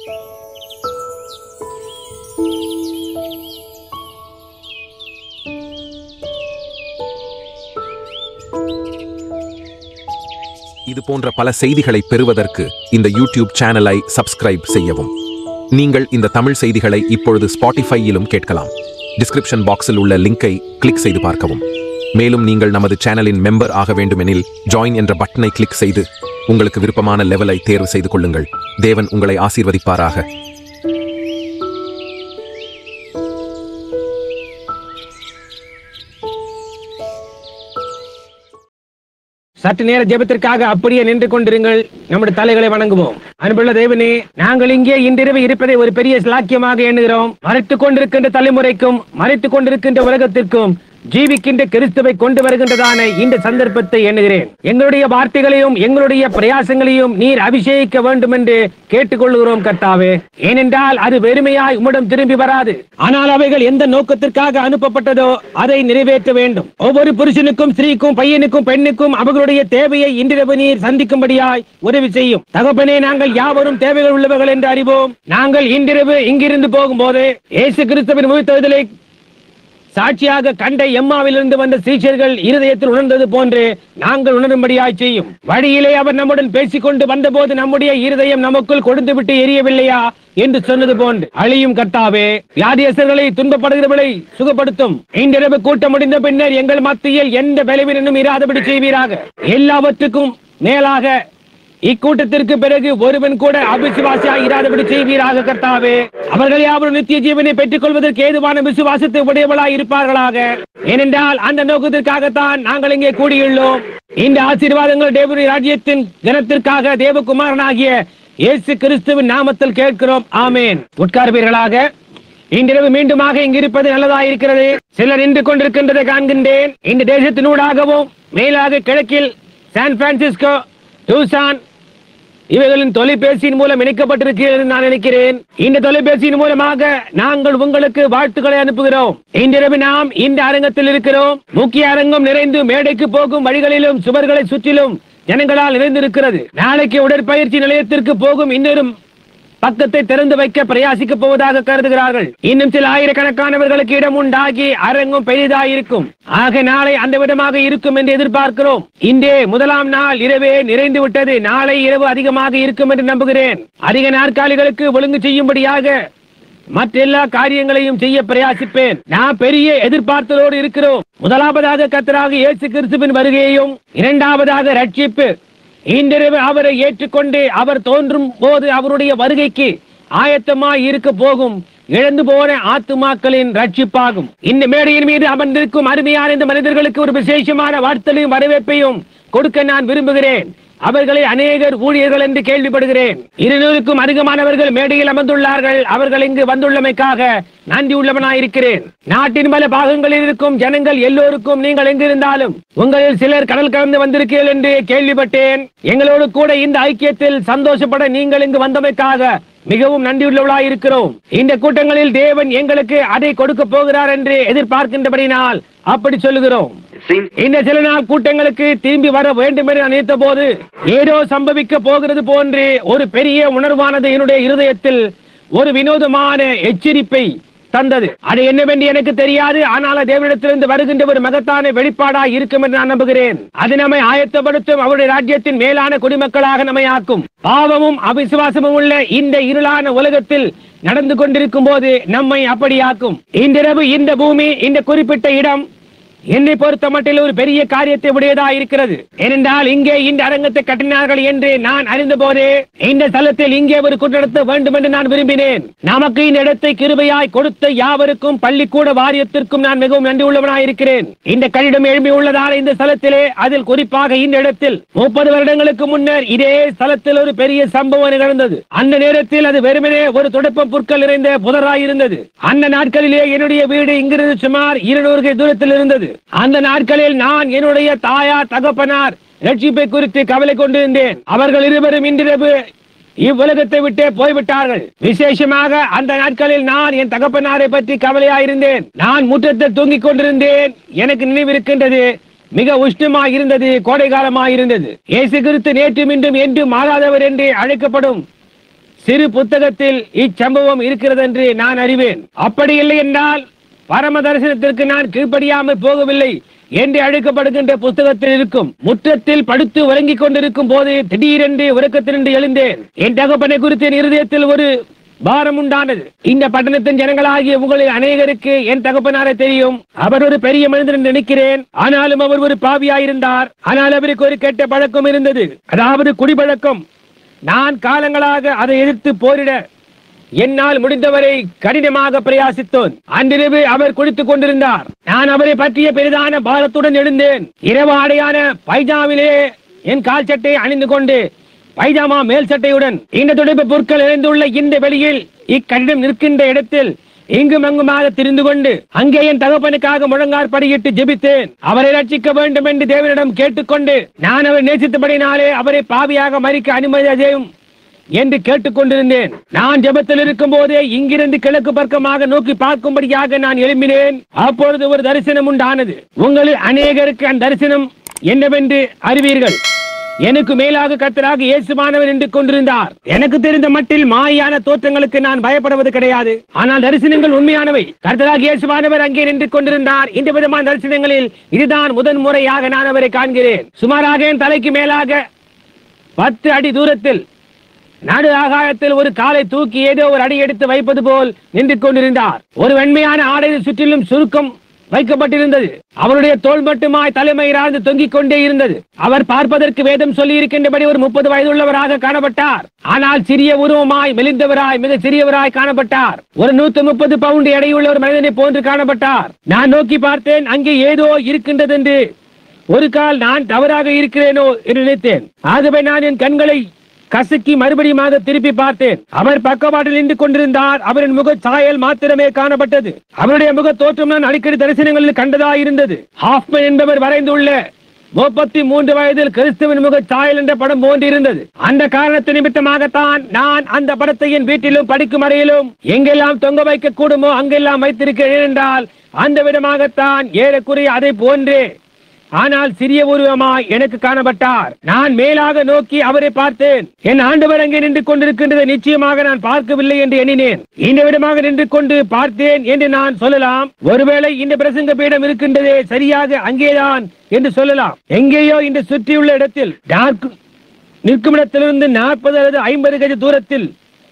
இது போன்ற பல செய்திகளை பெறுவதற்கு இந்த யூடியூப் சேனலை சப்ஸ்கிரைப் செய்யவும் நீங்கள் இந்த தமிழ் செய்திகளை இப்பொழுது ஸ்பாட்டிஃபையிலும் கேட்கலாம் டிஸ்கிரிப்ஷன் பாக்ஸில் உள்ள லிங்கை கிளிக் செய்து பார்க்கவும் மேலும் நீங்கள் நமது சேனலின் மெம்பர் ஆக வேண்டுமெனில் ஜாயின் என்ற பட்டனை கிளிக் செய்து உங்களுக்கு விருப்பமான லெவலை தேர்வு செய்து கொள்ளுங்கள் தேவன் உங்களை ஆசீர்வதிப்பாராக சற்று நேர ஜெபத்திற்காக அப்படியே நின்று கொண்டிருங்கள் நம்முடைய தலைகளை வணங்குவோம் அன்புள்ள தேவனே நாங்கள் இங்கே இன்றிரவு இருப்பதை ஒரு பெரிய சிலாக்கியமாக எண்ணுகிறோம் மறைத்துக் கொண்டிருக்கின்ற தலைமுறைக்கும் மறைத்துக் கொண்டிருக்கின்ற உலகத்திற்கும் ஜீவிக்கின்ற கிறிஸ்துவை கொண்டு வருகின்றதான இந்த சந்தர்ப்பத்தை எண்ணுகிறேன் எங்களுடைய வார்த்தைகளையும் எங்களுடைய பிரயாசங்களையும் நீர் அபிஷேகிக்க வேண்டும் என்று கேட்டுக்கொள்கிறோம் கர்த்தாவே ஏனென்றால் அது வெறுமையாய் உம்மிடம் திரும்பி வராது ஆனால் அவைகள் எந்த நோக்கத்திற்காக அனுப்பப்பட்டதோ அதை நிறைவேற்ற வேண்டும் ஒவ்வொரு புருஷனுக்கும் ஸ்திரீக்கும் பையனுக்கும் பெண்ணுக்கும் அவர்களுடைய தேவையை இன்றிரவு நீர் சந்திக்கும்படியாய் உதவி செய்யும் தகப்பனே நாங்கள் யாவரும் தேவைகள் உள்ளவர்கள் என்று அறிவோம் நாங்கள் இன்றிரவு இங்கிருந்து போகும்போது இயேசு கிறிஸ்துவின் உயிர்த்தெழுதலை சாட்சியாக கண்ட எம்மாவிலிருந்து வந்த சீஷர்கள் இருதயத்தில் உணர்ந்தது போன்று நாங்கள் உணரும்படியாய் செய்யும் வழியிலே அவர் நம்முடன் பேசிக்கொண்டு வந்தபோது நம்முடைய இருதயம் நமக்குள் கொடுத்து விட்டு எரியவில்லையா என்று சொன்னது போன்று அழியும் கர்த்தாவே வியாதியஸ்தர்களை துன்பப்படுகிறவர்களை சுகப்படுத்தும் இன்றிரவு கூட்டம் முடிந்த பின்னர் எங்கள் மத்தியில் எந்த பலவீனனும் இராதபடி செய்வீராக எல்லாவற்றுக்கும் மேலாக இக்கூட்டத்திற்கு பிறகு ஒருவன் கூட அவிசுவாசியாக இராதபடி செய்வீராக கர்த்தாவே அவர்கள் யாவரும் நித்திய ஜீவனை பெற்றுக் கொள்வதற்கு ஏதுவான விசுவாசத்தை உடையவளாய் இருப்பார்களாக ஏனென்றால் அந்த நோக்கத்திற்காகத்தான் நாங்கள் இங்கே கூடியுள்ளோம் இந்த ஆசீர்வாதங்கள் தேவனுடைய ராஜ்யத்தின் ஜனத்திற்காக தேவகுமாரனாகிய இயேசு கிறிஸ்துவின் நாமத்தில் கேட்கிறோம் ஆமேன் உட்கார்வீர்களாக இன்றிரவு மீண்டுமாக இங்கிருப்பது நல்லதாயிருக்கிறது சிலர் நின்று கொண்டிருக்கின்றதை காண்கின்றேன் இந்த தேசத்தினூடாகவும் மேலாக கிழக்கில் சான் பிரான்சிஸ்கோ டூசான் இவைகளின் தொலைபேசியின் மூலம் இணைக்கப்பட்டிருக்கிறது என்று நான் நினைக்கிறேன் இந்த தொலைபேசியின் மூலமாக நாங்கள் உங்களுக்கு வாழ்த்துக்களை அனுப்புகிறோம் இன்றிரவு நாம் இந்த அரங்கத்தில் இருக்கிறோம் முக்கிய அரங்கம் நிறைந்து மேடைக்கு போகும் வழிகளிலும் சுவர்களை சுற்றிலும் ஜனங்களால் நிறைந்திருக்கிறது நாளைக்கு உடற்பயிற்சி நிலையத்திற்கு போகும் இன்னொரு பக்கத்தை திறந்து வைக்க பிரயாசிக்க போவதாக கருதுகிறார்கள் இன்னும் சில ஆயிரக்கணக்கானவர்களுக்கு இடம் உண்டாகி அரங்கும் பெரிதாயிருக்கும் ஆக நாளை அந்த விதமாக இருக்கும் என்று எதிர்பார்க்கிறோம் இன்றே முதலாம் நாள் இரவே நிறைந்து விட்டது நாளை இரவு அதிகமாக இருக்கும் என்று நம்புகிறேன் அதிக நாற்காலிகளுக்கு ஒழுங்கு செய்யும்படியாக மற்றெல்லா காரியங்களையும் செய்ய பிரயாசிப்பேன் நான் பெரிய எதிர்பார்த்தலோடு இருக்கிறோம் முதலாவதாக கத்தராக இயேசு கிறிஸ்துவின் வருகையையும் இரண்டாவதாக ரட்சிப்பு இன்றிரவு அவரை ஏற்றுக்கொண்டு அவர் தோன்றும் போது அவருடைய வருகைக்கு ஆயத்தமாய் இருக்க போகும் இழந்து போன ஆத்துமாக்களின் ரட்சிப்பாகும் இந்த மேடையின் மீது அமர்ந்திருக்கும் அருமையான இந்த மனிதர்களுக்கு ஒரு விசேஷமான வாழ்த்தலையும் வரவேற்பையும் கொடுக்க நான் விரும்புகிறேன் அவர்களை அநேகர் ஊழியர்கள் என்று கேள்விப்படுகிறேன் இருநூறுக்கும் அதிகமானவர்கள் மேடையில் அமர்ந்துள்ளார்கள் அவர்கள் இங்கு வந்துள்ளமைக்காக நன்றி உள்ளவனாயிருக்கிறேன் நாட்டின் பல பாகங்களில் இருக்கும் ஜனங்கள் எல்லோருக்கும் நீங்கள் எங்கிருந்தாலும் உங்களில் சிலர் கடல் கடந்து வந்திருக்கீர்கள் என்று கேள்விப்பட்டேன் எங்களோடு கூட இந்த ஐக்கியத்தில் சந்தோஷப்பட நீங்கள் இங்கு வந்தமைக்காக மிகவும் நன்றியுள்ளவளாய் இருக்கிறோம் இந்த கூட்டங்களில் தேவன் எங்களுக்கு அதை கொடுக்க போகிறார் என்று எதிர்பார்க்கின்றபடினால் அப்படி சொல்லுகிறோம் இந்த சில நாள் கூட்டங்களுக்கு திரும்பி வர வேண்டும் என்று நினைத்த போது ஏதோ சம்பவிக்க போகிறது போன்று ஒரு பெரிய உணர்வானது என்னுடைய இருதயத்தில் ஒரு வினோதமான எச்சரிப்பை தந்தது அது என்னவென்று எனக்கு தெரியாது ஆனால் அது தேவனிடத்திலிருந்து வருகின்ற ஒரு மகத்தான வெளிப்பாடாய் இருக்கும் என்று நான் நம்புகிறேன் அது நம்மை ஆயத்தப்படுத்தும் அவருடைய ராஜ்யத்தின் மேலான குடிமக்களாக நம்மை ஆக்கும் பாவமும் அவிசுவாசமும் உள்ள இந்த இருளான உலகத்தில் நடந்து கொண்டிருக்கும் போது நம்மை அப்படியாக்கும் இன்றிரவு இந்த பூமி இந்த குறிப்பிட்ட இடம் என்னை பொறுத்த மட்டில் ஒரு பெரிய காரியத்தை உடையதா இருக்கிறது ஏனென்றால் இங்கே இந்த அரங்கத்தை கட்டினார்கள் என்று நான் அறிந்த போதே இந்த ஸ்தலத்தில் இங்கே ஒரு குற்றத்தை வேண்டும் என்று நான் விரும்பினேன் நமக்கு இந்த இடத்தை கிருபையாய் கொடுத்த யாவருக்கும் பள்ளிக்கூட வாரியத்திற்கும் நான் மிகவும் நன்றி உள்ளவனாய் இருக்கிறேன் இந்த கட்டிடம் எழுப்பி உள்ளதால் இந்த ஸ்தலத்திலே அதில் குறிப்பாக இந்த இடத்தில் முப்பது வருடங்களுக்கு முன்னர் இதே ஸ்தலத்தில் ஒரு பெரிய சம்பவம் நிகழ்ந்தது அந்த நேரத்தில் அது வெறுமனே ஒரு துடப்ப புற்கள் நிறைந்த புதராய் இருந்தது அந்த நாட்களிலே என்னுடைய வீடு இங்கிருந்து சுமார் இருநூறு தூரத்தில் இருந்தது அந்த நாட்களில் நான் என்னுடைய தாயார் தகப்பனார் ரட்சிப்பை குறித்து கவலை கொண்டிருந்தேன் அவர்கள் இருவரும் இன்றிரவு இவ்வுலகத்தை விட்டே போய்விட்டார்கள் விசேஷமாக அந்த நாட்களில் நான் என் தகப்பனாரை பற்றி கவலையாயிருந்தேன் நான் முற்றத்தில் தூங்கிக் கொண்டிருந்தேன் எனக்கு நினைவிருக்கின்றது மிக உஷ்ணமாக இருந்தது கோடை காலமாக இருந்தது இயேசு கிறிஸ்து நேற்று மீண்டும் என்று மாறாதவர் என்று அழைக்கப்படும் சிறு புத்தகத்தில் இச்சம்பவம் இருக்கிறது என்று நான் அறிவேன் அப்படி இல்லை என்றால் பரம தரிசனத்திற்கு நான் கீழ்ப்படியாமல் போகவில்லை என்று அழைக்கப்படுகின்ற புத்தகத்தில் இருக்கும் முற்றத்தில் படுத்து உறங்கிக் கொண்டிருக்கும் போது திடீரென்று உறக்கத்திலிருந்து எழுந்தேன் என் தகப்பனை குறித்து என் இருதயத்தில் ஒரு பாரம் உண்டானது இந்த பட்டணத்தின் ஜனங்களாகிய உங்களில் அநேகருக்கு என் தகப்பனாரை தெரியும் அவர் ஒரு பெரிய மனிதன் என்று நினைக்கிறேன் ஆனாலும் அவர் ஒரு பாவியாயிருந்தார் ஆனால் அவருக்கு ஒரு கெட்ட பழக்கம் இருந்தது அதாவது குடிப்பழக்கம் நான் காலங்களாக அதை எதிர்த்து போரிட என்னால் முடிந்தவரை கடினமாக பிரயாசித்தோன் அன்றிரவு அவர் குடித்துக் கொண்டிருந்தார் நான் அவரை பற்றிய பெரிதான பாரத்துடன் எழுந்தேன் இரவு ஆடையான பைஜாவிலே என் கால் சட்டையை அணிந்து கொண்டு பைஜாமா மேல் சட்டையுடன் இந்த துடைப்பு பொருட்கள் இணைந்துள்ள இந்த வெளியில் இக்கடிதம் நிற்கின்ற இடத்தில் இங்கும் அங்குமாக திரிந்து கொண்டு அங்கே என் தகப்பனுக்காக முழங்கார் படியிட்டு ஜெபித்தேன் அவரை ரட்சிக்க வேண்டும் என்று தேவனிடம் கேட்டுக்கொண்டு நான் அவரை நேசித்தபடினாலே அவரை பாவியாக மறிக்க அனுமதி அதையும் என்று கேட்டுக்கொண்டிருந்தேன் நான் ஜெபத்தில் இருக்கும் போதே இங்கிருந்து கிழக்கு பக்கமாக நோக்கி பார்க்கும்படியாக நான் எழும்பினேன் அப்பொழுது ஒரு தரிசனம் உண்டானது உங்களில் அநேகருக்கு அந்த தரிசனம் என்னவென்று அறிவீர்கள் எனக்கு மேலாக கர்த்தராக இயேசுமானவர் என்று கொண்டிருந்தார் எனக்கு தெரிந்த மட்டில் மாயான தோற்றங்களுக்கு நான் பயப்படுவது கிடையாது ஆனால் தரிசனங்கள் உண்மையானவை கர்த்தராக இயேசுமானவர் அங்கே நின்று கொண்டிருந்தார் இந்த விதமான தரிசனங்களில் இதுதான் முதன் முறையாக நான் அவரை காண்கிறேன் சுமாராக என் தலைக்கு மேலாக பத்து அடி தூரத்தில் நடு ஆகாயத்தில் ஒரு காலை தூக்கி ஏதோ ஒரு அடி எடுத்து வைப்பது போல் நின்று கொண்டிருந்தார் ஒரு வெண்மையான ஆடையில் சுற்றிலும் சுருக்கம் வைக்கப்பட்டிருந்தது அவருடைய தோள் மட்டுமாய் தலைமையிலாந்து தொங்கிக் கொண்டே இருந்தது அவர் பார்ப்பதற்கு வேதம் சொல்லி இருக்கின்றபடி ஒரு முப்பது வயதுள்ளவராக காணப்பட்டார் ஆனால் சிறிய உருவமாய் மெலிந்தவராய் மிக சிறியவராய் காணப்பட்டார் ஒரு நூத்தி முப்பது பவுண்ட் எடையுள்ள ஒரு மனிதனை போன்று காணப்பட்டார் நான் நோக்கி பார்த்தேன் அங்கே ஏதோ இருக்கின்றது என்று ஒரு கால் நான் தவறாக இருக்கிறேனோ என்று நினைத்தேன் ஆகவே நான் என் கண்களை கசக்கி மறுபடியும் திருப்பி பார்த்தேன் அவர் பக்கவாட்டில் நின்று கொண்டிருந்தார் அவரின் முக சாயல் மாத்திரமே காணப்பட்டது அவருடைய முக தோற்றம் நான் அடிக்கடி தரிசனங்களில் கண்டதா இருந்தது ஹாஃப்மன் என்பவர் வரைந்துள்ள முப்பத்தி மூன்று வயதில் கிறிஸ்துவின் முக சாயல் என்ற படம் போன்றிருந்தது அந்த காரணத்து நிமித்தமாகத்தான் நான் அந்த படத்தை என் வீட்டிலும் படிக்கும் அறையிலும் எங்கெல்லாம் தொங்க வைக்க கூடுமோ அங்கெல்லாம் வைத்திருக்கிறேன் என்றால் அந்த விதமாகத்தான் ஏறக்குறைய அதை போன்றே ஆனால் சிறிய உருவமாய் எனக்கு காணப்பட்டார் நான் மேலாக நோக்கி அவரை பார்த்தேன் என் ஆண்டவர் அங்கே நின்று கொண்டிருக்கின்றதை நிச்சயமாக நான் பார்க்கவில்லை என்று எண்ணினேன் இந்த விதமாக நின்று கொண்டு பார்த்தேன் என்று நான் சொல்லலாம் ஒருவேளை இந்த பிரசங்க பீடம் இருக்கின்றதே சரியாக அங்கேதான் என்று சொல்லலாம் எங்கேயோ இந்த சுற்றியுள்ள இடத்தில் டார்க் நிற்கும் இடத்திலிருந்து நாற்பது அல்லது ஐம்பது கஜ தூரத்தில்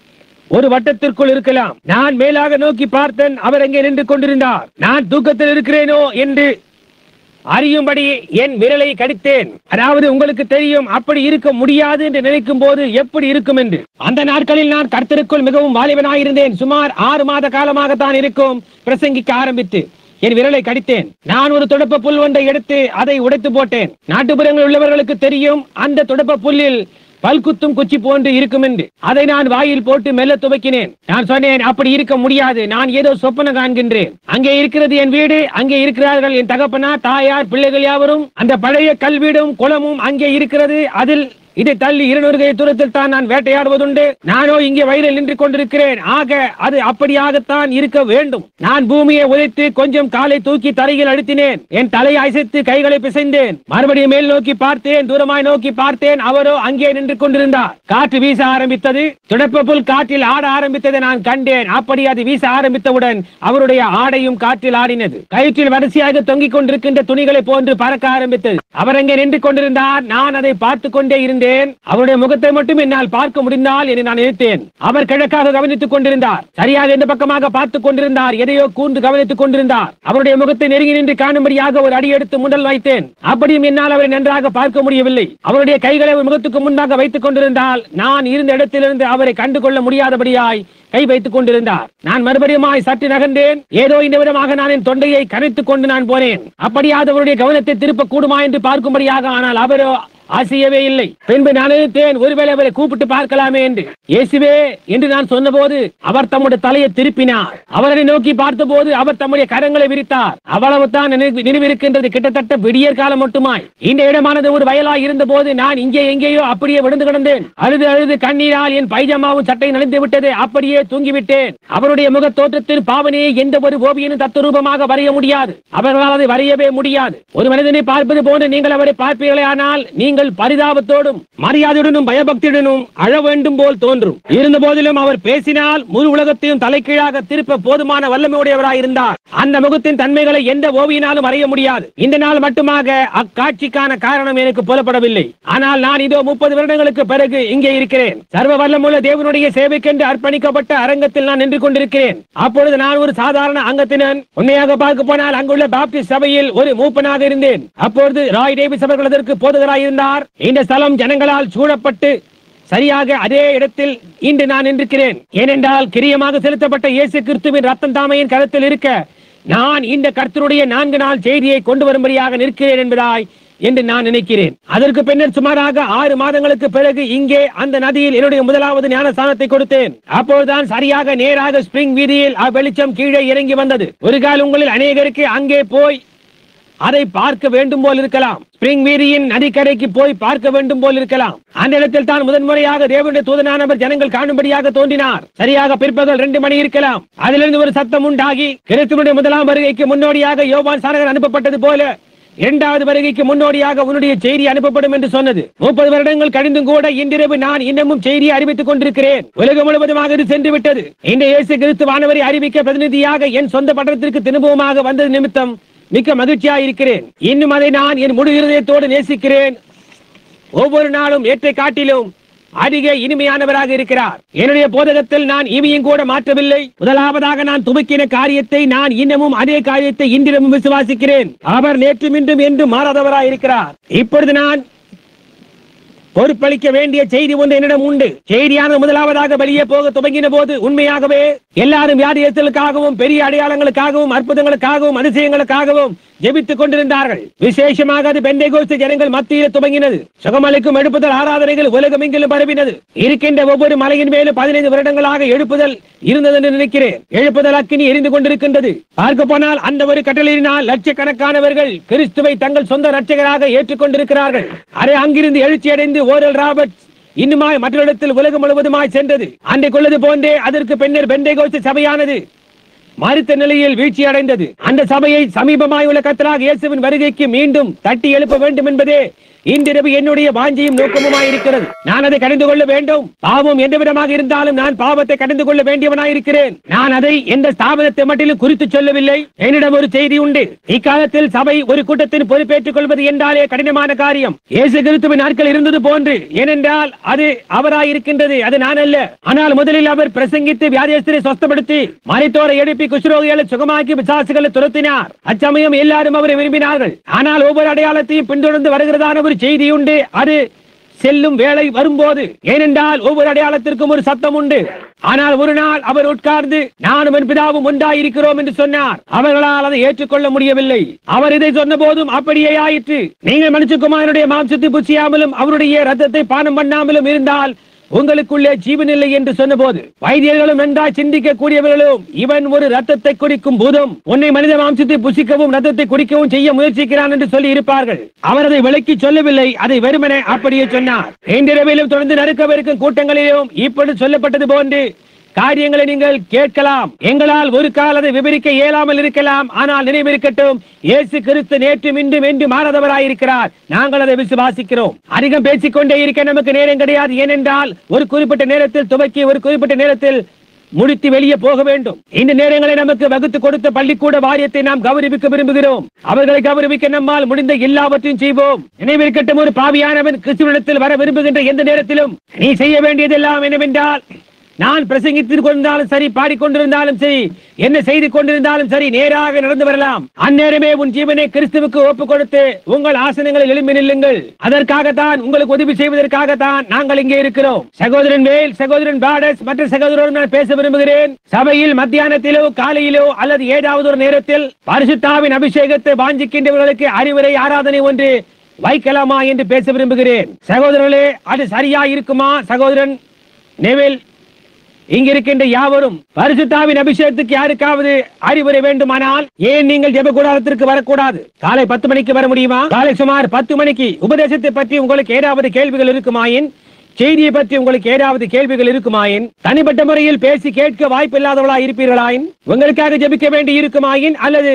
ஒரு வட்டத்திற்குள் இருக்கலாம் நான் மேலாக நோக்கி பார்த்தேன் அவர் அங்கே நின்று கொண்டிருந்தார் நான் தூக்கத்தில் இருக்கிறேனோ என்று அறியும்படி என் விரலை கடித்தேன் அதாவது உங்களுக்கு தெரியும் அப்படி இருக்க முடியாது என்று நினைக்கும் போது எப்படி இருக்கும் என்று அந்த நாட்களில் நான் கர்த்தருக்குள் மிகவும் வாலிபனாயிருந்தேன் சுமார் ஆறு மாத காலமாகத்தான் இருக்கும் பிரசங்கிக்க ஆரம்பித்து என் விரலை கடித்தேன் நான் ஒரு துடப்ப புல் ஒன்றை எடுத்து அதை உடைத்து போட்டேன் நாட்டுப்புறங்கள் உள்ளவர்களுக்கு தெரியும் அந்த துடப்ப புல்லில் பல்குத்தும் குச்சி போன்று இருக்கும் என்று அதை நான் வாயில் போட்டு மெல்ல துவக்கினேன் நான் சொன்னேன் அப்படி இருக்க முடியாது நான் ஏதோ சொப்பன காண்கின்றேன் அங்கே இருக்கிறது என் வீடு அங்கே இருக்கிறார்கள் என் தகப்பனா தாயார் பிள்ளைகள் யாவரும் அந்த பழைய கல்வீடும் குளமும் அங்கே இருக்கிறது அதில் இதை தள்ளி இருநூறு கை தூரத்தில் தான் நான் வேட்டையாடுவதுண்டு நானோ இங்கே வயலில் நின்று கொண்டிருக்கிறேன் ஆக அது அப்படியாகத்தான் இருக்க வேண்டும் நான் பூமியை உதைத்து கொஞ்சம் காலை தூக்கி தரையில் அழுத்தினேன் என் தலையை அசைத்து கைகளை பிசைந்தேன் மறுபடியும் மேல் நோக்கி பார்த்தேன் தூரமாய் நோக்கி பார்த்தேன் அவரோ அங்கே நின்று கொண்டிருந்தார் காற்று வீச ஆரம்பித்தது துடப்ப புல் காற்றில் ஆட ஆரம்பித்ததை நான் கண்டேன் அப்படி அது வீச ஆரம்பித்தவுடன் அவருடைய ஆடையும் காற்றில் ஆடினது கயிற்றில் வரிசையாக தொங்கிக் கொண்டிருக்கின்ற துணிகளை போன்று பறக்க ஆரம்பித்தது அவர் அங்கே நின்று கொண்டிருந்தார் நான் அதை பார்த்து கொண்டே இருந்தேன் அவருடைய முகத்தை மட்டும் என்னால் பார்க்க முடிந்தால் என்று நான் நினைத்தேன் அவர் கிழக்காக கவனித்துக் கொண்டிருந்தார் சரியாக இந்த பக்கமாக பார்த்துக் கொண்டிருந்தார் எதையோ கூர்ந்து கவனித்துக் கொண்டிருந்தார் அவருடைய முகத்தை நெருங்கி நின்று காணும்படியாக ஒரு அடி எடுத்து முன்னல் வைத்தேன் அப்படியும் என்னால் அவரை நன்றாக பார்க்க முடியவில்லை அவருடைய கைகளை அவர் முகத்துக்கு முன்பாக வைத்துக் கொண்டிருந்தால் நான் இருந்த இடத்திலிருந்து அவரை கண்டு கொள்ள முடியாதபடியாய் கை வைத்துக் கொண்டிருந்தார் நான் மறுபடியுமாய் சற்று நகர்ந்தேன் ஏதோ இந்த விதமாக நான் என் தொண்டையை கரைத்துக் கொண்டு நான் போனேன் அப்படியாவது அவருடைய கவனத்தை திருப்ப கூடுமா என்று பார்க்கும்படியாக ஆனால் அவரோ ஆசையவே இல்லை பின்பு நான் நினைத்தேன் ஒருவேளை அவரை கூப்பிட்டு பார்க்கலாமே என்று இயேசுவே என்று நான் சொன்னபோது அவர் தம்முடைய தலையை திருப்பினார் அவரை நோக்கி பார்த்தபோது அவர் தம்முடைய கரங்களை விரித்தார் அவ்வளவுதான் நினைவு- நினைவிருக்கின்றது கிட்டத்தட்ட விடியற் காலம் மட்டுமாய் இந்த இடமானது ஒரு வயலாய் இருந்த போது நான் இங்கே எங்கேயோ அப்படியே விழுந்து கிடந்தேன் அழுது அழுது கண்ணீரால் என் பைஜாமாவும் சட்டை நனைந்து விட்டது அப்படியே தூங்கிவிட்டேன் அவருடைய முக தோற்றத்தின் பாவனையை எந்த ஒரு ஓவியனும் தத்துரூபமாக வரைய முடியாது அவர்களால் அதை வரையவே முடியாது ஒரு மனிதனை பார்ப்பது போன்று நீங்கள் அவரை பார்ப்பீர்களே ஆனால் நீங்கள் நீங்கள் பரிதாபத்தோடும் மரியாதையுடனும் பயபக்தியுடனும் அழ வேண்டும் போல் தோன்றும் இருந்த போதிலும் அவர் பேசினால் முழு உலகத்தையும் தலைகீழாக திருப்ப போதுமான வல்லமையுடையவராய் இருந்தார் அந்த முகத்தின் தன்மைகளை எந்த ஓவியினாலும் அறிய முடியாது இந்த நாள் மட்டுமாக அக்காட்சிக்கான காரணம் எனக்கு புலப்படவில்லை ஆனால் நான் இதோ முப்பது வருடங்களுக்கு பிறகு இங்கே இருக்கிறேன் சர்வ வல்லமுள்ள தேவனுடைய சேவைக்கென்று அர்ப்பணிக்கப்பட்ட அரங்கத்தில் நான் நின்று கொண்டிருக்கிறேன் அப்பொழுது நான் ஒரு சாதாரண அங்கத்தினன் உண்மையாக பார்க்க போனால் அங்குள்ள பாப்டிஸ்ட் சபையில் ஒரு மூப்பனாக இருந்தேன் அப்பொழுது ராய் டேவிஸ் அவர்கள் அதற்கு போதகராய் இருந்தார் இந்த ஸ்தலம் ஜனங்களால் சூழப்பட்டு சரியாக அதே இடத்தில் இன்று நான் நின்றிருக்கிறேன் ஏனென்றால் கிரியமாக செலுத்தப்பட்ட இயேசு கிறிஸ்துவின் ரத்தம் தாமையின் கருத்தில் இருக்க நான் இந்த கர்த்தருடைய நான்கு நாள் செய்தியை கொண்டு வரும்படியாக நிற்கிறேன் என்பதாய் என்று நான் நினைக்கிறேன் அதற்கு பின்னர் சுமாராக ஆறு மாதங்களுக்கு பிறகு இங்கே அந்த நதியில் என்னுடைய முதலாவது ஞானஸ்தானத்தை கொடுத்தேன் அப்பொழுதுதான் சரியாக நேராக ஸ்பிரிங் வீதியில் அவ்வெளிச்சம் கீழே இறங்கி வந்தது ஒரு கால் உங்களில் அநேகருக்கு அங்கே போய் அதை பார்க்க வேண்டும் போல் இருக்கலாம் ஸ்பிரிங் வீதியின் நதிக்கரைக்கு போய் பார்க்க வேண்டும் போல் இருக்கலாம் அந்த இடத்தில் தான் முதன்முறையாக தேவனுடைய தூதனானவர் ஜனங்கள் காணும்படியாக தோன்றினார் சரியாக பிற்பகல் ரெண்டு மணி இருக்கலாம் அதிலிருந்து ஒரு சத்தம் உண்டாகி கிறிஸ்துவனுடைய முதலாம் வருகைக்கு முன்னோடியாக யோவான் சாரகர் அனுப்பப்பட்டது போல இரண்டாவது வருகைக்கு முன்னோடியாக உன்னுடைய செய்தி அனுப்பப்படும் என்று சொன்னது முப்பது வருடங்கள் கழிந்தும் கூட இன்றிரவு நான் இன்னமும் செய்தியை அறிவித்துக் கொண்டிருக்கிறேன் உலகம் முழுவதுமாக இது சென்று விட்டது இந்த இயேசு கிறிஸ்துவானவரை அறிவிக்க பிரதிநிதியாக என் சொந்த பட்டணத்திற்கு திரும்பவுமாக வந்தது நிமித்தம் மிக்க மகிழ்ச்சியா இருக்கிறேன் இன்னும் அதை நான் என் முழு இருதயத்தோடு நேசிக்கிறேன் ஒவ்வொரு நாளும் ஏற்றை காட்டிலும் அதிக இனிமையானவராக இருக்கிறார் என்னுடைய போதகத்தில் நான் இவையும் கூட மாற்றவில்லை முதலாவதாக நான் துவக்கின காரியத்தை நான் இன்னமும் அதே காரியத்தை இன்றிரமும் விசுவாசிக்கிறேன் அவர் நேற்றும் இன்றும் என்றும் மாறாதவராய் இருக்கிறார் இப்பொழுது நான் பொறுப்பளிக்க வேண்டிய செய்தி ஒன்று என்னிடம் உண்டு செய்தியான முதலாவதாக வெளியே போக துவங்கின போது உண்மையாகவே எல்லாரும் வியாதியத்திற்காகவும் பெரிய அடையாளங்களுக்காகவும் அற்புதங்களுக்காகவும் அதிசயங்களுக்காகவும் ஜெபித்துக் கொண்டிருந்தார்கள் விசேஷமாக அது பெந்தைகோஸ்து ஜனங்கள் மத்தியில் துவங்கினது சுகமளிக்கும் எழுப்புதல் ஆராதனைகள் உலகமெங்கிலும் பரவினது இருக்கின்ற ஒவ்வொரு மலையின் மேலும் பதினைந்து வருடங்களாக எழுப்புதல் இருந்தது என்று நினைக்கிறேன் எழுப்புதல் அக்கினி எரிந்து கொண்டிருக்கின்றது பார்க்க போனால் அந்த ஒரு கட்டளையினால் லட்சக்கணக்கானவர்கள் கிறிஸ்துவை தங்கள் சொந்த ரட்சகராக ஏற்றுக்கொண்டிருக்கிறார்கள் அதை அங்கிருந்து எழுச்சி அடைந்து ஓரல் ராபர்ட் இன்னுமாய் மற்றொரு இடத்தில் உலகம் முழுவதுமாய் சென்றது அன்றைக்குள்ளது போன்றே அதற்கு பின்னர் பெந்தைகோஸ்து சபையானது மறுத்த நிலையில் வீழ்ச்சி அடைந்தது அந்த சபையை சமீபமாய் உள்ள கத்தராக இயேசுவின் வருகைக்கு மீண்டும் தட்டி எழுப்ப வேண்டும் என்பதே இன்றிரவு என்னுடைய வாஞ்சியும் நோக்கமுமாய் இருக்கிறது நான் அதை கடந்து கொள்ள வேண்டும் பாவம் எந்த விதமாக இருந்தாலும் நான் பாவத்தை கடந்து கொள்ள வேண்டியவனாய் இருக்கிறேன் நான் அதை எந்த ஸ்தாபனத்தை மட்டிலும் குறித்து சொல்லவில்லை என்னிடம் ஒரு செய்தி உண்டு இக்காலத்தில் சபை ஒரு கூட்டத்தின் பொறுப்பேற்றுக் கொள்வது என்றாலே கடினமான காரியம் இயேசு கிறிஸ்துவின் நாட்கள் இருந்தது போன்று ஏனென்றால் அது அவராய் இருக்கின்றது அது நான் அல்ல ஆனால் முதலில் அவர் பிரசங்கித்து வியாதியஸ்தரை சொஸ்தப்படுத்தி மறைத்தோரை எழுப்பி குஷ்ரோகிகளை சுகமாக்கி பிசாசுகளை துரத்தினார் அச்சமயம் எல்லாரும் அவரை விரும்பினார்கள் ஆனால் ஒவ்வொரு அடையாளத்தையும் பின்தொடர்ந்து வருகிறதான ஒரு செய்தி உண்டு அது செல்லும் வேலை வரும்போது ஏனென்றால் ஒவ்வொரு அடையாளத்திற்கும் ஒரு சத்தம் உண்டு ஆனால் ஒரு நாள் அவர் உட்கார்ந்து நானும் என் பிதாவும் ஒன்றாயிருக்கிறோம் என்று சொன்னார் அவர்களால் அதை ஏற்றுக்கொள்ள முடியவில்லை அவர் இதை சொன்ன போதும் அப்படியே ஆயிற்று நீங்கள் மனுஷகுமாரனுடைய மாம்சத்தை புசியாமலும் அவருடைய ரத்தத்தை பானம் பண்ணாமலும் இருந்தால் உங்களுக்குள்ளே ஜீவனில்லை என்று சொன்னபோது வைத்தியர்களும் நன்றாய் சிந்திக்க கூடியவர்களும் இவன் ஒரு ரத்தத்தை குடிக்கும் பூதம் உன்னை மனித மாம்சத்தை புசிக்கவும் ரத்தத்தை குடிக்கவும் செய்ய முயற்சிக்கிறான் என்று சொல்லி இருப்பார்கள் அவர் அதை விளக்கி சொல்லவில்லை அதை வெறுமனே அப்படியே சொன்னார் இன்றிரவிலும் தொடர்ந்து நறுக்கவிருக்கும் கூட்டங்களிலும் இப்பொழுது சொல்லப்பட்டது போன்று காரியங்களை நீங்கள் கேட்கலாம் எங்களால் ஒரு கால் அதை விவரிக்க இயலாமல் இருக்கலாம் ஆனால் நினைவிருக்கட்டும் இயேசு கிறிஸ்து நேற்றும் இன்றும் என்று மாறாதவராயிருக்கிறார் நாங்கள் அதை விசுவாசிக்கிறோம் அதிகம் பேசிக்கொண்டே இருக்க நமக்கு நேரம் கிடையாது ஏனென்றால் ஒரு குறிப்பிட்ட நேரத்தில் துவக்கி ஒரு குறிப்பிட்ட நேரத்தில் முடித்து வெளியே போக வேண்டும் இந்த நேரங்களை நமக்கு வகுத்து கொடுத்த பள்ளிக்கூட வாரியத்தை நாம் கௌரவிக்க விரும்புகிறோம் அவர்களை கௌரவிக்க நம்மால் முடிந்த எல்லாவற்றையும் செய்வோம் நினைவிருக்கட்டும் ஒரு பாவியானவன் கிறிஸ்துவனிடத்தில் வர விரும்புகின்ற எந்த நேரத்திலும் நீ செய்ய வேண்டியதெல்லாம் என்னவென்றால் நான் பிரசங்கித்துக் கொண்டிருந்தாலும் சரி பாடிக்கொண்டிருந்தாலும் சரி என்ன செய்து கொண்டிருந்தாலும் சரி நேராக நடந்து வரலாம் அந்நேரமே உன் ஜீவனை கிறிஸ்துவுக்கு ஒப்புக் கொடுத்து உங்கள் ஆசனங்களில் எழும்பி நில்லுங்கள் அதற்காகத்தான் உங்களுக்கு உதவி செய்வதற்காகத்தான் நாங்கள் இங்கே இருக்கிறோம் சகோதரன் வேல் சகோதரன் பாடஸ் மற்ற சகோதரரும் நான் பேச விரும்புகிறேன் சபையில் மத்தியானத்திலோ காலையிலோ அல்லது ஏதாவது ஒரு நேரத்தில் பரிசுத்தாவின் அபிஷேகத்தை வாஞ்சிக்கின்றவர்களுக்கு அறிவுரை ஆராதனை ஒன்று வைக்கலாமா என்று பேச விரும்புகிறேன் சகோதரர்களே அது சரியா இருக்குமா சகோதரன் நெவில் இங்க இருக்கின்ற யாவரும் பரிசுத்தாவின் அபிஷேகத்துக்கு யாருக்காவது அறிவுரை வேண்டுமானால் ஏன் நீங்கள் ஜெப கூடாரத்திற்கு வரக்கூடாது காலை பத்து மணிக்கு வர முடியுமா காலை சுமார் பத்து மணிக்கு உபதேசத்தை பற்றி உங்களுக்கு ஏதாவது கேள்விகள் இருக்குமாயின் செய்தியை பற்றி உங்களுக்கு ஏதாவது கேள்விகள் இருக்குமாயின் தனிப்பட்ட முறையில் பேசி கேட்க வாய்ப்பு இல்லாதவளா இருப்பீர்களாயின் உங்களுக்காக ஜெபிக்க வேண்டி இருக்குமாயின் அல்லது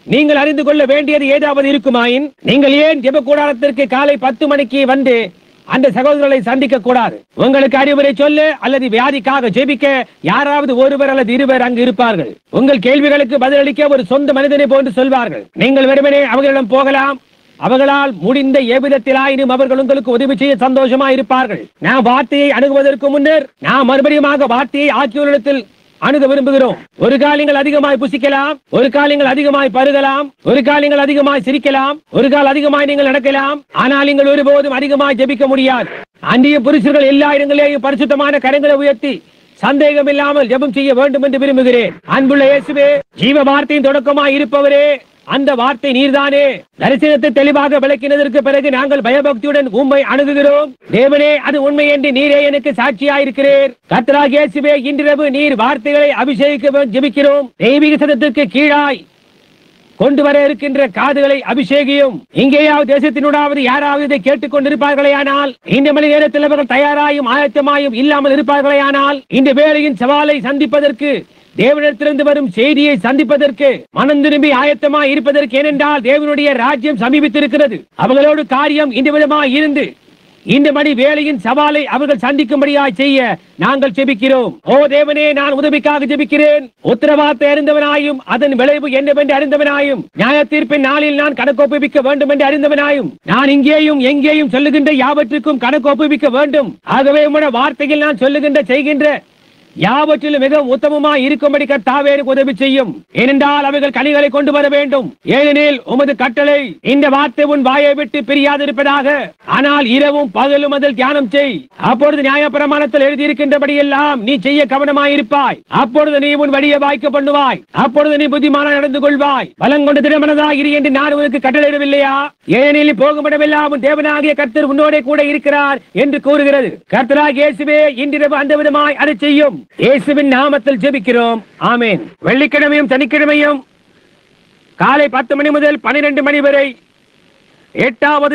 நீங்கள் அறிந்து கொள்ள வேண்டியது ஏதாவது இருக்குமாயின் நீங்கள் ஏன் ஜெப கூடாரத்திற்கு காலை பத்து மணிக்கு வந்து அந்த சகோதரர்களை சந்திக்க கூடாது உங்களுக்கு அறிவுரை சொல்ல அல்லது வியாதிக்காக ஜெபிக்க யாராவது ஒருவர் அல்லது இருவர் அங்கு இருப்பார்கள் உங்கள் கேள்விகளுக்கு பதிலளிக்க ஒரு சொந்த மனிதனை போன்று சொல்வார்கள் நீங்கள் வெறுமனே அவர்களிடம் போகலாம் அவர்களால் முடிந்த எவ்விதத்திலாயினும் அவர்கள் உங்களுக்கு உதவி செய்ய சந்தோஷமா இருப்பார்கள் நான் வார்த்தையை அணுகுவதற்கு முன்னர் நான் மறுபடியுமாக வார்த்தையை ஆக்கியோரிடத்தில் அணுக விரும்புகிறோம் ஒரு காலங்கள் அதிகமாய் புசிக்கலாம் ஒரு காலங்கள் அதிகமாய் பருகலாம் ஒரு காலங்கள் அதிகமாய் சிரிக்கலாம் ஒரு கால் அதிகமாய் நீங்கள் நடக்கலாம் ஆனால் நீங்கள் ஒருபோதும் அதிகமாய் ஜெபிக்க முடியாது அந்நிய புருஷர்கள் எல்லா இடங்களிலேயும் பரிசுத்தமான கரங்களை உயர்த்தி சந்தேகம் இல்லாமல் ஜெபம் செய்ய வேண்டும் என்று விரும்புகிறேன் அன்புள்ள இயேசுவே ஜீவ வார்த்தையின் தொடக்கமாய் இருப்பவரே அந்த வார்த்தை நீர்தானே தரிசனத்தை தெளிவாக விளக்கினதற்கு பிறகு நாங்கள் பயபக்தியுடன் உண்மை அணுகுகிறோம் தேவனே அது உண்மை என்று நீரே எனக்கு சாட்சியாயிருக்கிறீர் கர்த்தராகிய இயேசுவே இன்றிரவு நீர் வார்த்தைகளை அபிஷேகிக்க ஜெபிக்கிறோம் தெய்வீக சதத்திற்கு கீழாய் கொண்டு வர இருக்கின்ற காதுகளை அபிஷேகியும் இங்கேயாவது தேசத்தினூடாவது யாராவது இதை கேட்டுக் கொண்டிருப்பார்களேயானால் இந்த மணி நேரத்தில் அவர்கள் தயாராயும் ஆயத்தமாயும் இல்லாமல் இருப்பார்களேயானால் இந்த வேளையின் சவாலை சந்திப்பதற்கு தேவனிடத்திலிருந்து வரும் செய்தியை சந்திப்பதற்கு மனம் திரும்பி ஆயத்தமாய் இருப்பதற்கு ஏனென்றால் தேவனுடைய ராஜ்யம் சமீபித்திருக்கிறது அவர்களோடு காரியம் இந்த விதமாய் இருந்து இந்த மணி வேலையின் சவாலை அவர்கள் சந்திக்கும்படியாய் செய்ய நாங்கள் ஜெபிக்கிறோம் ஓ தேவனே நான் உதவிக்காக ஜெபிக்கிறேன் உத்தரவாதத்தை அறிந்தவனாயும் அதன் விளைவு என்னவென்று அறிந்தவனாயும் நியாய தீர்ப்பின் நாளில் நான் கணக்கு ஒப்புவிக்க வேண்டும் என்று அறிந்தவனாயும் நான் இங்கேயும் எங்கேயும் சொல்லுகின்ற யாவற்றுக்கும் கணக்கு ஒப்புவிக்க வேண்டும் ஆகவே உம்முடைய வார்த்தையில் நான் சொல்லுகின்ற செய்கின்ற யாவற்றிலும் மிகவும் உத்தமமாய் இருக்கும்படி கர்த்தாவே எனக்கு உதவி செய்யும் ஏனென்றால் அவைகள் கனிகளை கொண்டு வர வேண்டும் ஏனெனில் உமது கட்டளை இந்த வார்த்தை உன் வாயை விட்டு பிரியாதிருப்பதாக ஆனால் இரவும் பகலும் அதில் தியானம் செய் அப்பொழுது நியாயப்பிரமாணத்தில் எழுதியிருக்கின்றபடி எல்லாம் நீ செய்ய கவனமாயிருப்பாய் அப்பொழுது நீ உன் வழியை வாய்க்க பண்ணுவாய் அப்பொழுது நீ புத்திமான நடந்து கொள்வாய் பலம் கொண்டு திடமனதாக இரு என்று நான் உனக்கு கட்டளையிடவில்லையா ஏனெனில் போகுமிடமெல்லாம் உன் தேவனாகிய கர்த்தர் உன்னோட கூட இருக்கிறார் என்று கூறுகிறது கர்த்தராகிய இயேசுவே இன்றிரவு அந்த விதமாய் அதை செய்யும் இயேசுவின் நாமத்தில் ஜெபிக்கிறோம் ஆமென் வெள்ளிக்கிழமையும் சனிக்கிழமையும் காலை பத்து மணி முதல் பனிரெண்டு மணி வரை எட்டாவது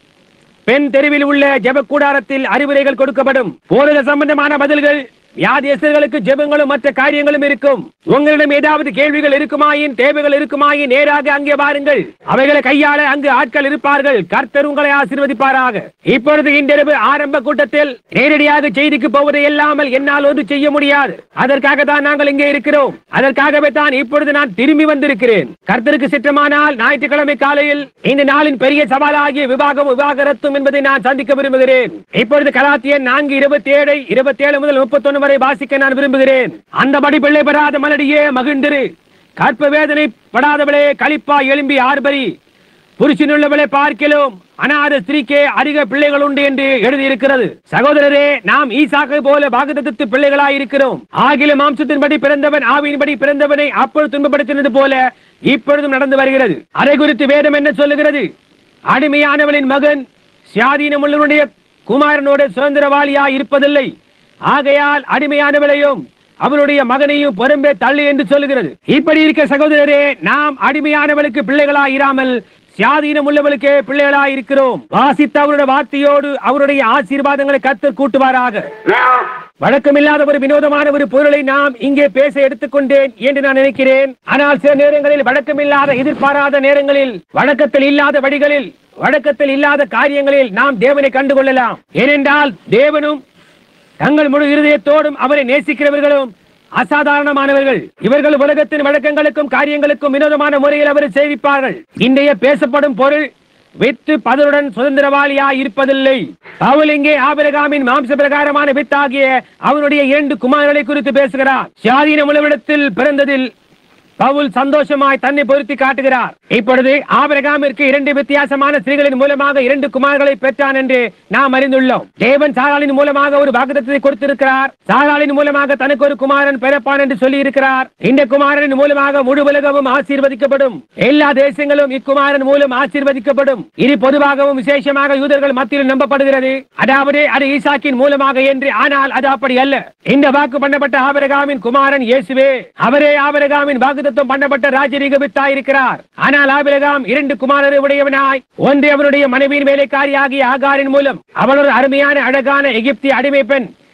பெண் தெருவில் உள்ள ஜெப கூடாரத்தில் அறிவுரைகள் கொடுக்கப்படும் போதக சம்பந்தமான பதில்கள் வியாதியஸ்தர்களுக்கு ஜெபங்களும் மற்ற காரியங்களும் இருக்கும் உங்களிடம் ஏதாவது கேள்விகள் இருக்குமாயின் தேவைகள் இருக்குமாயின் நேராக அங்கே வாருங்கள் அவைகளை கையாள அங்கு ஆட்கள் இருப்பார்கள் கர்த்தர் உங்களை ஆசீர்வதிப்பாராக இப்பொழுது இன்றிரவு ஆரம்ப கூட்டத்தில் நேரடியாக செய்திக்கு போவதை இல்லாமல் என்னால் ஒன்று செய்ய முடியாது அதற்காக தான் நாங்கள் இங்கே இருக்கிறோம் அதற்காகவே தான் இப்பொழுது நான் திரும்பி வந்திருக்கிறேன் கர்த்தருக்கு சிற்றமானால் ஞாயிற்றுக்கிழமை காலையில் இந்த நாளின் பெரிய சவாலாகிய விவாகம் விவாகரத்தும் என்பதை நான் சந்திக்க விரும்புகிறேன் இப்பொழுது கலாத்தியன் நான்கு இருபத்தி ஏழை இருபத்தி ஏழு முதல் முப்பத்தொன்னு வரை வாசிக்க நான் விரும்புகிறேன் அந்தபடி பிள்ளை பெறாத மலடியே மகிழ்ந்திரு கற்ப வேதனை படாதவளே களிப்பா எழும்பி ஆர்பரி புருஷனுள்ளவளை பார்க்கிலும் அநாத ஸ்திரீக்கே அதிக பிள்ளைகள் உண்டு என்று எழுதியிருக்கிறது சகோதரரே நாம் ஈசாக்கை போல வாக்குத்தத்து பிள்ளைகளாய் இருக்கிறோம் ஆகில மாம்சத்தின்படி பிறந்தவன் ஆவியின்படி பிறந்தவனை அப்பொழுது துன்பப்படுத்தினது போல இப்பொழுதும் நடந்து வருகிறது அதை குறித்து வேதம் என்ன சொல்லுகிறது அடிமையானவனின் மகன் சுயாதீனமுள்ளவனுடைய குமாரனோட சுதந்திரவாளியா இருப்பதில்லை ஆகையால் அடிமையானவளையும் அவனுடைய மகனையும் புறம்பே தள்ளு என்று சொல்லுகிறது இப்படி இருக்க சகோதரரே நாம் அடிமையானவளுக்கு பிள்ளைகளாய் இராமல் சுயாதீனம் உள்ளவளுக்கே பிள்ளைகளாய் இருக்கிறோம் வாசித்த அவருடைய வார்த்தையோடு அவருடைய ஆசீர்வாதங்களை கத்தர் கூட்டுவாராக வழக்கமில்லாத ஒரு வினோதமான ஒரு பொருளை நாம் இங்கே பேச எடுத்துக்கொண்டேன் என்று நான் நினைக்கிறேன் ஆனால் சில நேரங்களில் வழக்கமில்லாத எதிர்பாராத நேரங்களில் வழக்கத்தில் இல்லாத வழிகளில் வழக்கத்தில் இல்லாத காரியங்களில் நாம் தேவனை கண்டுகொள்ளலாம் ஏனென்றால் தேவனும் தங்கள் முழு இருதயத்தோடும் அவரை நேசிக்கிறவர்களும் அசாதாரணமானவர்கள் இவர்கள் உலகத்தின் வழக்கங்களுக்கும் காரியங்களுக்கும் வினோதமான முறையில் அவரை சேவிப்பார்கள் இன்றைய பேசப்படும் பொருள் வித்து பதருடன் சுதந்திரவாளியா இருப்பதில்லை பவுல் இங்கே ஆபிரகாமின் மாம்ச பிரகாரமான வித்தாகிய அவனுடைய இரண்டு குமாரர்களை குறித்து பேசுகிறார் சுயாதீன உலகிடத்தில் பிறந்ததில் பவுல் சந்தோஷமாய் தன்னை பொருத்தி காட்டுகிறார் இப்பொழுது ஆபிரகாமிற்கு இரண்டு வித்தியாசமான ஸ்திரீகளின் மூலமாக இரண்டு குமாரர்களை பெற்றான் என்று நாம் அறிந்துள்ளோம் தேவன் சாராளின் மூலமாக ஒரு வாக்குத்தத்தை கொடுத்திருக்கிறார் சாராளின் மூலமாக தனக்கு ஒரு குமாரன் பிறப்பான் என்று சொல்லி இருக்கிறார் இந்த குமாரனின் மூலமாக முழு உலகமும் ஆசீர்வதிக்கப்படும் எல்லா தேசங்களும் இக்குமாரன் மூலம் ஆசீர்வதிக்கப்படும் இது பொதுவாகவும் விசேஷமாக யூதர்கள் மத்தியில் நம்பப்படுகிறது அதாவது அது ஈசாக்கின் மூலமாக என்று ஆனால் அது அப்படி அல்ல இந்த வாக்கு பண்ணப்பட்ட ஆபிரகாமின் குமாரன் இயேசுவே அவரே ஆபிரகாமின் வாக்குத்தத்தம் பண்ணப்பட்ட ராஜரீக வித்தாயிருக்கிறார் ஆனால் ஆபிரகாம் இரண்டு குமாரரை உடையவனாய் ஒன்று அவனுடைய மனைவியின் வேலைக்காரியாகிய ஆகாரின் மூலம் அவள் ஒரு அருமையான அழகான எகிப்திய அடிமை பெண்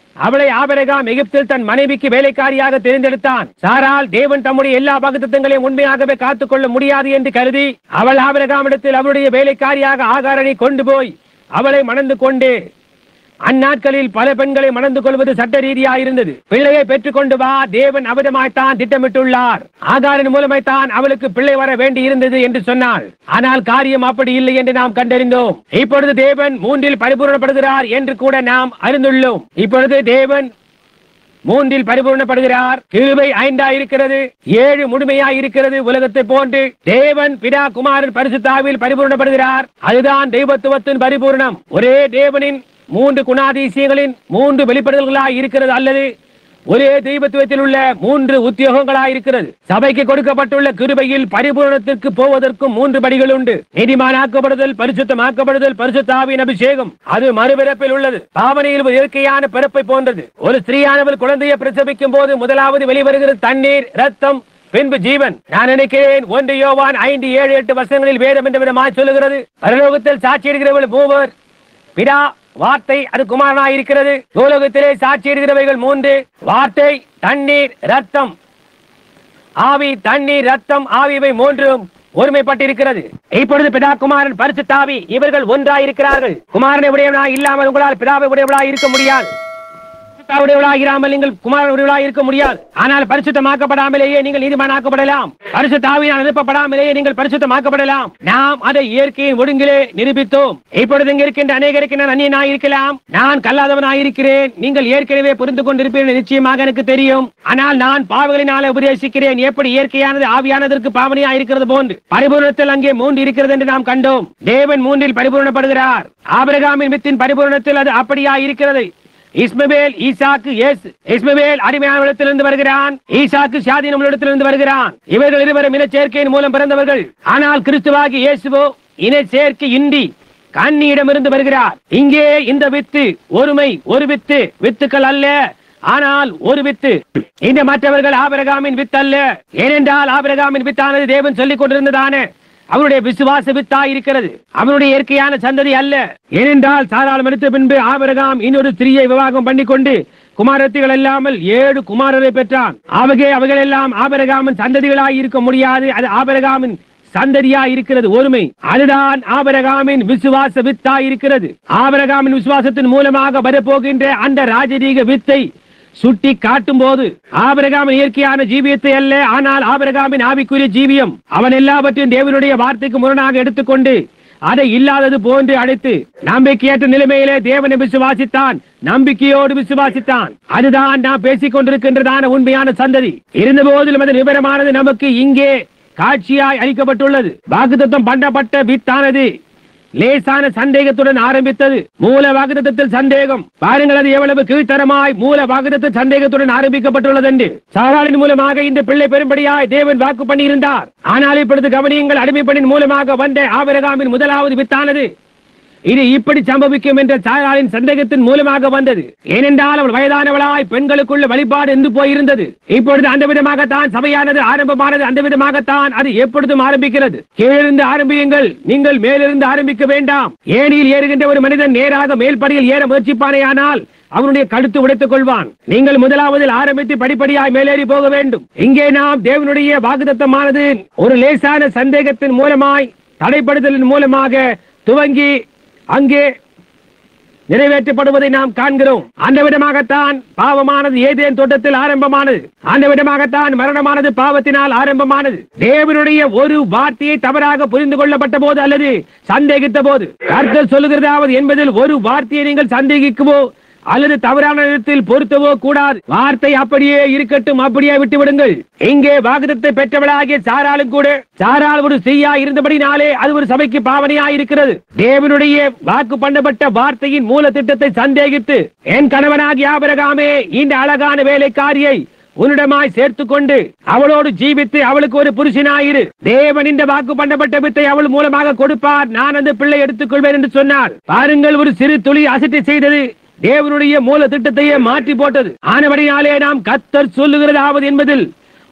அவளை ஆபரகாம் எகிப்தில் தன் மனைவிக்கு வேலைக்காரியாக தேர்ந்தெடுத்தான் சாரால் தேவன் தம்முடைய எல்லா பகுத்தங்களையும் உண்மையாகவே காத்துக்கொள்ள முடியாது என்று கருதி அவள் ஆபரகாமிடத்தில் அவருடைய வேலைக்காரியாக ஆகாரனை கொண்டு போய் அவளை மணந்து கொண்டு அந்நாட்களில் பல பெண்களை மணந்து கொள்வது சட்ட ரீதியா இருந்தது பிள்ளையை பெற்றுக் கொண்டு வா தேவன் அவதமாய்த்தான் திட்டமிட்டுள்ளார் ஆகாரின் மூலமாய்த்தான் அவளுக்கு பிள்ளை வர வேண்டி இருந்தது என்று சொன்னாள் ஆனால் காரியம் அப்படி இல்லை என்று நாம் கண்டறிந்தோம் இப்பொழுது தேவன் மூன்றில் பரிபூரணப்படுகிறார் என்று கூட நாம் அறிந்துள்ளோம் இப்பொழுது தேவன் மூன்றில் பரிபூர்ணப்படுகிறார் கிருபை ஐந்தா இருக்கிறது ஏழு முழுமையா இருக்கிறது உலகத்தை போன்று தேவன் பிதா குமாரன் பரிசுத்தாவில் பரிபூர்ணப்படுகிறார் அதுதான் தெய்வத்துவத்தின் பரிபூர்ணம் ஒரே தேவனின் மூன்று குணாதிசயங்களின் மூன்று வெளிப்படுதல்களாய் இருக்கிறது அல்லது ஒரே தெய்வத்துவத்தில் உள்ள மூன்று உத்தியோகங்களாய் இருக்கிறது சபைக்கு கொடுக்கப்பட்டுள்ள கிருபையில் பரிபூரணத்திற்கு போவதற்கும் மூன்று படிகள் உண்டு நீதிமானாக்கப்படுதல் பரிசுத்தமாக்கப்படுதல் பரிசுத்தாவின் அபிஷேகம் அது மறுபிறப்பில் உள்ளது பாவனையில் ஒரு இயற்கையான பிறப்பை போன்றது ஒரு ஸ்திரீயானவள் குழந்தையை பிரசவிக்கும் போது முதலாவது வெளிவருகிறது தண்ணீர் ரத்தம் பின்பு ஜீவன் நான் நினைக்கிறேன் ஒன்று யோவான் ஐந்து ஏழு எட்டு வருஷங்களில் வேதம் என்ற விதமாய் சொல்லுகிறது பரலோகத்தில் சாட்சியிடுகிறவள் மூவர் பிதா வார்த்தை அது குமாரனாய் இருக்கிறது பூலோகத்திலே சாட்சியிடுகிறவைகள் மூன்று வார்த்தை தண்ணீர் ரத்தம் ஆவி தண்ணீர் ரத்தம் ஆவியவை மூன்றும் ஒருமைப்பட்டிருக்கிறது இப்பொழுது பிதா குமாரன் பரிசுத்தாவி இவர்கள் ஒன்றாய் இருக்கிறார்கள் குமாரனை உடையவனாய் இல்லாமல் உங்களால் பிதாவை உடையவனாய் இருக்க முடியாது பரிசுத்தாவுடையவளாக இராமல் நீங்கள் குமாரனுடையவளாக இருக்க முடியாது ஆனால் பரிசுத்தமாக்கப்படாமலேயே நீங்கள் நீதிமானாக்கப்படலாம் பரிசுத்தாவினால் அனுப்பப்படாமலேயே நீங்கள் பரிசுத்தமாக்கப்படலாம் நாம் அதை இயற்கையின் ஒழுங்கிலே நிரூபித்தோம் இப்பொழுது இங்க இருக்கின்ற அநேகருக்கு நான் அந்நியனாய் இருக்கலாம் நான் கல்லாதவனாய் இருக்கிறேன் நீங்கள் ஏற்கனவே புரிந்து கொண்டிருப்பீர்கள் நிச்சயமாக எனக்கு தெரியும் ஆனால் நான் பாவங்களினால உபதேசிக்கிறேன் எப்படி இயற்கையானது ஆவியானதற்கு பாவனையா இருக்கிறது போன்று பரிபூரணத்தில் அங்கே மூன்று இருக்கிறது என்று நாம் கண்டோம் தேவன் மூன்றில் பரிபூரணப்படுகிறார் ஆபிரகாமின் வித்தின் பரிபூரணத்தில் அது அப்படியா இருக்கிறது இஸ்மவேல் ஈசாக்கு எஸ் இஸ்மவேல் அடிமையான இடத்திலிருந்து வருகிறான் ஈசாக்கு சாதீனம் இடத்திலிருந்து வருகிறான் இவர்கள் இருவரும் இன சேர்க்கையின் மூலம் பிறந்தவர்கள் ஆனால் கிறிஸ்துவாகி இயேசுவோ இன சேர்க்கை இன்றி கண்ணியிடமிருந்து வருகிறார் இங்கே இந்த வித்து ஒருமை ஒரு வித்து வித்துக்கள் அல்ல ஆனால் ஒரு வித்து இந்த மற்றவர்கள் ஆபிரகாமின் வித்து அல்ல ஏனென்றால் ஆபிரகாமின் வித்தானது தேவன் சொல்லிக் கொண்டிருந்ததான அவருடைய விசுவாச வித்தா இருக்கிறது அவனுடைய இயற்கையான சந்ததி அல்ல ஏனென்றால் சாதாரண எடுத்த பின்பு ஆபிரகாம் இன்னொரு ஸ்திரீயை விவாகம் பண்ணிக்கொண்டு குமாரத்திகள் இல்லாமல் ஏழு குமாரரை பெற்றான் அவைகே அவைகள் எல்லாம் ஆபரகாமின் சந்ததிகளாய் இருக்க முடியாது அது ஆபரகாமின் சந்ததியா இருக்கிறது ஒருமை அதுதான் ஆபரகாமின் விசுவாச வித்தா இருக்கிறது ஆபரகாமின் விசுவாசத்தின் மூலமாக வரப்போகின்ற அந்த ராஜரீக வித்தை சுட்டி காட்டும் போது ஆபிரகாமின் இயற்கையான ஜீவியத்தை அல்ல ஆனால் ஆபிரகாமின் ஆவிக்குரிய ஜீவியம் அவன் எல்லாவற்றையும் தேவனுடைய வார்த்தைக்கு முரணாக எடுத்துக்கொண்டு அதை இல்லாதது போன்று அழைத்து நம்பிக்கையற்ற நிலைமையிலே தேவனை விசுவாசித்தான் நம்பிக்கையோடு விசுவாசித்தான் அதுதான் நாம் பேசிக் கொண்டிருக்கின்றதான உண்மையான சந்ததி இருந்த போதிலும் அது விவரமானது நமக்கு இங்கே காட்சியாய் அளிக்கப்பட்டுள்ளது வாக்குத்தத்தம் பண்ணப்பட்ட வித்தானது லேசான சந்தேகத்துடன் ஆரம்பித்தது மூல வாக்குத்தத்தில் சந்தேகம் பாருங்கள் அது எவ்வளவு கீழ்த்தரமாய் மூல வாக்குத்தத்தில் சந்தேகத்துடன் ஆரம்பிக்கப்பட்டுள்ளது என்று சாராளின் மூலமாக இந்த பிள்ளை பெரும்படியாய் தேவன் வாக்கு பண்ணியிருந்தார் ஆனால் இப்பொழுது கவனியுங்கள் அடிமைப்பணின் மூலமாக வந்த ஆபிரகாமின் முதலாவது வித்தானது இது இப்படி சம்பவிக்கும் என்ற சாராளின் சந்தேகத்தின் மூலமாக வந்தது ஏனென்றால் அவள் வயதானவளாய் பெண்களுக்குள்ள வழிபாடு என்று போயிருந்தது இப்பொழுது அந்த விதமாகத்தான் சபையானது ஆரம்பமானது அந்த விதமாகத்தான் அது எப்பொழுதும் ஆரம்பிக்கிறது கீழிருந்து ஆரம்பியுங்கள் நீங்கள் மேலிருந்து ஆரம்பிக்க வேண்டாம் ஏணியில் ஏறுகின்ற ஒரு மனிதன் நேராக மேல்படியில் ஏற முயற்சிப்பானேயானால் அவனுடைய கழுத்து உடைத்துக் கொள்வான் நீங்கள் முதலாவதில் ஆரம்பித்து படிப்படியாய் மேலேறி போக வேண்டும் இங்கே நாம் தேவனுடைய வாக்குத்தத்தமானது ஒரு லேசான சந்தேகத்தின் மூலமாய் தடைப்படுதலின் மூலமாக துவங்கி அங்கே நிறைவேற்றப்படுவதை நாம் காண்கிறோம் அந்த விதமாகத்தான் பாவமானது ஏதேன் தோட்டத்தில் ஆரம்பமானது அந்த விதமாகத்தான் மரணமானது பாவத்தினால் ஆரம்பமானது தேவனுடைய ஒரு வார்த்தையை தவறாக புரிந்து கொள்ளப்பட்ட போது அல்லது சந்தேகித்த போது கர்த்தர் சொல்லுகிறதாவது என்பதில் ஒரு வார்த்தையை நீங்கள் சந்தேகிக்கவோ அல்லது தவறான இடத்தில் பொருத்தவோ கூடாது வார்த்தை அப்படியே இருக்கட்டும் அப்படியே விட்டு விடுங்கள் இங்கே வாக்குத்தத்தை பெற்றவளாகிய சாராலும் கூட சாரால் ஒரு செய்யா இருந்தபடினாலே அது ஒரு சபைக்கு பாவனையா இருக்கிறது தேவனுடைய வாக்கு பண்ணப்பட்ட வார்த்தையின் மூல திட்டத்தை சந்தேகித்து என் கணவனாகிய ஆபிரகாமே இந்த அழகான வேலைக்காரியை உன்னிடமாய் சேர்த்துக் கொண்டு அவளோடு ஜீவித்து அவளுக்கு ஒரு புருஷனாயிரு தேவன் இந்த வாக்கு பண்ணப்பட்ட வித்தை அவள் மூலமாக கொடுப்பார் நான் அந்த பிள்ளை எடுத்துக் கொள்வேன் என்று சொன்னார் பாருங்கள் ஒரு சிறு துளி அசட்டை செய்தது தேவனுடைய மூல திட்டத்தையே மாற்றி போட்டது ஆனபடினாலே நாம் கத்தர் சொல்லுகிறதாவது என்பதில்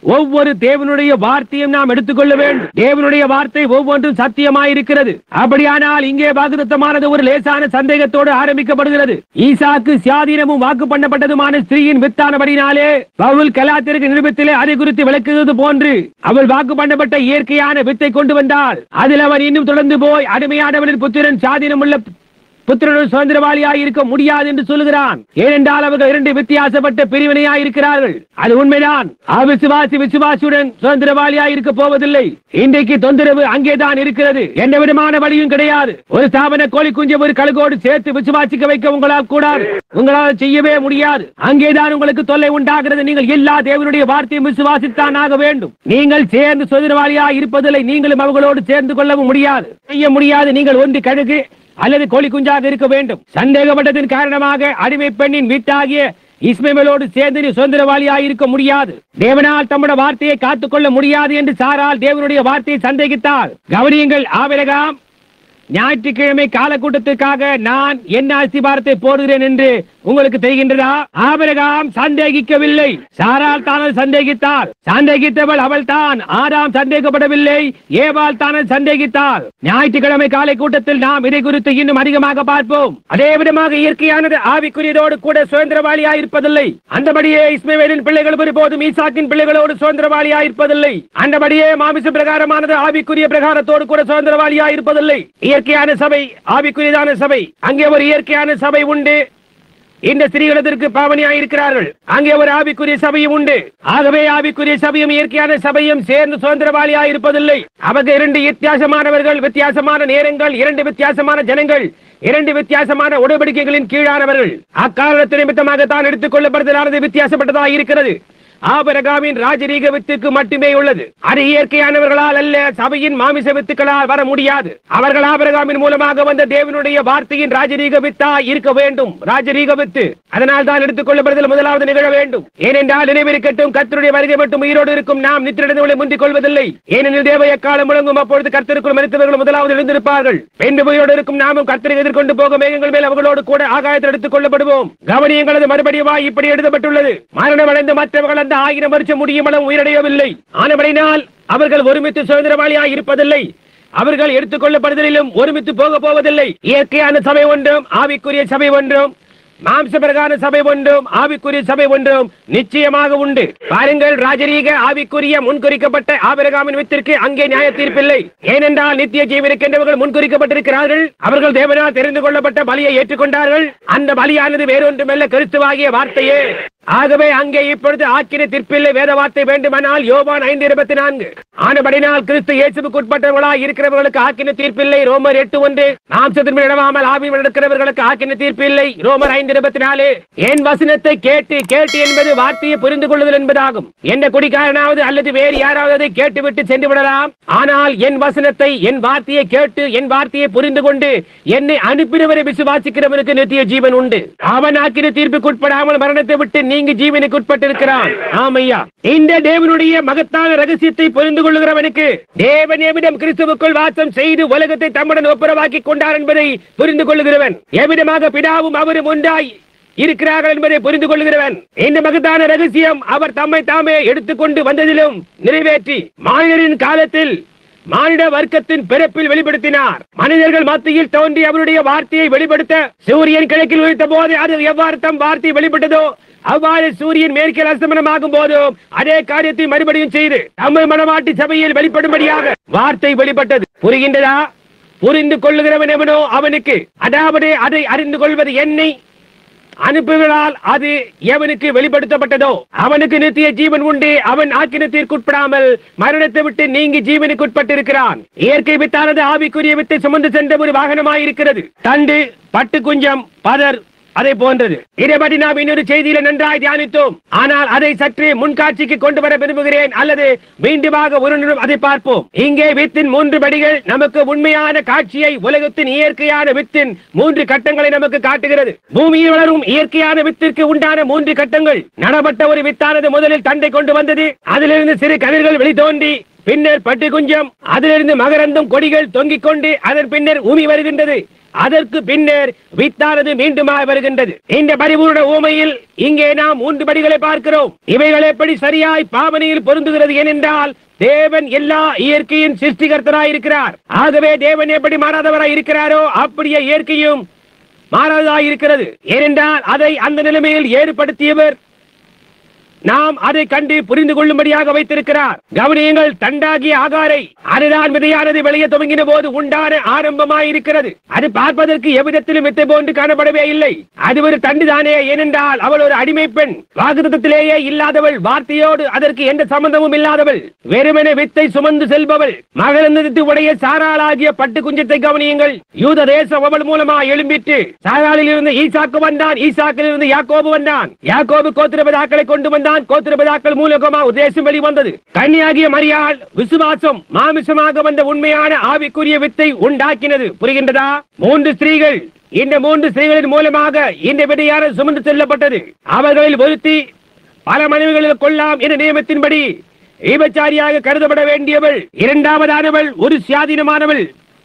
ஒவ்வொரு தேவனுடைய வார்த்தையும் நாம் எடுத்துக்கொள்ள வேண்டும் தேவனுடைய வார்த்தை ஒவ்வொன்றும் சத்தியமாயிருக்கிறது அப்படியானால் இங்கே வாக்குத்தமானது ஒரு லேசான சந்தேகத்தோடு ஆரம்பிக்கப்படுகிறது ஈசாக்கு சுயாதீனமும் வாக்கு பண்ணப்பட்டதுமான ஸ்திரீயின் வித்தானபடினாலே பவுல் கலாத்திற்கு நிருபத்திலே அதை குறித்து விளக்குவது போன்று அவள் வாக்கு பண்ணப்பட்ட இயற்கையான வித்தை கொண்டு வந்தால் அதில் அவர் இன்னும் தொடர்ந்து போய் அடிமையானவரின் புத்திரன் சாதீனம் உள்ள புத்திரனும் சுதந்திரவாளியாய் இருக்க முடியாது என்று சொல்லுகிறான் ஏனென்றால் அவர்கள் இரண்டு வித்தியாசப்பட்ட பிரிவினையாய் இருக்கிறார்கள் அது உண்மைதான் அவிசுவாசி விசுவாசியுடன் சுதந்திரவாளியாய் இருக்க போவதில்லை இன்றைக்கு தொந்தரவு அங்கேதான் இருக்கிறது எந்த விதமான வழியும் கிடையாது ஒரு ஸ்தாபன கோழி குஞ்சு ஒரு கழுகோடு சேர்த்து விசுவாசிக்க வைக்க உங்களால் கூடாது உங்களால் செய்யவே முடியாது அங்கேதான் உங்களுக்கு தொல்லை உண்டாகிறது நீங்கள் எல்லா தேவனுடைய வார்த்தையும் விசுவாசித்தான் ஆக வேண்டும் நீங்கள் சேர்ந்து சுதந்திரவாளியாய் இருப்பதில்லை நீங்களும் அவர்களோடு சேர்ந்து கொள்ளவும் முடியாது செய்ய முடியாது நீங்கள் ஒன்று கழுகு அல்லது கோழி குஞ்சாக இருக்க வேண்டும் சந்தேகப்பட்டதன் காரணமாக அடிமை பெண்ணின் வீட்டாகிய இஸ்மேலோடு சேர்ந்து நீ சுதந்திரவாளியாக இருக்க முடியாது தேவனால் தம்முடைய வார்த்தையை காத்துக்கொள்ள முடியாது என்று சாரால் தேவனுடைய வார்த்தையை சந்தேகித்தார் கவனியுங்கள் ஆபிரகாம் ஞாயிற்றுக்கிழமை காலக்கூட்டத்திற்காக நான் என்ன அஸ்திபாரத்தை போடுகிறேன் என்று உங்களுக்கு தெரிகின்றதா ஆபிரகாம் சந்தேகிக்கவில்லை சாரால் தானே சந்தேகித்தார் சந்தேகித்தவள் அவள் தான் ஆதாம் சந்தேகப்படவில்லை ஏவாள் தானே சந்தேகித்தார் ஞாயிற்றுக்கிழமை காலை கூட்டத்தில் நாம் இதை குறித்து இன்னும் அதிகமாக பார்ப்போம் அதே விதமாக இயற்கையானது ஆவிக்குரியதோடு கூட சுதந்திரவாளியாய் இருப்பதில்லை அந்தபடியே இஸ்மேலின் பிள்ளைகள் ஒருபோதும் ஈசாக்கின் பிள்ளைகளோடு சுதந்திரவாளியாய் இருப்பதில்லை அந்தபடியே மாமிச பிரகாரமானது ஆவிக்குரிய பிரகாரத்தோடு கூட சுதந்திரவாளியாய் இருப்பதில்லை இயற்கையான சபை ஆவிக்குரியதான சபை அங்கே ஒரு இயற்கையான சபை உண்டு இந்த ஸ்திரீகளத்திற்கு பாவனையாய் இருக்கிறார்கள் அங்கே ஒரு ஆவிக்குரிய சபையும் உண்டு ஆகவே ஆவிக்குரிய சபையும் இயற்கையான சபையும் சேர்ந்து சுதந்திரவாளியாய் இருப்பதில்லை அவங்க இரண்டு வித்தியாசமானவர்கள் வித்தியாசமான நேரங்கள் இரண்டு வித்தியாசமான ஜனங்கள் இரண்டு வித்தியாசமான உடன்படிக்கைகளின் கீழானவர்கள் அக்காரணத்து நிமித்தமாக தான் எடுத்துக் கொள்ளப்படுதலானது வித்தியாசப்பட்டதாக இருக்கிறது ஆபரகாவின் ராஜரீக வித்துக்கு மட்டுமே உள்ளது அது இயற்கையானவர்களால் அல்ல சபையின் மாமிச வித்துக்களால் வர முடியாது அவர்கள் ஆபரகாமின் மூலமாக வந்த தேவனுடைய வார்த்தையின் ராஜரீக வித்தா இருக்க வேண்டும் ராஜரீக வித்து அதனால் தான் எடுத்துக் கொள்ளப்படுதல் முதலாவது நிகழ வேண்டும் ஏனென்றால் நினைவிருக்கட்டும் கர்த்தருடைய வருகை மட்டும் உயிரோடு இருக்கும் நாம் நித்திரங்களை முந்திக் கொள்வதில்லை ஏனெனில் தேவ எக்காலம் முழங்கும் அப்பொழுது கர்த்தருக்குள் மறித்தவர்கள் முதலாவது எழுந்திருப்பார்கள் பெண்டு உயிரோடு இருக்கும் நாமும் கர்த்தரை எதிர்கொண்டு போக மேகங்கள் மேல் அவர்களோடு கூட ஆகாயத்தில் எடுத்துக் கொள்ளப்படுவோம் கவனியங்களது மறுபடியும் இப்படி எழுதப்பட்டுள்ளது மரணம் அடைந்த மற்றவர்கள் அந்த ஆயிரம் வருஷம் முடியும் அளவு உயிரடையவில்லை ஆனபடினால் அவர்கள் ஒருமித்து சுதந்திரவாளியாய் இருப்பதில்லை அவர்கள் எடுத்துக் கொள்ளப்படுதலிலும் ஒருமித்து போக போவதில்லை இயற்கையான சபை ஒன்றும் ஆவிக்குரிய சபை ஒன்றும் மாம்ச பிரகார சபை ஒன்றும் ஆவிக்குரிய சபை ஒன்றும் நிச்சயமாக உண்டு பாருங்கள் ராஜரீக ஆவிக்குரிய முன்குறிக்கப்பட்ட ஆபிரகாமின் வித்திற்கு அங்கே நியாய தீர்ப்பில்லை ஏனென்றால் நித்திய ஜீவனுக்கென்றவர்கள் முன்குறிக்கப்பட்டிருக்கிறார்கள் அவர்கள் தேவனால் தெரிந்து கொள்ளப்பட்ட பலியை ஏற்றுக்கொண்டார்கள் அந்த பலியானது வேறொன்றுமல்ல கிறிஸ்துவாகிய வார்த்தையே ஆகவே அங்கே இப்பொழுது ஆக்கிர தீர்ப்பில்லை வேத வார்த்தை வேண்டுமானால் யோவான் ஐந்து இருபத்தி நான்கு ஆனபடினால் கிறிஸ்து இயேசுக்கு உட்பட்டவர்களாய் இருக்கிறவர்களுக்கு ஆக்கின தீர்ப்பில்லை ரோமர் எட்டு ஒன்று மாம்சத்தின் இடமாமல் ஆவி நடக்கிறவர்களுக்கு ஆக்கின தீர்ப்பில்லை ரோமர் ஐந்து இருபத்தி நாலு என் வசனத்தை கேட்டு கேட்டு என்பது வார்த்தையை புரிந்து கொள்ளுதல் என்பதாகும் எந்த குடிக்காரனாவது அல்லது வேறு யாராவது அதை கேட்டுவிட்டு சென்று விடலாம் ஆனால் என் வசனத்தை என் வார்த்தையை கேட்டு என் வார்த்தையை புரிந்து கொண்டு என்னை அனுப்பினவரை விசுவாசிக்கிறவனுக்கு நித்திய ஜீவன் உண்டு அவன் ஆக்கின தீர்ப்புக்கு உட்படாமல் மரணத்தை விட்டு நீங்க ஜீவனுக்கு உட்பட்டிருக்கிறான் ஆமையா இந்த தேவனுடைய மகத்தான ரகசியத்தை புரிந்து கொள்ளுகிறவனுக்கு தேவன் எவ்விடம் கிறிஸ்துவுக்குள் வாசம் செய்து உலகத்தை தம்முடன் ஒப்புரவாக்கி கொண்டார் என்பதை புரிந்து கொள்ளுகிறவன் எவ்விதமாக பிதாவும் அவரும் ஒன்றாய் இருக்கிறார்கள் என்பதை புரிந்து கொள்கிறவன் இந்த மகத்தான ரகசியம் அவர் தம்மை தாமே எடுத்துக்கொண்டு வந்ததிலும் நிறைவேற்றி மாநிலரின் காலத்தில் மானிட வர்க்கத்தின் பிறப்பில் வெளிப்படுத்தினார் மனிதர்கள் மத்தியில் தோன்றி அவருடைய வார்த்தையை வெளிப்படுத்த சூரியன் கிழக்கில் உழைத்த போது அது எவ்வாறு தம் வார்த்தை வெளிப்பட்டதோ அவ்வாறு சூரியன் மேற்கில் அஸ்தமனமாகும் போதும் அதே காரியத்தை மறுபடியும் செய்து தம்மை மனமாட்டி சபையில் வெளிப்படும்படியாக வார்த்தை வெளிப்பட்டது புரிகின்றதா புரிந்து கொள்ளுகிறவன் எவனோ அவனுக்கு அதாவது அதை அறிந்து கொள்வது என்னை அனுப்புவதால் அது எவனுக்கு வெளிப்படுத்தப்பட்டதோ அவனுக்கு நித்திய ஜீவன் உண்டு அவன் ஆக்கினத்திற்குட்படாமல் மரணத்தை விட்டு நீங்கி ஜீவனுக்கு உட்பட்டிருக்கிறான் இயற்கை வித்தானது ஆவிக்குரிய வித்தை சுமந்து சென்ற ஒரு வாகனமாயிருக்கிறது தண்டு பட்டு குஞ்சம் பதர் அதை போன்றது இதைப்படி நாம் இன்னொரு செய்தியில நன்றாய் தியானித்தோம் ஆனால் அதை சற்று முன்காட்சிக்கு கொண்டு வர விரும்புகிறேன் அல்லது மீண்டுமாக ஒரு நிமிடம் அதை பார்ப்போம் இங்கே வித்தின் மூன்று படிகள் நமக்கு உண்மையான காட்சியை உலகத்தின் இயற்கையான வித்தின் மூன்று கட்டங்களை நமக்கு காட்டுகிறது பூமியில் வளரும் இயற்கையான வித்திற்கு உண்டான மூன்று கட்டங்கள் நடப்பட்ட ஒரு வித்தானது முதலில் தண்டை கொண்டு வந்தது அதிலிருந்து சிறு கதிர்கள் வெளித்தோன்றி பின்னர் பட்டு குஞ்சம் அதிலிருந்து மகரந்தும் கொடிகள் தொங்கிக் கொண்டு அதன் பின்னர் ஊமி வருகின்றது அதற்கு பின்னர் வித்தானது மீண்டுமாய் வருகின்றது இந்த பரிபூர்ண ஊமையில் இங்கே நாம் மூன்று படிகளை பார்க்கிறோம் இவைகள் எப்படி சரியாய் பாவனையில் பொருந்துகிறது ஏனென்றால் தேவன் எல்லா இயற்கையின் சிருஷ்டிகர்த்தராய் இருக்கிறார் ஆகவே தேவன் எப்படி மாறாதவராய் இருக்கிறாரோ அப்படியே இயற்கையும் மாறாததாய் இருக்கிறது ஏனென்றால் அதை அந்த நிலைமையில் ஏற்படுத்தியவர் நாம் அதை கண்டு புரிந்து கொள்ளும்படியாக வைத்திருக்கிறார் கவனியங்கள் தண்டாகிய ஆகாரை அதுதான் விதையானது விளைய துவங்கின போது உண்டான ஆரம்பமாயிருக்கிறது அது பார்ப்பதற்கு எவ்விதத்திலும் வித்தை போன்று காணப்படவே இல்லை அது ஒரு தண்டுதானே ஏனென்றால் அவள் ஒரு அடிமை பெண் வாக்குத்தத்திலேயே இல்லாதவள் வார்த்தையோடு அதற்கு எந்த சம்பந்தமும் இல்லாதவள் வெறுமனே வித்தை சுமந்து செல்பவள் மகளந்தது உடைய சாராளாகிய பட்டு குஞ்சத்தை கவனியுங்கள் யூத தேசம் அவள் மூலமா எழும்பிட்டு சாராளில் இருந்து ஈசாக்கு வந்தான் ஈசாக்கில் இருந்து யாக்கோபு வந்தான் யாக்கோபு கோத்திரபதாக்களை கொண்டு வந்தான் கோத்திரபதாக்கள் மூலகமா உதேசம் வெளிவந்தது கன்னியாகிய மரியாள் விசுவாசம் மாமிசமாக வந்த உண்மையான ஆவிக்குரிய வித்தை உண்டாக்கினது புரிகின்றதா மூன்று ஸ்திரீகள் இந்த மூன்று ஸ்திரீகளின் மூலமாக இந்த விதையான சுமந்து செல்லப்பட்டது அவர்களில் ஒருத்தி பல மனைவிகளில் கொள்ளலாம் என்ற நியமத்தின்படி விபச்சாரியாக கருதப்பட வேண்டியவள் இரண்டாவதானவள் ஒரு சுயாதீனமானவள்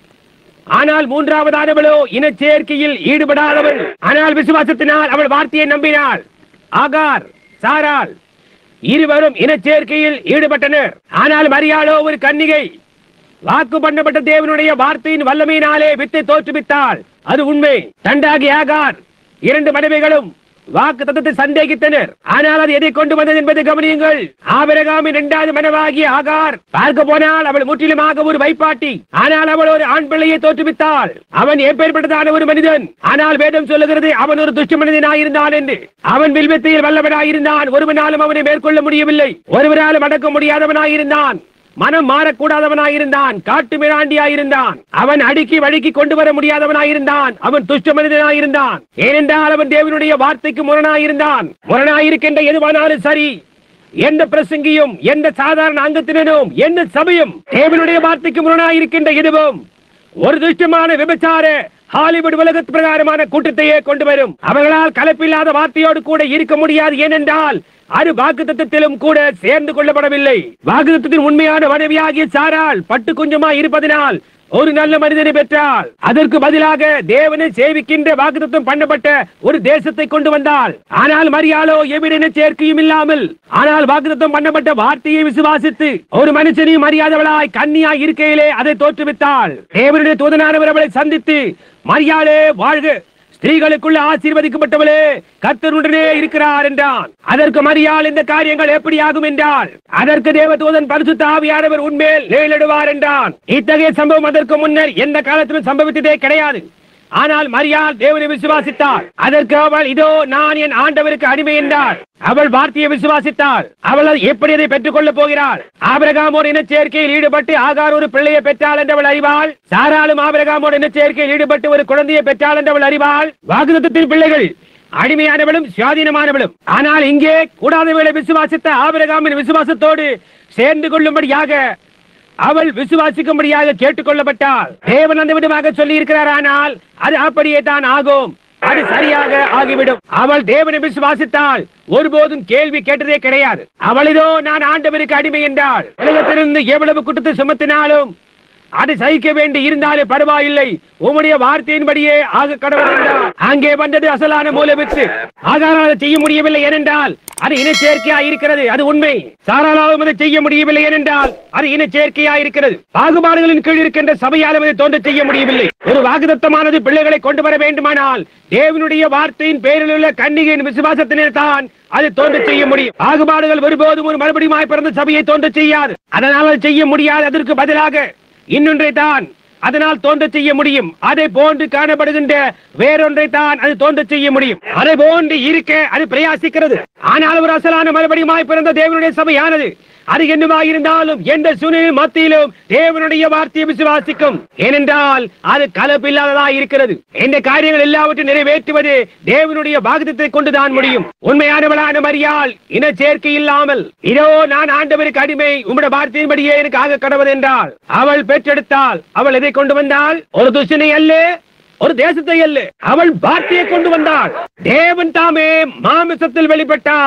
ஆனால் மூன்றாவதானவளோ இனச் சேர்க்கையில் ஈடுபடாதவள் ஆனால் விசுவாசத்தினால் அவள் வார்த்தையை நம்பினாள் ஆகார் சாராள் இருவரும் இனச் சேர்க்கையில் ஈடுபட்டனர் ஆனால் மரியாளோ ஒரு கன்னிகை வாக்கு பண்ணப்பட்ட தேவனுடைய வார்த்தையின் வல்லமையினாலே வித்தை தோற்றுவித்தாள் அது உண்மை தண்டாகி ஆகார் இரண்டு மனைவிகளும் வாக்கு தத்தத்தை சந்தேகித்தனர் ஆனால் அது எதை கொண்டு வந்தது என்பதை கவனியுங்கள் ஆபிரகாமின் இரண்டாவது மனைவாகிய ஆகார் பார்க்க போனால் அவள் முற்றிலுமாக ஒரு வைப்பாட்டி ஆனால் அவள் ஒரு ஆண் பிள்ளையை தோற்றுவித்தாள் அவன் எப்பேற்பட்டதான ஒரு மனிதன் ஆனால் வேதம் சொல்லுகிறது அவன் ஒரு துஷ்ட மனிதனாயிருந்தான் என்று அவன் வில்வித்தையில் வல்லவனாயிருந்தான் ஒருவனாலும் அவனை மேற்கொள்ள முடியவில்லை ஒருவராலும் அடக்க முடியாதவனாயிருந்தான் மனம் மாறக்கூடாதவனாயிருந்தான் காட்டு மிராண்டியாயிருந்தான் அவன் அடுக்கி வழுக்கி கொண்டு வர முடியாதவனாயிருந்தான் அவன் துஷ்ட மனிதனாயிருந்தான் ஏனென்றால் அவன் தேவனுடைய வார்த்தைக்கு முரணாயிருந்தான் முரணாயிருக்கின்ற எதுவானாலும் சரி எந்த பிரசங்கியும் எந்த சாதாரண அங்கத்தினரும் எந்த சபையும் தேவனுடைய வார்த்தைக்கு முரணாயிருக்கின்ற எதுவும் ஒரு துஷ்டமான விபச்சார ஹாலிவுட் உலகத்து பிரகாரமான கூட்டத்தையே கொண்டு வரும் அவர்களால் கலப்பில்லாத வார்த்தையோடு கூட இருக்க முடியாது ஏனென்றால் அது வாக்குத்தத்திலும் கூட சேர்ந்து கொள்ளப்படவில்லை வாக்குத்தத்தின் உண்மையான மனைவியாகிய சாரால் பட்டு கொஞ்சமா இருப்பதனால் ஒரு நல்ல மனிதனை பெற்றால் அதற்கு பதிலாக தேவனை சேவிக்கின்ற வாக்குத்தத்தம் பண்ணப்பட்ட ஒரு தேசத்தை கொண்டு வந்தாள் ஆனால் மரியாளோ எவ்விட சேர்க்கையும் இல்லாமல் ஆனால் வாக்குத்தத்தம் பண்ணப்பட்ட வார்த்தையை விசுவாசித்து ஒரு மனுஷனையும் அறியாதவளாய் கன்னியாய் இருக்கையிலே அதை தோற்றுவித்தாள் தேவனுடைய தூதனானவர் அவளை சந்தித்து மரியாளே வாழ்க ஸ்திரீகளுக்குள்ள ஆசீர்வதிக்கப்பட்டவளே கர்த்தருடனே இருக்கிறார் என்றான் அதற்கு மரியாள் இந்த காரியங்கள் எப்படி ஆகும் என்றால் அதற்கு தேவதூதன் பரிசுத்த ஆவியானவர் உண்மையில் நிழலிடுவார் என்றான் இத்தகைய சம்பவம் அதற்கு முன்னர் எந்த காலத்திலும் சம்பவித்ததே கிடையாது ஆனால் மரியாள் தேவனை விசுவாசித்தாள் அதற்கு அவள் இதோ நான் என் ஆண்டவருக்கு அடிமை என்றார் அவள் வார்த்தையை விசுவாசித்தாள் அவள் அதை எப்படி அதை பெற்றுக் கொள்ளப் போகிறாள் ஆபிரகாமோர் இனச்சேர்க்கையில் ஈடுபட்டு ஆகார் ஒரு பிள்ளையை பெற்றாள் என்று அவள் அறிவாள் சாராளும் ஆபிரகாமோர் இனச்சேர்க்கையில் ஈடுபட்டு ஒரு குழந்தையை பெற்றாள் என்று அவள் அறிவாள் வாக்குத்தத்தின் பிள்ளைகள் அடிமையானவளும் சுயாதீனமானவளும் ஆனால் இங்கே கூடாதவர்களை விசுவாசித்த ஆபிரகாமின் விசுவாசத்தோடு சேர்ந்து கொள்ளும்படியாக அவள் விசுவாசிக்கும்படியாக கேட்டுக் கொள்ளப்பட்டாள் தேவன் அந்த விதமாக சொல்லி இருக்கிறார் ஆனால் அது அப்படியே தான் ஆகும் அது சரியாக ஆகிவிடும் அவள் தேவனை விசுவாசித்தாள் ஒருபோதும் கேள்வி கேட்டதே கிடையாது அவளிதோ நான் ஆண்டவருக்கு அடிமை என்றாள் உலகத்திலிருந்து எவ்வளவு குற்றத்தை சுமத்தினாலும் அதை சகிக்க வேண்டி இருந்தாலே பரவாயில்லை உம்முடைய வார்த்தையின்படியே ஆக கடவுள் என்றார். அங்கே வந்தது அசலான மூலவித்து ஆகாரால் செய்ய முடியவில்லை ஏனென்றால் அது இன சேர்க்கையா இருக்கிறது அது உண்மை சாராளாவும் அதை செய்ய முடியவில்லை ஏனென்றால் அது இன சேர்க்கையா இருக்கிறது பாகுபாடுகளின் கீழ் இருக்கின்ற சபையால் அதை தோன்ற செய்ய முடியவில்லை ஒரு வாக்குதத்தமானது பிள்ளைகளை கொண்டு வர வேண்டுமானால் தேவனுடைய வார்த்தையின் பேரில் உள்ள கன்னிகையின் விசுவாசத்தினர் தான் அது தோன்ற செய்ய முடியும் பாகுபாடுகள் ஒருபோதும் ஒரு மறுபடியும் பிறந்த சபையை தோன்ற செய்யாது அதனால் அது செய்ய முடியாது அதற்கு பதிலாக இன்னொன்றை தான் அதனால் தோன்ற செய்ய முடியும் அதை போன்று காணப்படுகின்ற வேறொன்றை தான் அது தோன்ற செய்ய முடியும் அதை போன்று இருக்க அது பிரயாசிக்கிறது ஆனால் ஒரு அசலான மறுபடியும் பிறந்த தேவனுடைய சபையானது அது என்னவாக இருந்தாலும் எந்த சூழ்நிலை மத்தியிலும் தேவனுடைய வார்த்தையை விசுவாசிக்கும் ஏனென்றால் அது கலப்பில்லாததா இருக்கிறது இந்த காரியங்கள் எல்லாவற்றையும் நிறைவேற்றுவது தேவனுடைய பாகத்தை கொண்டுதான் முடியும் உண்மையானவளான மரியாள் இன சேர்க்கை இல்லாமல் இதோ நான் ஆண்டவருக்கு அடிமை உம்முடைய வார்த்தையின்படியே எனக்கு ஆக கடவுள் என்றால் அவள் பெற்றெடுத்தால் அவள் எதை கொண்டு வந்தால் ஒரு துஷ்டனை அல்ல ஒரு தேசத்தை அல்ல அவள் வார்த்தையை கொண்டு வந்தாள் தேவன் தாமே மாமிசத்தில் வெளிப்பட்டார்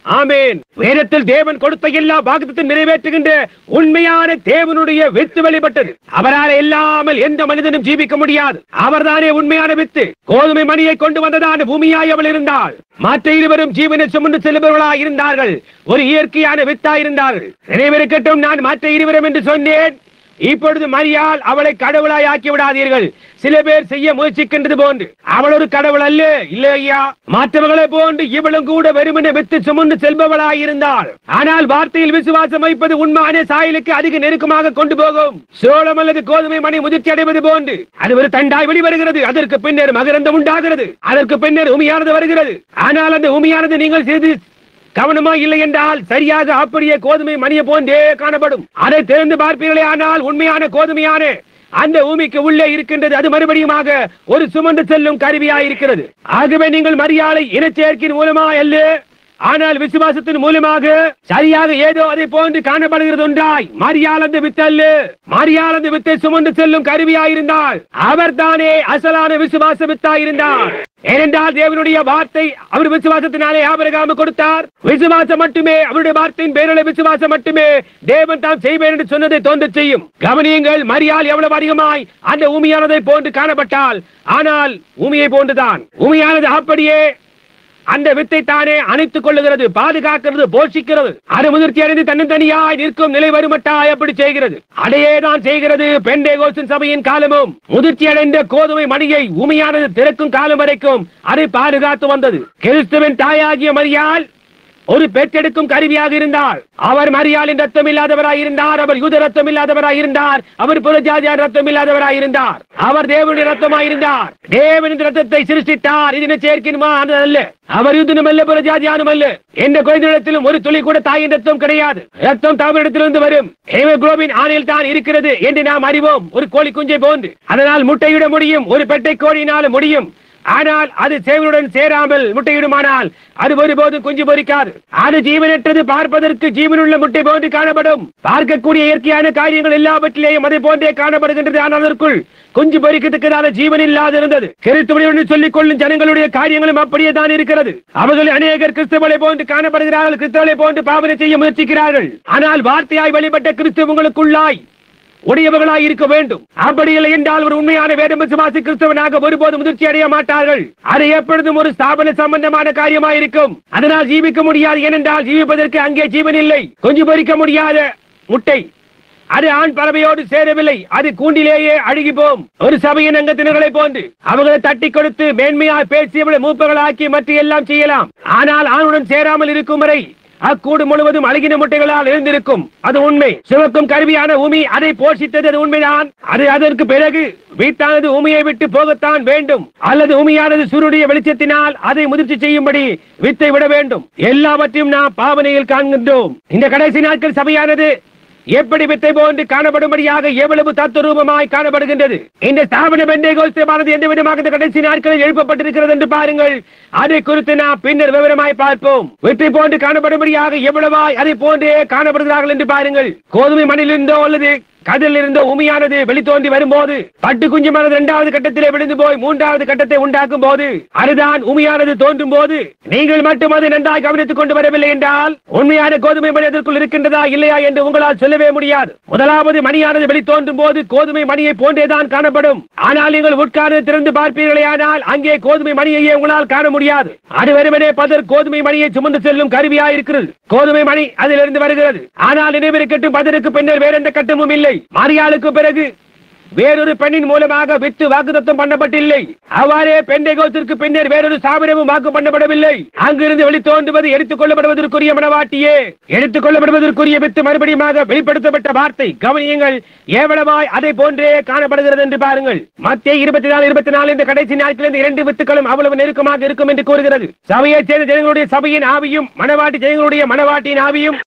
ஆமென் வேதத்தில் தேவன் கொடுத்த எல்லா வாக்குத்தத்தையும் நிறைவேற்றுகின்ற உண்மையான தேவனுடைய வித்து வெளிப்பட்டது அவரால் இல்லாமல் எந்த மனிதனும் ஜீவிக்க முடியாது அவர்தானே உண்மையான வித்து கோதுமை மணியை கொண்டு வந்ததான பூமியாய் அவள் இருந்தாள் மற்ற இருவரும் ஜீவனை சுமந்து செல்பவர்களாய் இருந்தார்கள் ஒரு இயற்கையான வித்தாய் இருந்தார்கள் நினைவிருக்கட்டும் நான் மற்ற இருவரும் என்று சொன்னேன் இப்பொழுது மரியாள் அவளை கடவுளாய் ஆக்கி விடாதீர்கள் சில பேர் செய்ய முயற்சிக்கின்றது போன்று அவள் ஒரு கடவுள் அல்ல இல்லையா மற்றவர்களை போன்று இவளும் கூட வெறுமனே வித்து சுமந்து செல்பவளாய் இருந்தாள் ஆனால் வார்த்தையில் விசுவாசம் வைப்பது உண்மையான சாயலுக்கு அதிக நெருக்கமாக கொண்டு போகும் சோளம் அல்லது கோதுமை மணி முதிர்ச்சி அடைவது போன்று அது ஒரு தண்டாய் வெளிவருகிறது அதற்கு பின்னர் மகரந்தம் உண்டாகிறது அதற்கு பின்னர் உமியானது வருகிறது ஆனால் அந்த உமியானது நீங்கள் சிறிது கவனமா இல்லை என்றால் சரியாக அப்படியே கோதுமை மணிய போன்றே காணப்படும் அதை திறந்து பார்ப்பீர்களே ஆனால் உண்மையான கோதுமையான அந்த பூமிக்கு உள்ளே இருக்கின்றது அது மறுபடியுமாக ஒரு சுமந்து செல்லும் கருவியாய் இருக்கிறது ஆகவே நீங்கள் மரியாதை இனச்சேர்க்கின் மூலமா அல்ல ஆனால் விசுவாசத்தின் மூலமாக சரியாக ஏதோ அதை போன்று காணப்படுகிறது ஒன்றாய் மரியாள் அந்த வித்தல்ல மரியாள் அந்த வித்தை சுமந்து செல்லும் கருவியாயிருந்தால் அவர் தானே அசலான விசுவாச வித்தாயிருந்தார் ஏனென்றால் தேவனுடைய வார்த்தை அவர் விசுவாசத்தினாலே ஆபரகாம கொடுத்தார் விசுவாசம் மட்டுமே அவருடைய வார்த்தையின் பேரில் விசுவாசம் மட்டுமே தேவன் தாம் செய்வேன் என்று சொன்னதை தோன்ற செய்யும் கவனியுங்கள் மரியாள் எவ்வளவு அதிகமாய் அந்த உமியானதை போன்று காணப்பட்டால் ஆனால் உமியை போன்றுதான் உமியானது அப்படியே அந்த வித்தை தானே அணைத்துக் கொள்ளுகிறது பாதுகாக்கிறது போஷிக்கிறது அது முதிர்ச்சி அடைந்து தன்னந்தனியாய் நிற்கும் நிலை வருமட்டாய் அப்படி செய்கிறது அடையே தான் செய்கிறது பெண்டேகோசின் சபையின் காலமும் முதிர்ச்சி அடைந்த கோதுமை மணியை உமையானது திறக்கும் காலம் வரைக்கும் அதை பாதுகாத்து வந்தது கிறிஸ்துவின் தாயாகிய மரியாள் ஒரு பெற்றெடுக்கும் கருவியாக இருந்தார் அவர் மரியாளின் ரத்தம் இல்லாதவராய் இருந்தார் அவர் யூத ரத்தம் இல்லாதவராய் இருந்தார் அவர் புறஜாதியார் ரத்தம் இல்லாதவராய் இருந்தார் அவர் தேவனுடைய ரத்தமாய் இருந்தார் தேவனின் ரத்தத்தை சிருஷ்டித்தார் இதனை சேர்க்கினுமா அல்ல அவர் யூதனும் அல்ல புறஜாதியானும் அல்ல எந்த குழந்தையிடத்திலும் ஒரு துளி கூட தாயின் ரத்தம் கிடையாது ரத்தம் தாவரிடத்திலிருந்து வரும் ஹேமோகுளோபின் ஆணையில் தான் இருக்கிறது என்று நாம் அறிவோம் ஒரு கோழி குஞ்சை போன்று அதனால் முட்டையிட முடியும் ஒரு பெட்டை கோழியினால முடியும் ஆனால் அது சேவனுடன் சேராமல் முட்டையிடுமானால் அது ஒருபோதும் குஞ்சு பொறிக்காது அது ஜீவனற்றது பார்ப்பதற்கு ஜீவனுள்ள முட்டை போன்று காணப்படும் பார்க்கக்கூடிய இயற்கையான காரியங்கள் எல்லாவற்றிலேயும் அதை போன்றே காணப்படுகின்றது ஆனால் அதற்குள் குஞ்சு பொறிக்கத்தக்கதான ஜீவன் இல்லாது இருந்தது கிறிஸ்துவனை சொல்லிக் கொள்ளும் ஜனங்களுடைய காரியங்களும் அப்படியே தான் இருக்கிறது அவர்கள் அநேகர் கிறிஸ்துவனை போன்று காணப்படுகிறார்கள் கிறிஸ்துவனை போன்று பாவனை செய்ய முயற்சிக்கிறார்கள் ஆனால் வார்த்தையாய் வழிபட்ட கிறிஸ்துவங்களுக்குள்ளாய் உடையவர்களாய் இருக்க வேண்டும் அப்படி இல்லை என்றால் ஒரு உண்மையான வேதம் விசுவாசி கிறிஸ்தவனாக ஒருபோதும் முதிர்ச்சி அடைய மாட்டார்கள் அது எப்பொழுதும் ஒரு ஸ்தாபன சம்பந்தமான காரியமாய் இருக்கும் அதனால் ஜீவிக்க முடியாது ஏனென்றால் ஜீவிப்பதற்கு அங்கே ஜீவன் இல்லை கொஞ்சம் பொறிக்க முடியாத முட்டை அது ஆண் பறவையோடு சேரவில்லை அது கூண்டிலேயே அழுகி போம் ஒரு சபையின் அங்கத்தினர்களை போன்று அவர்களை தட்டி கொடுத்து மேன்மையாய் பேசியவளை மூப்பகளாக்கி மற்ற எல்லாம் செய்யலாம் ஆனால் ஆணுடன் சேராமல் இருக்கும் வரை அக்கூடு முழுவதும் அழுகின முட்டைகளால் எழுந்திருக்கும் அது உண்மை சிவக்கும் கருவியான உமி அதை போஷித்தது அது உண்மைதான் அது அதற்கு பிறகு வீட்டானது உமியை விட்டு போகத்தான் வேண்டும் அல்லது உமியானது சூருடைய வெளிச்சத்தினால் அதை முதிர்ச்சி செய்யும்படி வித்தை விட வேண்டும் எல்லாவற்றையும் நாம் பாவனையில் காண்கின்றோம் இந்த கடைசி நாட்கள் சபையானது எப்படி வித்தை போன்று காணப்படும்படியாக எவ்வளவு தத்துரூபமாய் காணப்படுகின்றது இந்த ஸ்தாபன பெண்டேகோஸ்தமானது எந்த விதமாக இந்த கடைசி நாட்களில் எழுப்பப்பட்டிருக்கிறது என்று பாருங்கள் அதை குறித்து நாம் பின்னர் விவரமாய் பார்ப்போம் வெற்றி போன்று காணப்படும்படியாக எவ்வளவாய் அதை போன்றே காணப்படுகிறார்கள் என்று பாருங்கள் கோதுமை மண்ணிலிருந்தோ அல்லது கதில் இருந்த உமியானது வெளித்தோன்றி வரும்போது பட்டு குஞ்சுமானது இரண்டாவது கட்டத்திலே விழுந்து போய் மூன்றாவது கட்டத்தை உண்டாக்கும் போது அதுதான் உமியானது தோன்றும் போது நீங்கள் மட்டும் அதை நன்றாய் கவனித்துக் கொண்டு வரவில்லை என்றால் உண்மையான கோதுமை மணி அதற்குள் இருக்கின்றதா இல்லையா என்று உங்களால் சொல்லவே முடியாது முதலாவது மணியானது வெளித்தோன்றும் போது கோதுமை மணியை போன்றேதான் காணப்படும் ஆனால் நீங்கள் உட்கார்ந்து திறந்து பார்ப்பீர்களே ஆனால் அங்கே கோதுமை மணியையே உங்களால் காண முடியாது அது வெறுமனே பதர் கோதுமை மணியை சுமந்து செல்லும் கருவியா இருக்கிறது கோதுமை மணி அதிலிருந்து வருகிறது ஆனால் நினைவிருக்கட்டும் பதருக்கு பின்னர் வேற எந்த கட்டமும் இல்லை மரியாளுக்கு பிறகு வேறொரு பெண்ணின் மூலமாக வித்து வாக்குத்தத்தம் பண்ணப்பட்டில்லை அவ்வாறே பெண்டைகோத்திற்கு பின்னர் வேறொரு சாபனமும் வாக்கு பண்ணப்படவில்லை அங்கிருந்து வெளித்தோன்றுவது எடுத்துக் கொள்ளப்படுவதற்குரிய மனவாட்டியே எடுத்துக் கொள்ளப்படுவதற்குரிய வித்து மறுபடியுமாக வெளிப்படுத்தப்பட்ட வார்த்தை கவனியுங்கள் ஏவலமாய் அதை போன்றே காணப்படுகிறது என்று பாருங்கள் மத்திய இருபத்தி நாலு இருபத்தி நாலு இந்த கடைசி நாட்களில் இந்த இரண்டு வித்துக்களும் அவ்வளவு நெருக்கமாக இருக்கும் என்று கூறுகிறது சபையைச் சேர்ந்த ஜனங்களுடைய சபையின் ஆவியும் மனவாட்டி ஜனங்களுடைய மனவாட்டியின் ஆவியும்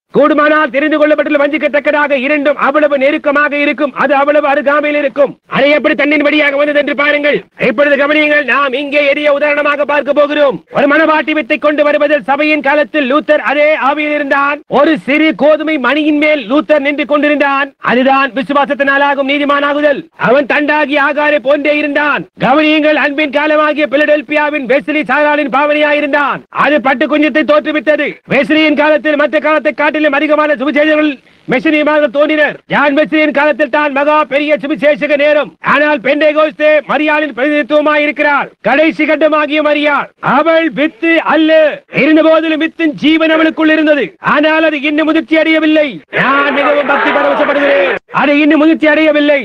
கூடுமானால் தெரிந்து கொள்ளப்பட்டுள்ள வஞ்சிக்கத்தக்கதாக இரண்டும் அவ்வளவு நெருக்கமாக இருக்கும் அது அவ்வளவு அருகாமையில் இருக்கும் அதை எப்படி தண்ணின் வழியாக வந்தது என்று பாருங்கள் இப்பொழுது கவனியுங்கள் நாம் இங்கே எளிய உதாரணமாக பார்க்க போகிறோம் ஒரு மனவாட்டி வித்தை கொண்டு வருவதில் சபையின் காலத்தில் லூத்தர் அதே ஆவியில் இருந்தான் ஒரு சிறு கோதுமை மணியின் மேல் லூத்தர் நின்று கொண்டிருந்தான் அதுதான் விசுவாசத்தினாலாகும் நீதிமானாகுதல் அவன் தண்டாகி ஆகாரை போன்றே இருந்தான் கவனியுங்கள் அன்பின் காலமாகிய பிலடெல்பியாவின் வெஸ்லி சாராளின் பாவனையாயிருந்தான் அது பட்டு குஞ்சத்தை தோற்றுவித்தது வெஸ்லியின் காலத்தில் மற்ற காலத்தை காட்டிலும் அதிகமான சுவிசேஷர்கள் மெஷினியமாக தோன்றினர் ஜான் வெஸ்லியின் காலத்தில் தான் மகா பெரிய சுவிசேஷக நேரம் ஆனால் பெண்டேகோஸ்தே மரியாளின் பிரதிநிதித்துவமாய் இருக்கிறார் கடைசி கட்டமாகிய மரியாள் அவள் வித்து அல்ல இருந்த போதிலும் வித்தின் ஜீவன் அவளுக்குள் இருந்தது ஆனால் அது இன்னும் முதிர்ச்சி அடையவில்லை நான் மிகவும் பக்தி பரவசப்படுகிறேன் அது இன்னும் முதிர்ச்சி அடையவில்லை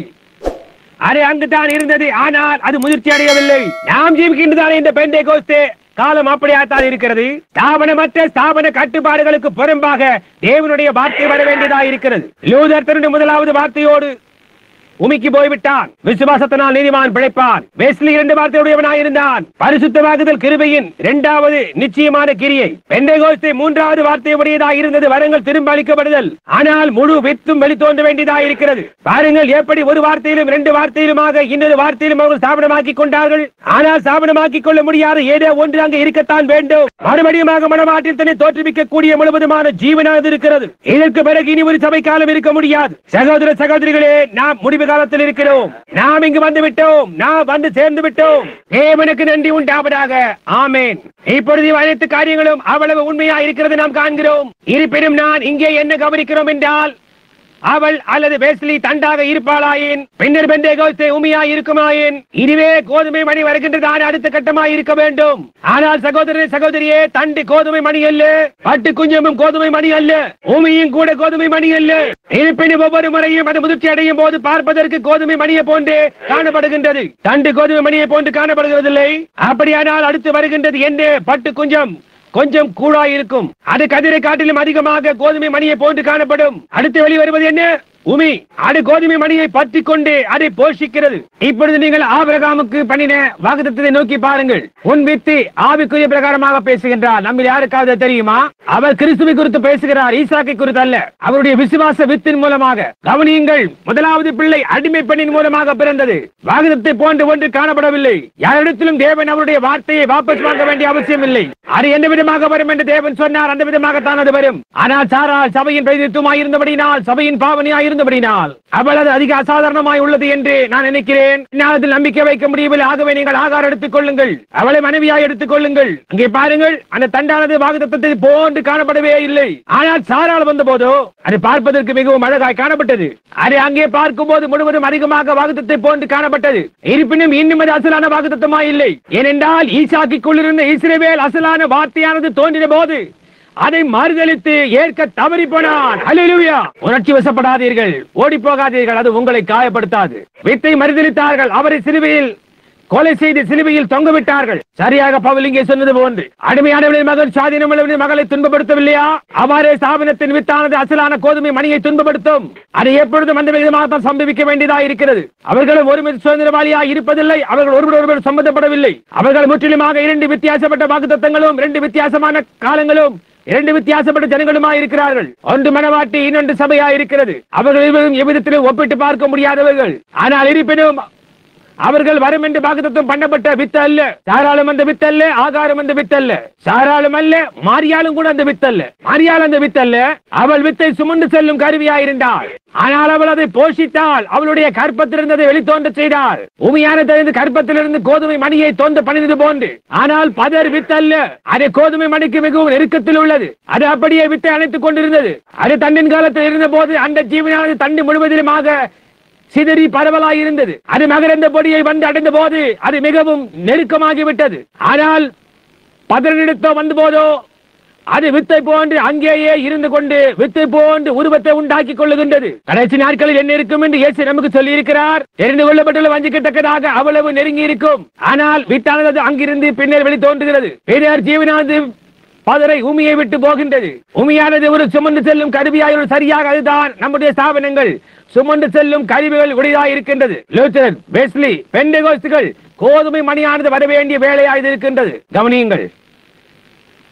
அது அங்குதான் இருந்தது ஆனால் அது முதிர்ச்சி அடையவில்லை நாம் ஜீவிக்கின்றதான இந்த பெண்டே கோஸ்தே காலம் அப்படியாத்தான் இருக்கிறது ஸ்தாபனமற்ற ஸ்தாபன கட்டுப்பாடுகளுக்கு புறம்பாக தேவனுடைய வார்த்தை வர வேண்டியதாக இருக்கிறது லூதர் தன்னுடைய முதலாவது வார்த்தையோடு உமிக்கி போய்விட்டான் விசுவாசத்தினால் நீதிமான் பிழைப்பான் வெஸ்லி இரண்டு வார்த்தையுடையவனாய் இருந்தான் பரிசுத்தமாகுதல் கிருபையின் இரண்டாவது நிச்சயமான கிரியை பெந்தைகோஸ்தே மூன்றாவது வார்த்தை உடையதாக இருந்தது வரங்கள் திரும்ப அளிக்கப்படுதல் ஆனால் முழு வித்தும் வெளித்தோன்ற வேண்டியதாக இருக்கிறது பாருங்கள் எப்படி ஒரு வார்த்தையிலும் இரண்டு வார்த்தையிலுமாக இன்னொரு வார்த்தையிலும் அவர்கள் ஸ்தாபனமாக்கிக் கொண்டார்கள் ஆனால் ஸ்தாபனமாக்கிக் கொள்ள முடியாத ஏதோ ஒன்று அங்கே இருக்கத்தான் வேண்டும் மறுபடியுமாக மனமாற்றில் தன்னை தோற்றுவிக்க கூடிய முழுவதுமான ஜீவனானது இருக்கிறது இதற்கு பிறகு இனி ஒரு சபை காலம் இருக்க முடியாது சகோதர சகோதரிகளே நாம் முடிவு காலத்தில் இருக்கிறோம் நாம் இங்கு வந்து விட்டோம் நாம் வந்து சேர்ந்து விட்டோம் தேவனுக்கு நன்றி உண்டாவதாக ஆமேன் இப்பொழுது இவ் அனைத்து காரியங்களும் அவ்வளவு உண்மையா இருக்கிறது நாம் காண்கிறோம் இருப்பினும் நான் இங்கே என்ன கவனிக்கிறோம் என்றால் அவள் அல்லது வெஸ்லி தண்டாக இருப்பாளாயின் பின்னர் பெண்டேகோஸ்தே உமியாய் இருக்குமாயின் இதுவே கோதுமை மணி வருகின்றதான அடுத்த கட்டமாய் இருக்க வேண்டும் ஆனால் சகோதரனே சகோதரியே தண்டு கோதுமை மணி அல்ல பட்டு குஞ்சமும் கோதுமை மணி அல்ல உமியும் கூட கோதுமை மணி அல்ல இருப்பினும் ஒவ்வொரு முறையும் அது முதிர்ச்சி அடையும் போது பார்ப்பதற்கு கோதுமை மணியை போன்று காணப்படுகின்றது தண்டு கோதுமை மணியை போன்று காணப்படுகிறதில்லை அப்படியானால் அடுத்து வருகின்றது என்ன பட்டு குஞ்சம் கொஞ்சம் கூழாய் இருக்கும் அது கதிரை காட்டிலும் அதிகமாக கோதுமை மணியை போன்று காணப்படும் அடுத்து வெளிவருவது என்ன உமி அது கோதுமை மணியை பற்றி கொண்டு அதை போஷிக்கிறது இப்பொழுது நீங்கள் ஆபிரகாமுக்கு பண்ணின வாக்குத்தத்தை நோக்கி பாருங்கள் உன் வித்து ஆவிக்குரிய பிரகாரமாக பேசுகின்றார் நம்ம யாருக்காவது தெரியுமா அவர் கிறிஸ்துவை குறித்து பேசுகிறார் ஈசாக்கை குறித்து அல்ல அவருடைய விசுவாச வித்தின் மூலமாக கவனியுங்கள் முதலாவது பிள்ளை அடிமை பெண்ணின் மூலமாக பிறந்தது வாக்குத்தத்தை போன்று ஒன்று காணப்படவில்லை யாரிடத்திலும் தேவன் அவருடைய வார்த்தையை வாபஸ் வாங்க வேண்டிய அவசியம் இல்லை அது எந்த விதமாக வரும் என்று தேவன் சொன்னார் அந்த விதமாகத்தான் அது வரும் ஆனால் சாரால் சபையின் பிரதித்துவமாய் இருந்தபடினால் சபையின் பாவனையாய் இருந்தபடினால் அவள் அது அதிக அசாதாரணமாய் உள்ளது என்று நான் நினைக்கிறேன் என்னால் அதில் நம்பிக்கை வைக்க முடியவில்லை ஆகவே நீங்கள் ஆகாரம் எடுத்துக் கொள்ளுங்கள் அவளை மனைவியாய் எடுத்துக் கொள்ளுங்கள் அங்கே பாருங்கள் அந்த தண்டானது வாக்குத்தத்தை போன்று காணப்படவே இல்லை ஆனால் சாரால் வந்த போதோ அது பார்ப்பதற்கு மிகவும் அழகாய் காணப்பட்டது அதை அங்கே பார்க்கும் போது முழுவதும் அதிகமாக வாக்குத்தத்தை போன்று காணப்பட்டது இருப்பினும் இன்னும் அது அசலான வாக்குத்தத்தமாய் இல்லை ஏனென்றால் ஈசாக்கிக்குள் இருந்த இஸ்ரவேல் அசலான வார்த்தையானது தோன்றின போது அதை மறுதளித்து ஏற்க தவறி போனான் ஹalleluya உணர்ச்சி வசப்படாதீர்கள் ஓடி போகாதீர்கள் அது உங்களை காயப்படுத்தாது வித்தை மறுதளித்தார்கள் அவரை சிலுவையில் கொலை செய்து சிலுவையில் தொங்க விட்டார்கள் சரியாக பவுல் இங்கே சொன்னது போன்று அடிமையானவளின் மகன் சாதீனமுள்ளவனின் மகளை துன்பப்படுத்தவில்லையா அவ்வாறே ஸ்தாபனத்தின் வித்தானது அசலான கோதுமை மணியை துன்பப்படுத்தும் அது எப்பொழுதும் அந்த விதமாக தான் சம்பவிக்க வேண்டியதாக இருக்கிறது அவர்களும் ஒருமித சுதந்திரவாளியாக இருப்பதில்லை அவர்கள் ஒருவர் ஒருவர் சம்பந்தப்படவில்லை அவர்கள் முற்றிலுமாக இரண்டு வித்தியாசப்பட்ட வாக்குத்தத்தங்களும் இரண்டு வித்தியாசமான காலங்களும் இரண்டு வித்தியாசப்பட்ட ஜனங்களுமாய் இருக்கிறார்கள் ஒன்று மனவாட்டி இன்னொன்று சபையா இருக்கிறது அவர்கள் இருவரும் எவ்விதத்திலும் ஒப்பிட்டு பார்க்க முடியாதவர்கள் ஆனால் இருப்பினும் அவர்கள் வரும் என்று வாக்குத்தத்தம் பண்ணப்பட்ட வித்து அல்ல சாராளும் அந்த வித்து அல்ல ஆகாரம் அந்த வித்து அல்ல சாராளும் அல்ல மாரியாலும் கூட அந்த வித்து அல்ல மாரியால் அந்த வித்து அல்ல அவள் வித்தை சுமந்து செல்லும் கருவியாயிருந்தாள் ஆனால் அவள் அதை போஷித்தாள் அவளுடைய கற்பத்திலிருந்து அதை வெளித்தோன்ற செய்தாள் உமையான தெரிந்து கற்பத்திலிருந்து கோதுமை மணியை தோன்ற பண்ணினது போன்று ஆனால் பதர் வித்து அல்ல அது கோதுமை மணிக்கு மிகவும் நெருக்கத்தில் உள்ளது அது அப்படியே வித்தை அணைத்துக் கொண்டிருந்தது அது தண்ணின் காலத்தில் இருந்த போது அந்த ஜீவனானது தண்ணி முழுவதிலுமாக சிதறி பரவலாய் இருந்தது அது மகரந்த பொடியை வந்து அடைந்த போது அது மிகவும் நெருக்கமாகி விட்டது ஆனால் பதனிடத்தோ வந்த போதோ அது வித்தை போன்று அங்கேயே இருந்து கொண்டு வித்தை போன்று உருவத்தை உண்டாக்கி கொள்ளுகின்றது கடைசி நாட்களில் என்ன இருக்கும் என்று இயேசு நமக்கு சொல்லி இருக்கிறார் தெரிந்து கொள்ளப்பட்டுள்ள வஞ்சிக்கத்தக்கதாக அவ்வளவு நெருங்கி இருக்கும் ஆனால் வித்தானது அங்கிருந்து பின்னர் வெளி தோன்றுகிறது பின்னர் ஜீவனானது பதரை உமியை விட்டு போகின்றது உமியானது ஒரு சுமந்து செல்லும் கருவியாய் ஒரு சரியாக அதுதான் நம்முடைய ஸ்தாபனங்கள் சுமந்து செல்லும் கருவிகள் உடையதாய் இருக்கின்றது லூத்தர் வெஸ்லி பெண்டகோஸ்துகள் கோதுமை மணியானது வர வேண்டிய வேலையாய் இது இருக்கின்றது கவனியுங்கள்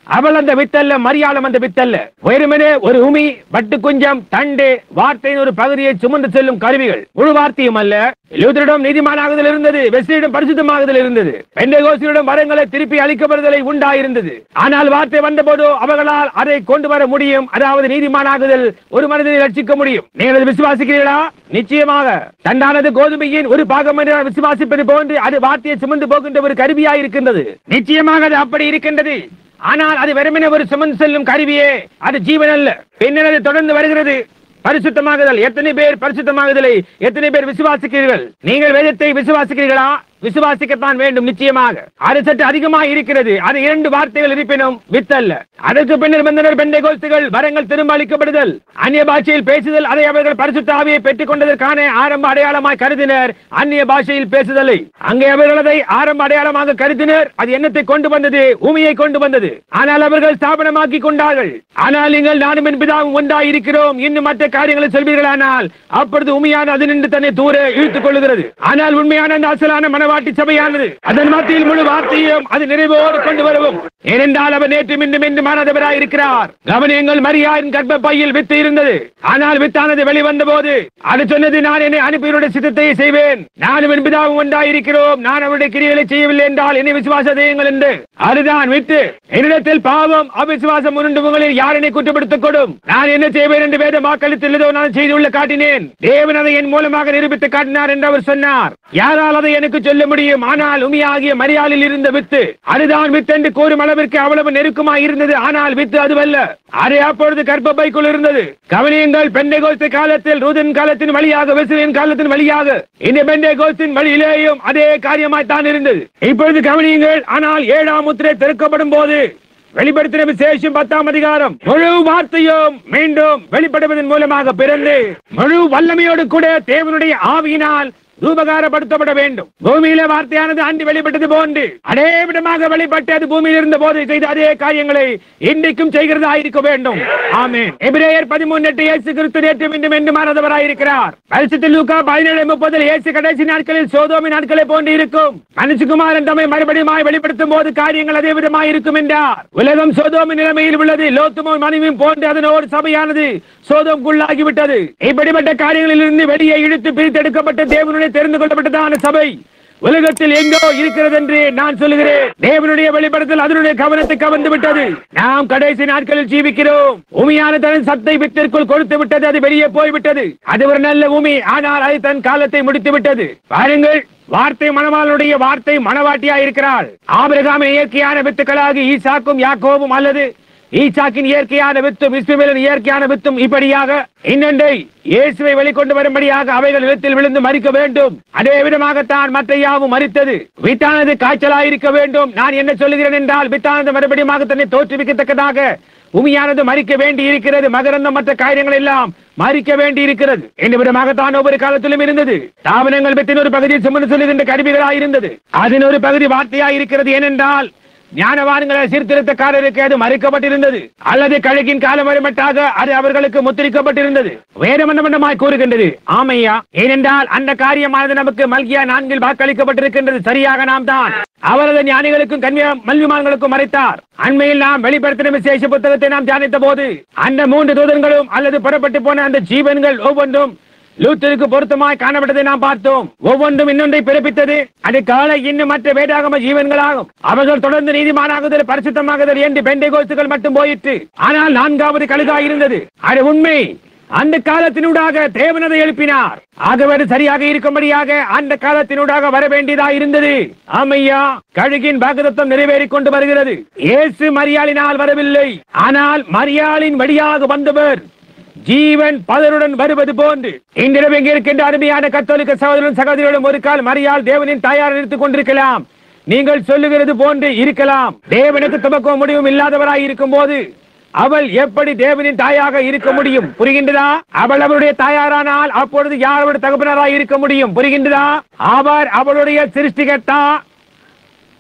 அவள் அந்த வித்தல்ல மரியாளம் அந்த வித்தல்ல வெறுமனே ஒரு உமி வட்டு குஞ்சம் தண்டு வார்த்தையின் ஒரு பகுதியை சுமந்து செல்லும் கருவிகள் முழு வார்த்தையும் அல்ல லூத்தரிடம் நீதிமானாகுதல் இருந்தது வெஸ்லியிடம் பரிசுத்தமாகுதல் இருந்தது பெண்டகோஸ்தியிடம் வரங்களை திருப்பி அளிக்கப்படுதலை உண்டாயிருந்தது ஆனால் வார்த்தை வந்தபோது அவர்களால் அதை கொண்டு வர முடியும் அதாவது நீதிமானாகுதல் ஒரு மனிதனை ரட்சிக்க முடியும் நீங்கள் அதை விசுவாசிக்கிறீர்களா நிச்சயமாக தண்டானது கோதுமையின் ஒரு பாகம் என்று நான் விசுவாசிப்பது போன்று அது வார்த்தையை சுமந்து போகின்ற ஒரு கருவியாய் இருக்கின்றது நிச்சயமாக அது அப்படி இருக்கின்றது ஆனால் அது வெறுமனே ஒரு சுமந்து செல்லும் கருவியே அது ஜீவன் அல்ல பின்னர் அது தொடர்ந்து வருகிறது பரிசுத்தமாகுதல் எத்தனை பேர் பரிசுத்தமாகுதலை எத்தனை பேர் விசுவாசிக்கிறீர்கள் நீங்கள் வேதத்தை விசுவாசிக்கிறீர்களா விசுவாசிக்கத்தான் வேண்டும் நிச்சயமாக அது சற்று அதிகமாக இருக்கிறது அது இரண்டு வார்த்தைகள் இருப்பினும் வித்தல்ல அதற்கு பின்னர் வந்தனர் பெண்டைகோஸ்துகள் வரங்கள் திரும்ப அளிக்கப்படுதல் அந்நிய பாஷையில் பேசுதல் அதை அவர்கள் பரிசுத்த ஆவியை பெற்றுக் கொண்டதற்கான ஆரம்ப அடையாளமாய் கருதினர் அந்நிய பாஷையில் பேசுதலை அங்கே அவர்கள் அதை ஆரம்ப அடையாளமாக கருதினர் அது என்னத்தை கொண்டு வந்தது ஊமையை கொண்டு வந்தது ஆனால் அவர்கள் ஸ்தாபனமாக்கி கொண்டார்கள் ஆனால் நீங்கள் நானும் என் பிதாவும் ஒன்றாய் இருக்கிறோம் இன்னும் மற்ற காரியங்களை சொல்வீர்களானால் அப்பொழுது உண்மையான அது நின்று தன்னை தூர இழுத்துக் கொள்ளுகிறது ஆனால் உண்மையான அந்த அசலான மனவாட்டி சபையானது அதன் மத்தியில் முழு வார்த்தையும் அது நிறைவோடு கொண்டு வரவும் ஏனென்றால் அவர் நேற்று மீண்டும் என்று மாறாதவராய் இருக்கிறார் கவனியங்கள் மரியாயின் கர்ப்ப பையில் வித்து இருந்தது ஆனால் வித்தானது வெளிவந்த போது அது சொன்னது நான் என்னை அனுப்பியவருடைய சித்தத்தை செய்வேன் நானும் என் பிதாவும் ஒன்றாய் இருக்கிறோம் நான் அவருடைய கிரியைகளை செய்யவில்லை என்றால் என்னை விசுவாச தெய்வங்கள் என்று அதுதான் வித்து என்னிடத்தில் பாவம் அவிசுவாசம் உருண்டு உங்களில் யார் என்னை குற்றப்படுத்தக் கூடும் நான் என்ன செய்வேன் என்று வேத வாக்களித்துள்ளதோ நான் செய்துள்ள காட்டினேன் தேவன் அதை என் மூலமாக நிரூபித்து காட்டினார் என்று அவர் சொன்னார் யாரால் அதை எனக்கு சொல்ல முடியும் ஆனால் உமியாகிய மரியாளில் இருந்த வித்து அதுதான் வித்து என்று கூறும் அளவிற்கு அவ்வளவு நெருக்கமாய் இருந்தது ஆனால் வித்து அதுவல்ல அது அப்பொழுது கர்ப்பப்பைக்குள் இருந்தது கவனியுங்கள் பெண்டை காலத்தில் ரூதன் காலத்தின் வழியாக வெசுவின் காலத்தின் வழியாக இந்த பெண்டை கோஸ்தின் வழியிலேயும் அதே காரியமாய் தான் இருந்தது இப்பொழுது கவனியுங்கள் ஆனால் ஏழாம் முத்திரை திறக்கப்படும் போது வெளிப்படுத்தின விசேஷம் பத்தாம் அதிகாரம் முழு வார்த்தையும் மீண்டும் வெளிப்படுவதன் மூலமாக பிறந்து முழு வல்லமையோடு கூட தேவனுடைய ஆவியினால் ரூபகாரப்படுத்தப்பட வேண்டும் பூமியில வார்த்தையானது அன்று வெளிப்பட்டது போன்று அதே விதமாக வெளிப்பட்டு அது பூமியில் இருந்த போது செய்த அதே காரியங்களை இன்றைக்கும் செய்கிறதா இருக்க வேண்டும் ஆமென் எபிரேயர் பதிமூன்று எட்டு இயேசு கிறிஸ்து நேற்று மீண்டும் என்று மாறாதவராயிருக்கிறார் பரிசுத்த லூக்கா பதினேழு முப்பதில் இயேசு கடைசி நாட்களில் சோதோமி நாட்களை போன்று இருக்கும் மனுஷகுமாரன் தம்மை மறுபடியும் வெளிப்படுத்தும் போது காரியங்கள் அதே விதமாய் இருக்கும் என்றார் உலகம் சோதோமி நிலைமையில் உள்ளது லோத்துமோ மனைவியும் போன்று அதனோடு சபையானது சோதோம்குள்ளாகிவிட்டது இப்படிப்பட்ட காரியங்களில் இருந்து வெளியே இழுத்து பிரித்தெடுக்கப்பட்ட தேவனுடைய தெரிந்து கொள்ளப்பட்டதான சபை உலகத்தில் எங்கோ இருக்கிறது என்று நான் சொல்லுகிறேன் தேவனுடைய வெளிப்படத்தில் அதனுடைய கவனத்தை கவர்ந்து விட்டது நாம் கடைசி நாட்களில் ஜீவிக்கிறோம் உமையான தன் சத்தை வித்திற்குள் கொடுத்து விட்டது அது வெளியே போய்விட்டது அது ஒரு நல்ல உமி ஆனால் அது தன் காலத்தை முடித்து விட்டது பாருங்கள் வார்த்தை மணவாளனுடைய வார்த்தை மணவாட்டியா இருக்கிறாள் ஆபிரகாமின் இயற்கையான வித்துக்களாகி ஈசாக்கும் யாக்கோவும் அல்லது ஈசாக்கின் இயற்கையான வித்தும் இஸ்மவேலின் இயற்கையான வித்தும் இப்படியாக இன்னொன்றை இயேசுவை வெளிக்கொண்டு வரும்படியாக அவைகள் நிலத்தில் விழுந்து மறிக்க வேண்டும் அதே விதமாகத்தான் மற்ற யாவும் மறித்தது வித்தானது காய்ச்சலாயிருக்க வேண்டும் நான் என்ன சொல்லுகிறேன் என்றால் வித்தானது மறுபடியும் தன்னை தோற்றுவிக்கத்தக்கதாக உமியானது மறிக்க வேண்டி இருக்கிறது மகரந்தம் மற்ற காரியங்கள் எல்லாம் மறிக்க வேண்டி இருக்கிறது இந்த விதமாகத்தான் ஒவ்வொரு காலத்திலும் இருந்தது தாவனங்கள் வித்தின் ஒரு பகுதியை சுமந்து சொல்லுகின்ற கருவிகளாய் இருந்தது அதன் ஒரு பகுதி வார்த்தையாய் இருக்கிறது ஏனென்றால் ஞானவான்களை சீர்திருத்தக்காரருக்கு அது மறுக்கப்பட்டிருந்தது அல்லது கழுகின் காலம் வருமட்டாக அது அவர்களுக்கு முத்திரிக்கப்பட்டிருந்தது வேதமண்டமாய் கூறுகின்றது ஆமையா ஏனென்றால் அந்த காரியமானது நமக்கு மல்கியா நான்கில் வாக்களிக்கப்பட்டிருக்கின்றது சரியாக நாம் தான் அவரது ஞானிகளுக்கும் கன்னியா மல்விமான்களுக்கும் மறைத்தார் அண்மையில் நாம் வெளிப்படுத்தின விசேஷ புத்தகத்தை நாம் தியானித்த போது அந்த மூன்று தூதன்களும் அல்லது புறப்பட்டு போன அந்த ஜீவன்கள் ஒவ்வொன்றும் லூத்தருக்கு பொருத்தமாய் காணப்பட்டதை நாம் பார்த்தோம் ஒவ்வொன்றும் இன்னொன்றை பிறப்பித்தது அது காலை இன்னும் மற்ற வேதாகம ஜீவன்களாகும் அவர்கள் தொடர்ந்து நீதிமானாகுதல் பரிசுத்தமாகுதல் என்று பெண்டை கோஸ்துகள் மட்டும் போயிற்று ஆனால் நான்காவது கழுகாய் இருந்தது அது உண்மை அந்த காலத்தினூடாக தேவனதை எழுப்பினார் ஆகவே அது சரியாக இருக்கும்படியாக அந்த காலத்தினூடாக வர வேண்டியதா இருந்தது ஆமையா கழுகின் பாகதத்தம் நிறைவேறிக் கொண்டு வருகிறது இயேசு மரியாளினால் வரவில்லை ஆனால் மரியாளின் வழியாக வந்தவர் ஜீவன் பலருடன் வருவது போன்று இன்றிரவு இங்கே இருக்கின்ற அருமையான கத்தோலிக்க சகோதரன் சகோதரிகளும் ஒரு கால் மரியாள் தேவனின் தாயார் நிறுத்திக் கொண்டிருக்கலாம் நீங்கள் சொல்லுகிறது போன்று இருக்கலாம் தேவனுக்கு துவக்கம் முடிவும் இல்லாதவராய் இருக்கும் போது அவள் எப்படி தேவனின் தாயாக இருக்க முடியும் புரிகின்றதா அவள் அவளுடைய தாயாரானால் அப்பொழுது யார் அவருடைய தகப்பனராய் இருக்க முடியும் புரிகின்றதா அவர் அவளுடைய சிருஷ்டிகர்த்தா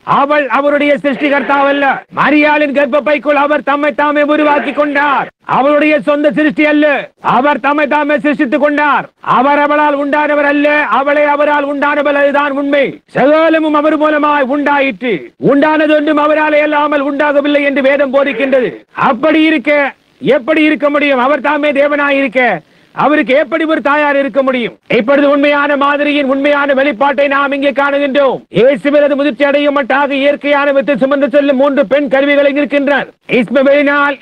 அவள் அவருடைய சிருஷ்டிகர்த்தாவல்ல மரியாளின் கர்ப்பப்பைக்குள் அவர் தம்மை தாமே உருவாக்கி கொண்டார் அவளுடைய சொந்த சிருஷ்டி அல்ல அவர் தம்மை தாமே சிருஷ்டித்துக் கொண்டார் அவர் அவளால் உண்டானவர் அல்ல அவளை அவரால் உண்டானவள் அதுதான் உண்மை சகலமும் அவர் மூலமாய் உண்டாயிற்று உண்டானது ஒன்றும் அவரால் அல்லாமல் உண்டாகவில்லை என்று வேதம் போதிக்கின்றது அப்படி இருக்க எப்படி இருக்க முடியும் அவர் தாமே தேவனாய் இருக்க அவருக்கு எப்படி ஒரு தாயார் இருக்க முடியும் இப்பொழுது உண்மையான மாதிரியின் உண்மையான வெளிப்பாட்டை நாம் இங்கே காணுகின்றோம் இயேசுவினது முதிர்ச்சி அடையும் மட்டாக இயற்கையான வித்து சுமந்து செல்லும் மூன்று பெண் கருவிகளை இருக்கின்றார் இஸ்மவேலினால்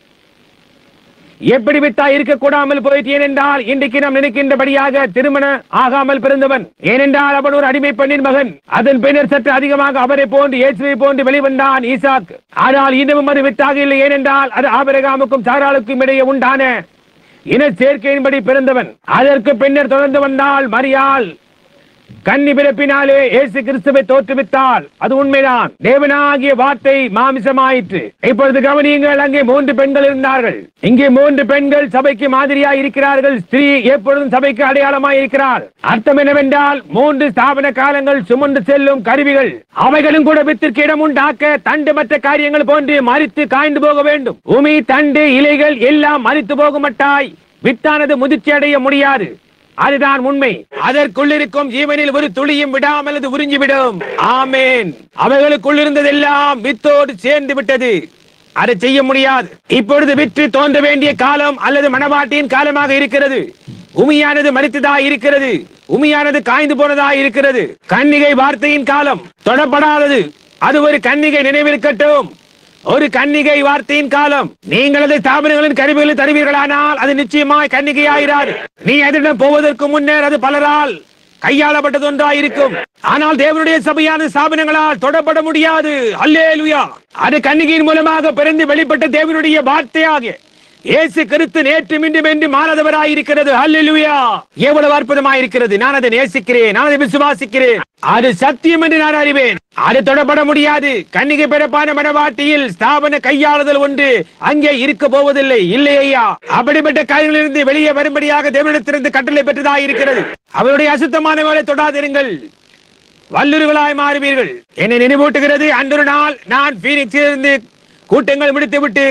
எப்படி வித்தா இருக்க கூடாமல் போயிட்டு ஏனென்றால் இன்றைக்கு நாம் நினைக்கின்றபடியாக திருமணம் ஆகாமல் பிறந்தவன் ஏனென்றால் அவன் ஒரு அடிமை பெண்ணின் மகன் அதன் பின்னர் சற்று அதிகமாக அவரை போன்று இயேசுவை போன்று வெளிவந்தான் ஈசாக் ஆனால் இன்னமும் அது வித்தாக இல்லை ஏனென்றால் அது ஆபரகாமுக்கும் சாராளுக்கும் இடையே உண்டான இன சேர்க்கையின்படி பிறந்தவன் அதற்கு பின்னர் தொடர்ந்து வந்தால் மரியாள் கன்னி பிறப்பினாலே இயேசு கிறிஸ்துவை தோற்றுவித்தால் அது உண்மைதான் தேவனாகிய வார்த்தை மாமிசமாயிற்று இப்பொழுது கவனியுங்கள் அங்கே மூன்று பெண்கள் இருந்தார்கள் இங்கே மூன்று பெண்கள் சபைக்கு மாதிரியாய் இருக்கிறார்கள் ஸ்திரீ எப்பொழுதும் சபைக்கு அடையாளமாய் இருக்கிறார் அர்த்தம் என்னவென்றால் மூன்று ஸ்தாபன காலங்கள் சுமந்து செல்லும் கருவிகள் அவைகளும் கூட வித்திற்கு இடம் உண்டாக்க தண்டு மற்ற காரியங்கள் போன்று மறித்து காய்ந்து போக வேண்டும் உமி தண்டு இலைகள் எல்லாம் மறித்து போகுமட்டாய் வித்தானது முதிர்ச்சி அடைய முடியாது அதுதான் உண்மை அதற்குள் இருக்கும் ஜீவனில் ஒரு துளியும் விடாமல் அது உறிஞ்சிவிடும் ஆமேன் அவைகளுக்குள் இருந்ததெல்லாம் வித்தோடு சேர்ந்து விட்டது அதை செய்ய முடியாது இப்பொழுது விற்று தோன்ற வேண்டிய காலம் அல்லது மணவாட்டியின் காலமாக இருக்கிறது உமியானது மறித்ததா இருக்கிறது உமியானது காய்ந்து போனதா இருக்கிறது கன்னிகை வார்த்தையின் காலம் தொடப்படாதது அது ஒரு கன்னிகை நினைவிருக்கட்டும் ஒரு கன்னிகை வார்த்தையின் காலம் நீங்களது ஸ்தாபனங்களின் கருவிகளை தருவீர்களானால் அது நிச்சயமாய் கன்னிகையாயிராது நீ அதனிடம் போவதற்கு முன்னர் அது பலரால் கையாளப்பட்டது ஒன்றாயிருக்கும் ஆனால் தேவனுடைய சபையான ஸ்தாபனங்களால் தொடப்பட முடியாது அல்லேலுயா அது கன்னிகையின் மூலமாக பிறந்து வெளிப்பட்ட தேவனுடைய வார்த்தையாக இயேசு கிறிஸ்து நேற்று மீண்டும் என்று மாறாதவராயிருக்கிறது அல்லேலூயா எவ்வளவு அற்புதமாயிருக்கிறது நான் அதை நேசிக்கிறேன் நான் அதை விசுவாசிக்கிறேன் அது சத்தியம் என்று நான் அறிவேன் அது தொடப்பட முடியாது கன்னிகை பிறப்பான மனவாட்டியில் ஸ்தாபன கையாளுதல் ஒன்று அங்கே இருக்க போவதில்லை இல்லை ஐயா அப்படிப்பட்ட காரியங்களிலிருந்து வெளியே வரும்படியாக தேவனிடத்திலிருந்து கட்டளை பெற்றதாக இருக்கிறது அவருடைய அசுத்தமானவர்களை தொடாதிருங்கள் வல்லுறுகளாய் மாறுவீர்கள் என்னை நினைவூட்டுகிறது அன்றொரு நாள் நான் பீனிக்ஸிலிருந்து கூட்டங்கள் முடித்துவிட்டு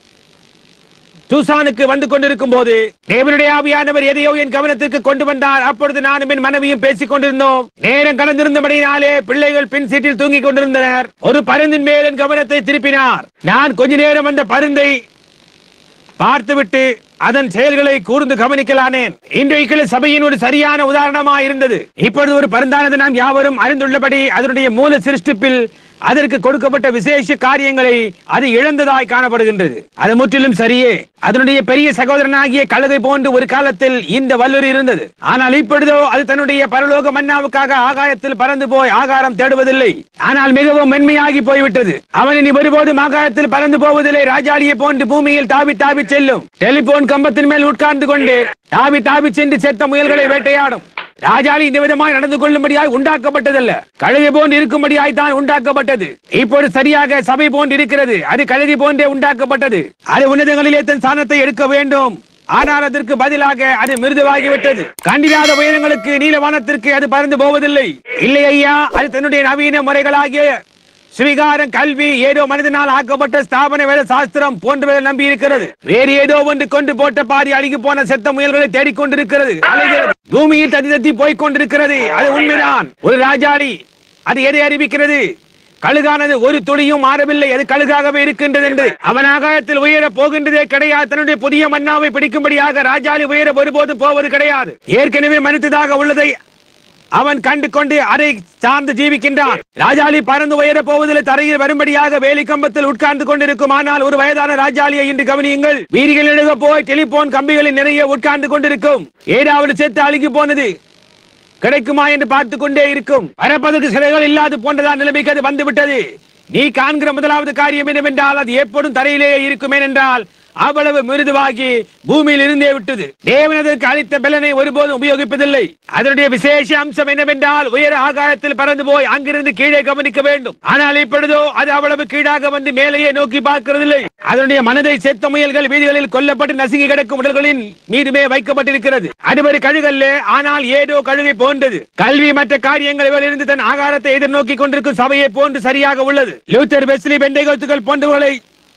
தூசானுக்கு வந்து கொண்டிருக்கும் போது தேவனுடைய ஆவியானவர் எதையோ என் கவனத்திற்கு கொண்டு வந்தார் அப்பொழுது நானும் என் மனைவியும் பேசிக் கொண்டிருந்தோம் நேரம் கடந்திருந்தபடினாலே பிள்ளைகள் பின் சீட்டில் தூங்கிக் கொண்டிருந்தனர் ஒரு பருந்தின் மேல் என் கவனத்தை திருப்பினார் நான் கொஞ்ச நேரம் அந்த பருந்தை பார்த்துவிட்டு அதன் செயல்களை கூர்ந்து கவனிக்கலானேன் இன்றைக்கு சபையின் ஒரு சரியான உதாரணமா இருந்தது இப்பொழுது ஒரு பருந்தானது நாம் யாவரும் அறிந்துள்ளபடி அதனுடைய மூல சிருஷ்டிப்பில் அதற்கு கொடுக்கப்பட்ட விசேஷ காரியங்களை அது இழந்ததாய் காணப்படுகின்றது அது முற்றிலும் சரியே அதனுடைய பெரிய சகோதரனாகிய கழுதை போன்று ஒரு காலத்தில் இந்த வல்லூர் இருந்தது ஆனால் இப்பொழுதோ அது தன்னுடைய பரலோக மன்னாவுக்காக ஆகாயத்தில் பறந்து போய் ஆகாரம் தேடுவதில்லை ஆனால் மிகவும் மென்மையாகி போய்விட்டது அவன் இனி ஒருபோதும் ஆகாயத்தில் பறந்து போவதில்லை ராஜாளியை போன்று பூமியில் தாவி தாவி செல்லும் டெலிபோன் கம்பத்தின் மேல் உட்கார்ந்து கொண்டு தாவி தாவி சென்று செத்த முயல்களை வேட்டையாடும் ராஜாளி இந்த விதமாய் நடந்து கொள்ளும்படியாய் உண்டாக்கப்பட்டதல்ல கழுதை போன்று இருக்கும்படியாய் தான் உண்டாக்கப்பட்டது இப்பொழுது சரியாக சபை போன்று இருக்கிறது அது கழுதி போன்றே உண்டாக்கப்பட்டது அது உன்னதங்களிலே தன் சாணத்தை எடுக்க வேண்டும் ஆனால் அதற்கு பதிலாக அது மிருதுவாகிவிட்டது கண்டிராத உயரங்களுக்கு நீலவானத்திற்கு அது பறந்து போவதில்லை இல்லை ஐயா அது தன்னுடைய நவீன முறைகளாகிய சுவிகாரம் கல்வி ஏதோ மனிதனால் ஆக்கப்பட்ட ஸ்தாபன வேத சாஸ்திரம் போன்றவை நம்பி இருக்கிறது வேறு ஏதோ ஒன்று கொண்டு போட்ட பாதி அழுகி போன செத்த முயல்களை தேடிக்கொண்டிருக்கிறது அலைகிறது பூமியில் தத்தி தத்தி போய்க் கொண்டிருக்கிறது அது உண்மைதான் ஒரு ராஜாளி அது எதை அறிவிக்கிறது கழுகானது ஒரு துளியும் மாறவில்லை அது கழுகாகவே இருக்கின்றது என்று அவன் ஆகாயத்தில் உயர போகின்றதே கிடையாது தன்னுடைய புதிய மன்னாவை பிடிக்கும்படியாக ராஜாளி உயர ஒருபோதும் போவது கிடையாது ஏற்கனவே மனிததாக உள்ளதை அவன் கண்டு கொண்டு அதை சார்ந்து ஜீவிக்கின்றான் ராஜாளி பறந்து உயர போவதில்லை தரையில் வரும்படியாக வேலி கம்பத்தில் உட்கார்ந்து கொண்டிருக்கும் ஆனால் ஒரு வயதான ராஜாளியை இன்று கவனியுங்கள் வீதிகள் எழுத போய் டெலிபோன் கம்பிகளில் நிறைய உட்கார்ந்து கொண்டிருக்கும் ஏதாவது செத்து அழுகி போனது கிடைக்குமா என்று பார்த்து கொண்டே இருக்கும் பறப்பதற்கு சிலைகள் இல்லாது போன்றதான் நிலைமைக்கு அது வந்து விட்டது நீ காண்கிற முதலாவது காரியம் என்னவென்றால் அது எப்பொழுதும் தரையிலேயே இருக்கும் ஏனென்றால் அவ்வளவு மிருதுவாகி பூமியில் இருந்தே விட்டது தேவன் அதற்கு அளித்த பலனை ஒருபோதும் உபயோகிப்பதில்லை அதனுடைய விசேஷ அம்சம் என்னவென்றால் உயர ஆகாயத்தில் பறந்து போய் அங்கிருந்து கீழே கவனிக்க வேண்டும் ஆனால் இப்பொழுதோ அது அவ்வளவு கீழாக வந்து மேலேயே நோக்கி பார்க்கிறதில்லை அதனுடைய மனதை செத்த முயல்கள் வீதிகளில் கொல்லப்பட்டு நசுங்கி கிடக்கும் உடல்களின் மீதுமே வைக்கப்பட்டிருக்கிறது அது ஒரு கழுகல்ல ஆனால் ஏதோ கழுகை போன்றது கல்வி மற்ற காரியங்கள் இருந்து தன் ஆகாரத்தை எதிர்நோக்கி கொண்டிருக்கும் சபையை போன்று சரியாக உள்ளது லூத்தர் வெஸ்லி பெண்டைகோத்துகள் போன்றவர்களை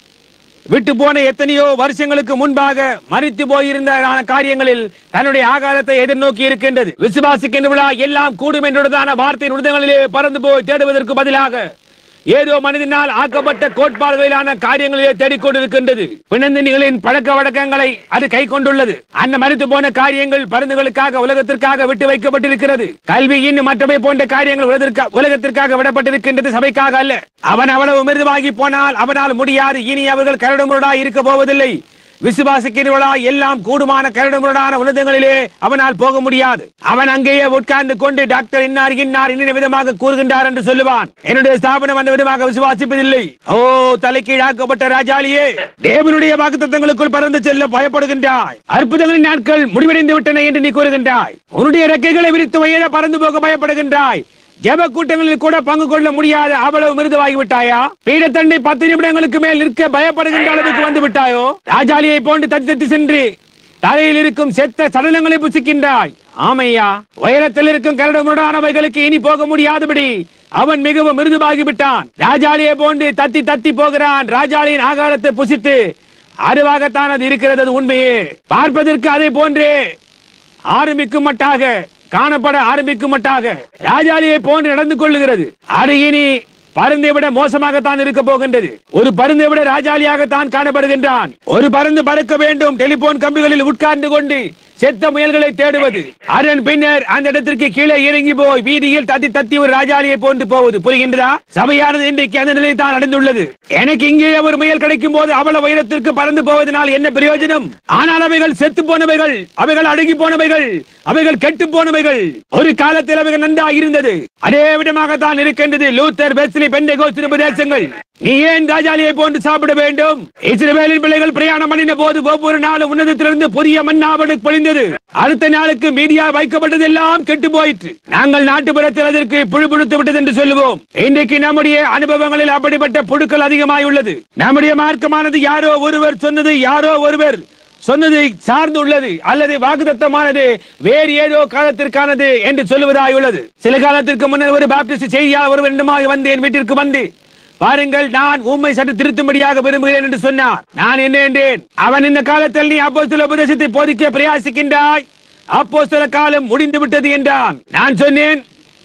விட்டு போன எத்தனையோ வருஷங்களுக்கு முன்பாக மறித்து போயிருந்த காரியங்களில் தன்னுடைய ஆகாரத்தை எதிர்நோக்கி இருக்கின்றது விசுவாசிக்கின்ற விழா எல்லாம் கூடும் என்றுதான வார்த்தை உடதங்களிலே பறந்து போய் தேடுவதற்கு பதிலாக ஏதோ மனிதனால் ஆக்கப்பட்ட கோட்பாடுகளிலான காரியங்களிலே தேடிக்கொண்டிருக்கின்றது பிணந்தினிகளின் பழக்க வழக்கங்களை அது கை கொண்டுள்ளது அந்த மறித்து போன காரியங்கள் பருந்துகளுக்காக உலகத்திற்காக விட்டு வைக்கப்பட்டிருக்கிறது கல்வி இன்னும் மற்றவை போன்ற காரியங்கள் உலகத்திற்கா- உலகத்திற்காக விடப்பட்டிருக்கின்றது சபைக்காக அல்ல அவன் அவ்வளவு மிருதுவாகி போனால் அவனால் முடியாது இனி அவர்கள் கரடுமுரடாய் இருக்க போவதில்லை விசுவாசிக்கிறவளா எல்லாம் கூடுமான கரடுமுரடான உலகங்களிலே அவனால் போக முடியாது அவன் அங்கேயே உட்கார்ந்து கொண்டு டாக்டர் இன்னார் இன்னார் இன்ன விதமாக கூறுகின்றார் என்று சொல்லுவான் என்னுடைய ஸ்தாபனம் அந்த விதமாக விசுவாசிப்பதில்லை ஓ தலைக்கீழாக்கப்பட்ட ராஜாளியே தேவனுடைய வாக்குத்தத்தங்களுக்குள் பறந்து செல்ல பயப்படுகின்றாய் அற்புதங்களின் நாட்கள் முடிவடைந்து விட்டன என்று நீ கூறுகின்றாய் உன்னுடைய ரெக்கைகளை விரித்து உயர பறந்து போக பயப்படுகின்றாய் ஜெப கூட்டங்களில் கூட பங்கு கொள்ள முடியாத அவ்வளவு மிருதுவாகி விட்டாயா பீடத்தண்டை பத்து நிமிடங்களுக்கு மேல் நிற்க பயப்படுகின்ற அளவுக்கு வந்து விட்டாயோ ராஜாலியை போன்று தத்தி தத்தி சென்று தலையில் இருக்கும் செத்த சடலங்களை புசிக்கின்றாய் ஆமையா உயரத்தில் இருக்கும் கரடுமுரடானவைகளுக்கு இனி போக முடியாதபடி அவன் மிகவும் மிருதுவாகி விட்டான் ராஜாலியை போன்று தத்தி தத்தி போகிறான் ராஜாலியின் ஆகாரத்தை புசித்து அருவாகத்தான் அது இருக்கிறது அது உண்மையே பார்ப்பதற்கு அதை போன்றே ஆரம்பிக்கும் மட்டாக காணப்பட ஆரம்பிக்கும் மட்டாக ராஜாலியை போன்று நடந்து கொள்ளுகிறது அது இனி பருந்தை விட மோசமாகத்தான் இருக்க போகின்றது ஒரு பருந்தை விட ராஜாலியாகத்தான் காணப்படுகின்றான் ஒரு பருந்து பறக்க வேண்டும் டெலிபோன் கம்பிகளில் உட்கார்ந்து கொண்டு செத்த முயல்களை தேடுவது அதன் பின்னர் அந்த இடத்திற்கு கீழே இறங்கி போய் வீதியில் தத்தி தத்தி ஒரு ராஜாலியை போன்று போவது புரிகின்றதா சபையானது இன்றைக்கு அந்த நிலை தான் அடைந்துள்ளது எனக்கு இங்கே ஒரு முயல் கிடைக்கும் போது அவ்வளவு உயரத்திற்கு பறந்து போவதனால் என்ன பிரயோஜனம் ஆனால் அவைகள் செத்து போனவைகள் அவைகள் அழுகி போனவைகள் அவைகள் கெட்டு போனவைகள் ஒரு காலத்தில் அவைகள் நன்றாக இருந்தது அதே விதமாகத்தான் இருக்கின்றது லூத்தர் பெஸ்லி பெண்டகோஸ் உபதேசங்கள் நீ ஏன் ராஜாலியை போன்று சாப்பிட வேண்டும் இஸ்ரவேலின் பிள்ளைகள் பிரயாணம் பண்ணின போது ஒவ்வொரு நாளும் உன்னதத்திலிருந்து புதிய மன்னாவடு பொழிந்தது அடுத்த நாளுக்கு மீடியா வைக்கப்பட்டது எல்லாம் கெட்டு போயிற்று நாங்கள் நாட்டுப்புறத்தில் அதற்கு புழு புழுத்து விட்டது என்று சொல்லுவோம் இன்றைக்கு நம்முடைய அனுபவங்களில் அப்படிப்பட்ட புழுக்கள் அதிகமாய் உள்ளது நம்முடைய மார்க்கமானது யாரோ ஒருவர் சொன்னது யாரோ ஒருவர் சொன்னதை சார்ந்து உள்ளது அல்லது வாக்குத்தத்தமானது வேறு ஏதோ காலத்திற்கானது என்று சொல்லுவதாய் உள்ளது சில காலத்திற்கு முன்னர் ஒரு பாப்டிஸ்ட் செய்தியாளர் ஒரு ரெண்டுமாக வந்து என் வீட்டிற்கு வந்து பாருங்கள் நான் உண்மை சற்று திருத்தும்படியாக விரும்புகிறேன் என்று சொன்னார் நான் என்ன என்றேன் அவன் இந்த காலத்தில் நீ அப்போ சில உபதேசத்தை போதிக்க பிரயாசிக்கின்றாய் அப்போ சில காலம் முடிந்து விட்டது என்றான் நான் சொன்னேன்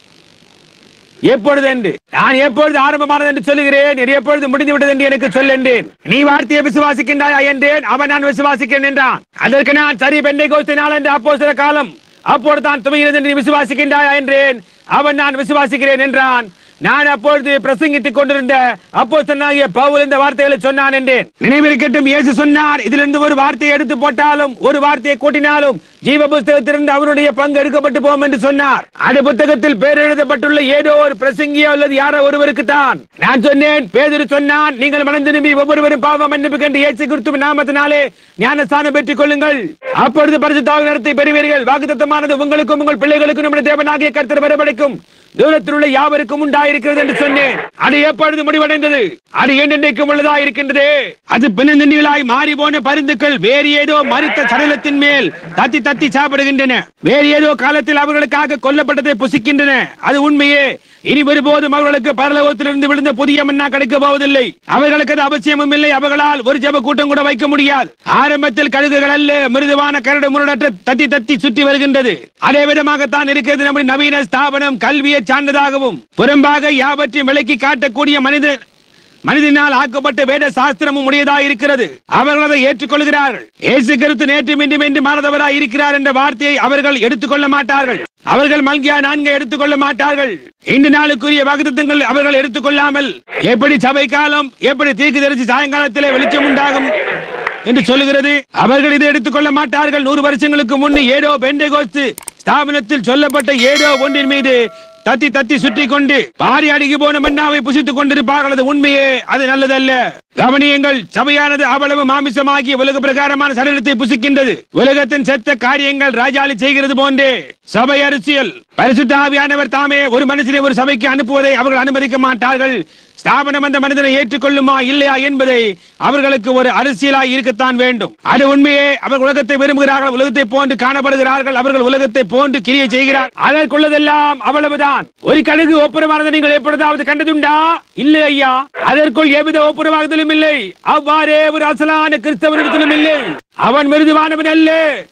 எப்பொழுது என்று நான் எப்பொழுது ஆரம்பமானது என்று சொல்லுகிறேன் இது எப்பொழுது முடிந்து விட்டது என்று எனக்கு சொல் என்றேன் நீ வார்த்தையை விசுவாசிக்கின்றாயா என்றேன் அவன் நான் விசுவாசிக்கிறேன் என்றான் அதற்கு நான் சரி பெண்டை கோஸ்தினால் என்று அப்போ சில காலம் அப்பொழுது தான் துவங்கினது என்று நீ விசுவாசிக்கின்றாயா என்றேன் அவன் நான் விசுவாசிக்கிறேன் என்றான் நான் அப்பொழுது பிரசங்கித்துக் கொண்டிருந்த அப்போ சொன்னாகிய பவுல் இந்த வார்த்தைகளை சொன்னான் என்றேன் நினைவிருக்கட்டும் இயேசு சொன்னார் இதிலிருந்து ஒரு வார்த்தையை எடுத்து போட்டாலும் ஒரு வார்த்தையை கூட்டினாலும் ஜீவ புஸ்தகத்திலிருந்து அவருடைய பங்கு எடுக்கப்பட்டு போகும் என்று சொன்னார் அந்த புத்தகத்தில் பேர் எழுதப்பட்டுள்ள ஏதோ ஒரு பிரசங்கியோ அல்லது யாரோ ஒருவருக்கு தான் நான் சொன்னேன் பேதுரு சொன்னான் நீங்கள் மனம் திரும்பி ஒவ்வொருவரும் பாவம் மன்னிப்பு கண்டு இயேசு கிறிஸ்துவின் நாமத்தினாலே ஞானஸ்தானம் பெற்றுக் கொள்ளுங்கள் அப்பொழுது பரிசுத்தாக நடத்தி பெறுவீர்கள் வாக்குத்தத்தமானது உங்களுக்கும் உங்கள் பிள்ளைகளுக்கும் நம்முடைய தேவனாகிய கர்த்தர் வரவழைக்கும் தூரத்தில் உள்ள யாவருக்கும் உண்டாயிருக்கிறது என்று சொன்னேன் அது எப்பொழுது முடிவடைந்தது அது என்றென்றைக்கும் உள்ளதா இருக்கின்றது அது பின்னந்தண்டிகளாய் மாறி போன பருந்துக்கள் வேறு ஏதோ மறுத்த சடலத்தின் மேல் தத்தி தத்தி சாப்பிடுகின்றன வேறு ஏதோ காலத்தில் அவர்களுக்காக கொல்லப்பட்டதை புசிக்கின்றன அது உண்மையே இனி ஒருபோதும் அவர்களுக்கு பரலோகத்திலிருந்து விழுந்த புதிய மன்னா கிடைக்க போவதில்லை அவர்களுக்கு அது அவசியமும் இல்லை அவர்களால் ஒரு ஜெப கூட்டம் கூட வைக்க முடியாது ஆரம்பத்தில் கழுகுகள் அல்ல மிருதுவான கரடு முரடற்ற தத்தி தத்தி சுற்றி வருகின்றது அதே விதமாகத்தான் இருக்கிறது நம்முடைய நவீன ஸ்தாபனம் கல்வியை சார்ந்ததாகவும் புறம்பாக யாவற்றையும் விலக்கி காட்டக்கூடிய மனித மனிதனால் ஆக்கப்பட்ட வேத சாஸ்திரமும் உடையதாக இருக்கிறது அவர்கள் அதை ஏற்றுக்கொள்கிறார்கள் இயேசு கிறிஸ்து நேற்று மீண்டும் என்று மாறதவராய் இருக்கிறார் என்ற வார்த்தையை அவர்கள் எடுத்துக்கொள்ள மாட்டார்கள் அவர்கள் மல்கியா நான்கை எடுத்துக்கொள்ள மாட்டார்கள் இந்த நாளுக்குரிய வாக்குத்தங்கள் அவர்கள் எடுத்துக்கொள்ளாமல் எப்படி சபை காலம் எப்படி தீர்க்கு தெரிச்சு சாயங்காலத்திலே வெளிச்சம் உண்டாகும் என்று சொல்லுகிறது அவர்கள் இதை எடுத்துக்கொள்ள மாட்டார்கள் நூறு வருஷங்களுக்கு முன்பு ஏதோ பெண்டகோஸ்து ஸ்தாபனத்தில் சொல்லப்பட்ட ஏதோ ஒன்றின் மீது தத்தி தத்தி சுற்றி கொண்டு பாரி அடுகி போன மன்னாவை புசித்துக் கொண்டிருப்பார்கள் அது உண்மையே அது நல்லதல்ல கவனியங்கள் சபையானது அவ்வளவு மாமிசமாகி உலக பிரகாரமான சரீரத்தை புசிக்கின்றது உலகத்தின் செத்த காரியங்கள் ராஜாளி செய்கிறது போன்றே சபை அரசியல் பரிசுத்த ஆவியானவர் தாமே ஒரு மனுஷனை ஒரு சபைக்கு அனுப்புவதை அவர்கள் அனுமதிக்க மாட்டார்கள் ஸ்தாபனம் அந்த மனிதனை ஏற்றுக்கொள்ளுமா இல்லையா என்பதை அவர்களுக்கு ஒரு அரசியலாய் இருக்கத்தான் வேண்டும் அது உண்மையே அவர்கள் உலகத்தை விரும்புகிறார்கள் உலகத்தை போன்று காணப்படுகிறார்கள் அவர்கள் உலகத்தை போன்று கிரியை செய்கிறார் அதற்குள்ளதெல்லாம் அவ்வளவுதான் ஒரு கழுகு ஒப்புரமானதை நீங்கள் எப்பொழுதாவது கண்டதுண்டா இல்லை ஐயா அதற்குள் எவ்வித ஒப்புரமாகுதலும் இல்லை அவ்வாறே ஒரு அசலான கிறிஸ்தவனிடத்திலும் இல்லை அவன் மிருதுவானவன் அல்ல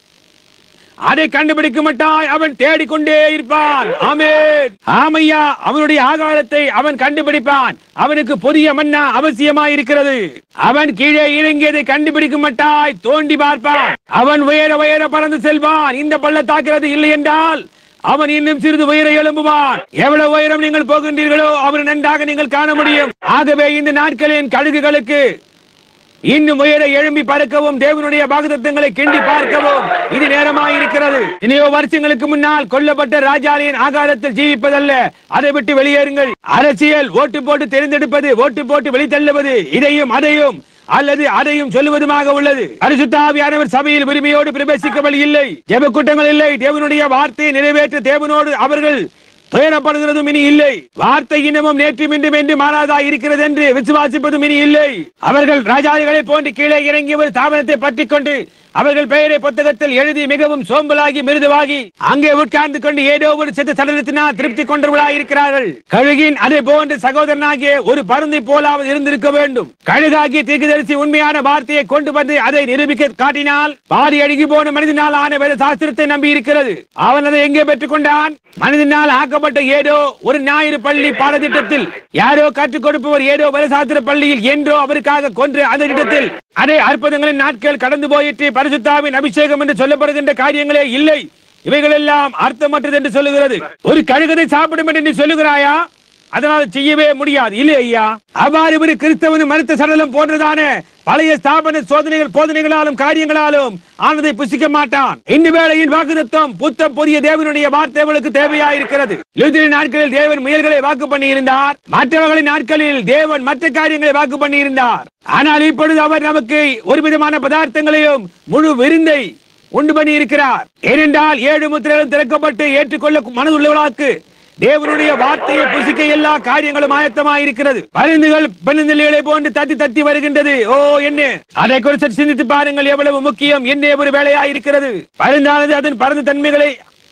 அதை கண்டுபிடிக்க மாட்டாய் அவன் தேடிக்கொண்டே இருப்பான் ஆமென் ஆமையா அவனுடைய ஆகாரத்தை அவன் கண்டுபிடிப்பான் அவனுக்கு புதிய மன்னா அவசியமா இருக்கிறது அவன் கீழே இறங்கியதை கண்டுபிடிக்க மாட்டாய் தோண்டி பார்ப்பான் அவன் உயர உயர பறந்து செல்வான் இந்த பள்ளத்தாக்கிறது இல்லை என்றால் அவன் இன்னும் சிறிது உயர எழும்புவான் எவ்வளவு உயரம் நீங்கள் போகின்றீர்களோ அவர் நன்றாக நீங்கள் காண முடியும் ஆகவே இந்த நாட்களின் கழுகுகளுக்கு இன்னும் உயர எழும்பி பறக்கவும் தேவனுடைய பாகதத்தங்களை கிண்டி பார்க்கவும் இது நேரமாயிருக்கிறது இனியோ வருஷங்களுக்கு முன்னால் கொல்லப்பட்ட ராஜாலியின் ஆகாரத்தில் ஜீவிப்பதல்ல அதை விட்டு வெளியேறுங்கள் அரசியல் ஓட்டு போட்டு தேர்ந்தெடுப்பது ஓட்டு போட்டு வெளித்தள்ளுவது இதையும் அதையும் அல்லது அதையும் சொல்லுவதுமாக உள்ளது பரிசுத்த ஆவியானவர் சபையில் உரிமையோடு பிரவேசிக்கவல் இல்லை ஜெப கூட்டங்கள் இல்லை தேவனுடைய வார்த்தையை நிறைவேற்ற தேவனோடு அவர்கள் துயரப்படுகிறதும் இனி இல்லை வார்த்தை இனமும் நேற்று மீண்டும் என்று மாறாதா இருக்கிறது என்று விசுவாசிப்பதும் இனி இல்லை அவர்கள் ராஜாதிகளை போன்று கீழே இறங்கி ஒரு தாபனத்தை பற்றிக் கொண்டு அவர்கள் பெயரை புத்தகத்தில் எழுதி மிகவும் சோம்பலாகி மிருதுவாகி அங்கே உட்கார்ந்து கொண்டு ஏதோ ஒரு சித்த சடலத்தினால் திருப்தி கொண்டவர்களாய் இருக்கிறார்கள் கழுகின் அதை போன்ற சகோதரனாகிய ஒரு பருந்தை போலாவது இருந்திருக்க வேண்டும் கழுகாகிய தீர்க்கதரிசி உண்மையான வார்த்தையை கொண்டு வந்து அதை நிரூபிக்க காட்டினால் பாதி அழுகி போன மனிதனால் ஆன வேத சாஸ்திரத்தை நம்பி இருக்கிறது அவன் அதை எங்கே பெற்றுக் கொண்டான் மனிதனால் ஆக்கப்பட்ட ஏதோ ஒரு ஞாயிறு பள்ளி பாடத்திட்டத்தில் யாரோ கற்றுக் கொடுப்பவர் ஏதோ வேதசாஸ்திர பள்ளியில் என்றோ அவருக்காக கொன்று அந்த இடத்தில் அதே அற்புதங்களின் நாட்கள் கடந்து போயிற்று பரிசுத்தாவின் அபிஷேகம் என்று சொல்லப்படுகின்ற காரியங்களே இல்லை இவைகள் எல்லாம் அர்த்தமற்றது என்று சொல்லுகிறது ஒரு கழுகதை சாப்பிடும் என்று நீ சொல்லுகிறாயா அதனால் செய்யவே முடியாது இல்லை ஐயா அவ்வாறு ஒரு கிறிஸ்தவனும் மருத்துவ சடலம் போன்றதான பழைய ஸ்தாபன சோதனைகள் போதனைகளாலும் காரியங்களாலும் ஆனதை புசிக்க மாட்டான் இந்த வேளையின் வாக்குத்தம் புத்த புதிய தேவனுடைய வார்த்தைகளுக்கு தேவையாயிருக்கிறது லுத்திரி நாட்களில் தேவன் முயல்களை வாக்கு பண்ணி இருந்தார் மற்றவர்களின் நாட்களில் தேவன் மற்ற காரியங்களை வாக்கு பண்ணி இருந்தார் ஆனால் இப்பொழுது அவர் நமக்கு ஒரு விதமான பதார்த்தங்களையும் முழு விருந்தை உண்டு பண்ணி இருக்கிறார் ஏனென்றால் ஏழு முத்திரைகளும் திறக்கப்பட்டு ஏற்றுக்கொள்ள மனதுள்ளவளாக்கு தேவனுடைய வார்த்தையை புசிக்க எல்லா காரியங்களும் ஆயத்தமாக இருக்கிறது பருந்துகள் பெருந்தலைகளை போன்று தத்தி தத்தி வருகின்றது ஓ என்ன அதை குறித்து சிந்தித்து பாருங்கள் எவ்வளவு முக்கியம் என்ன ஒரு வேலையா இருக்கிறது பருந்தானது அதன் பரந்த தன்மைகளை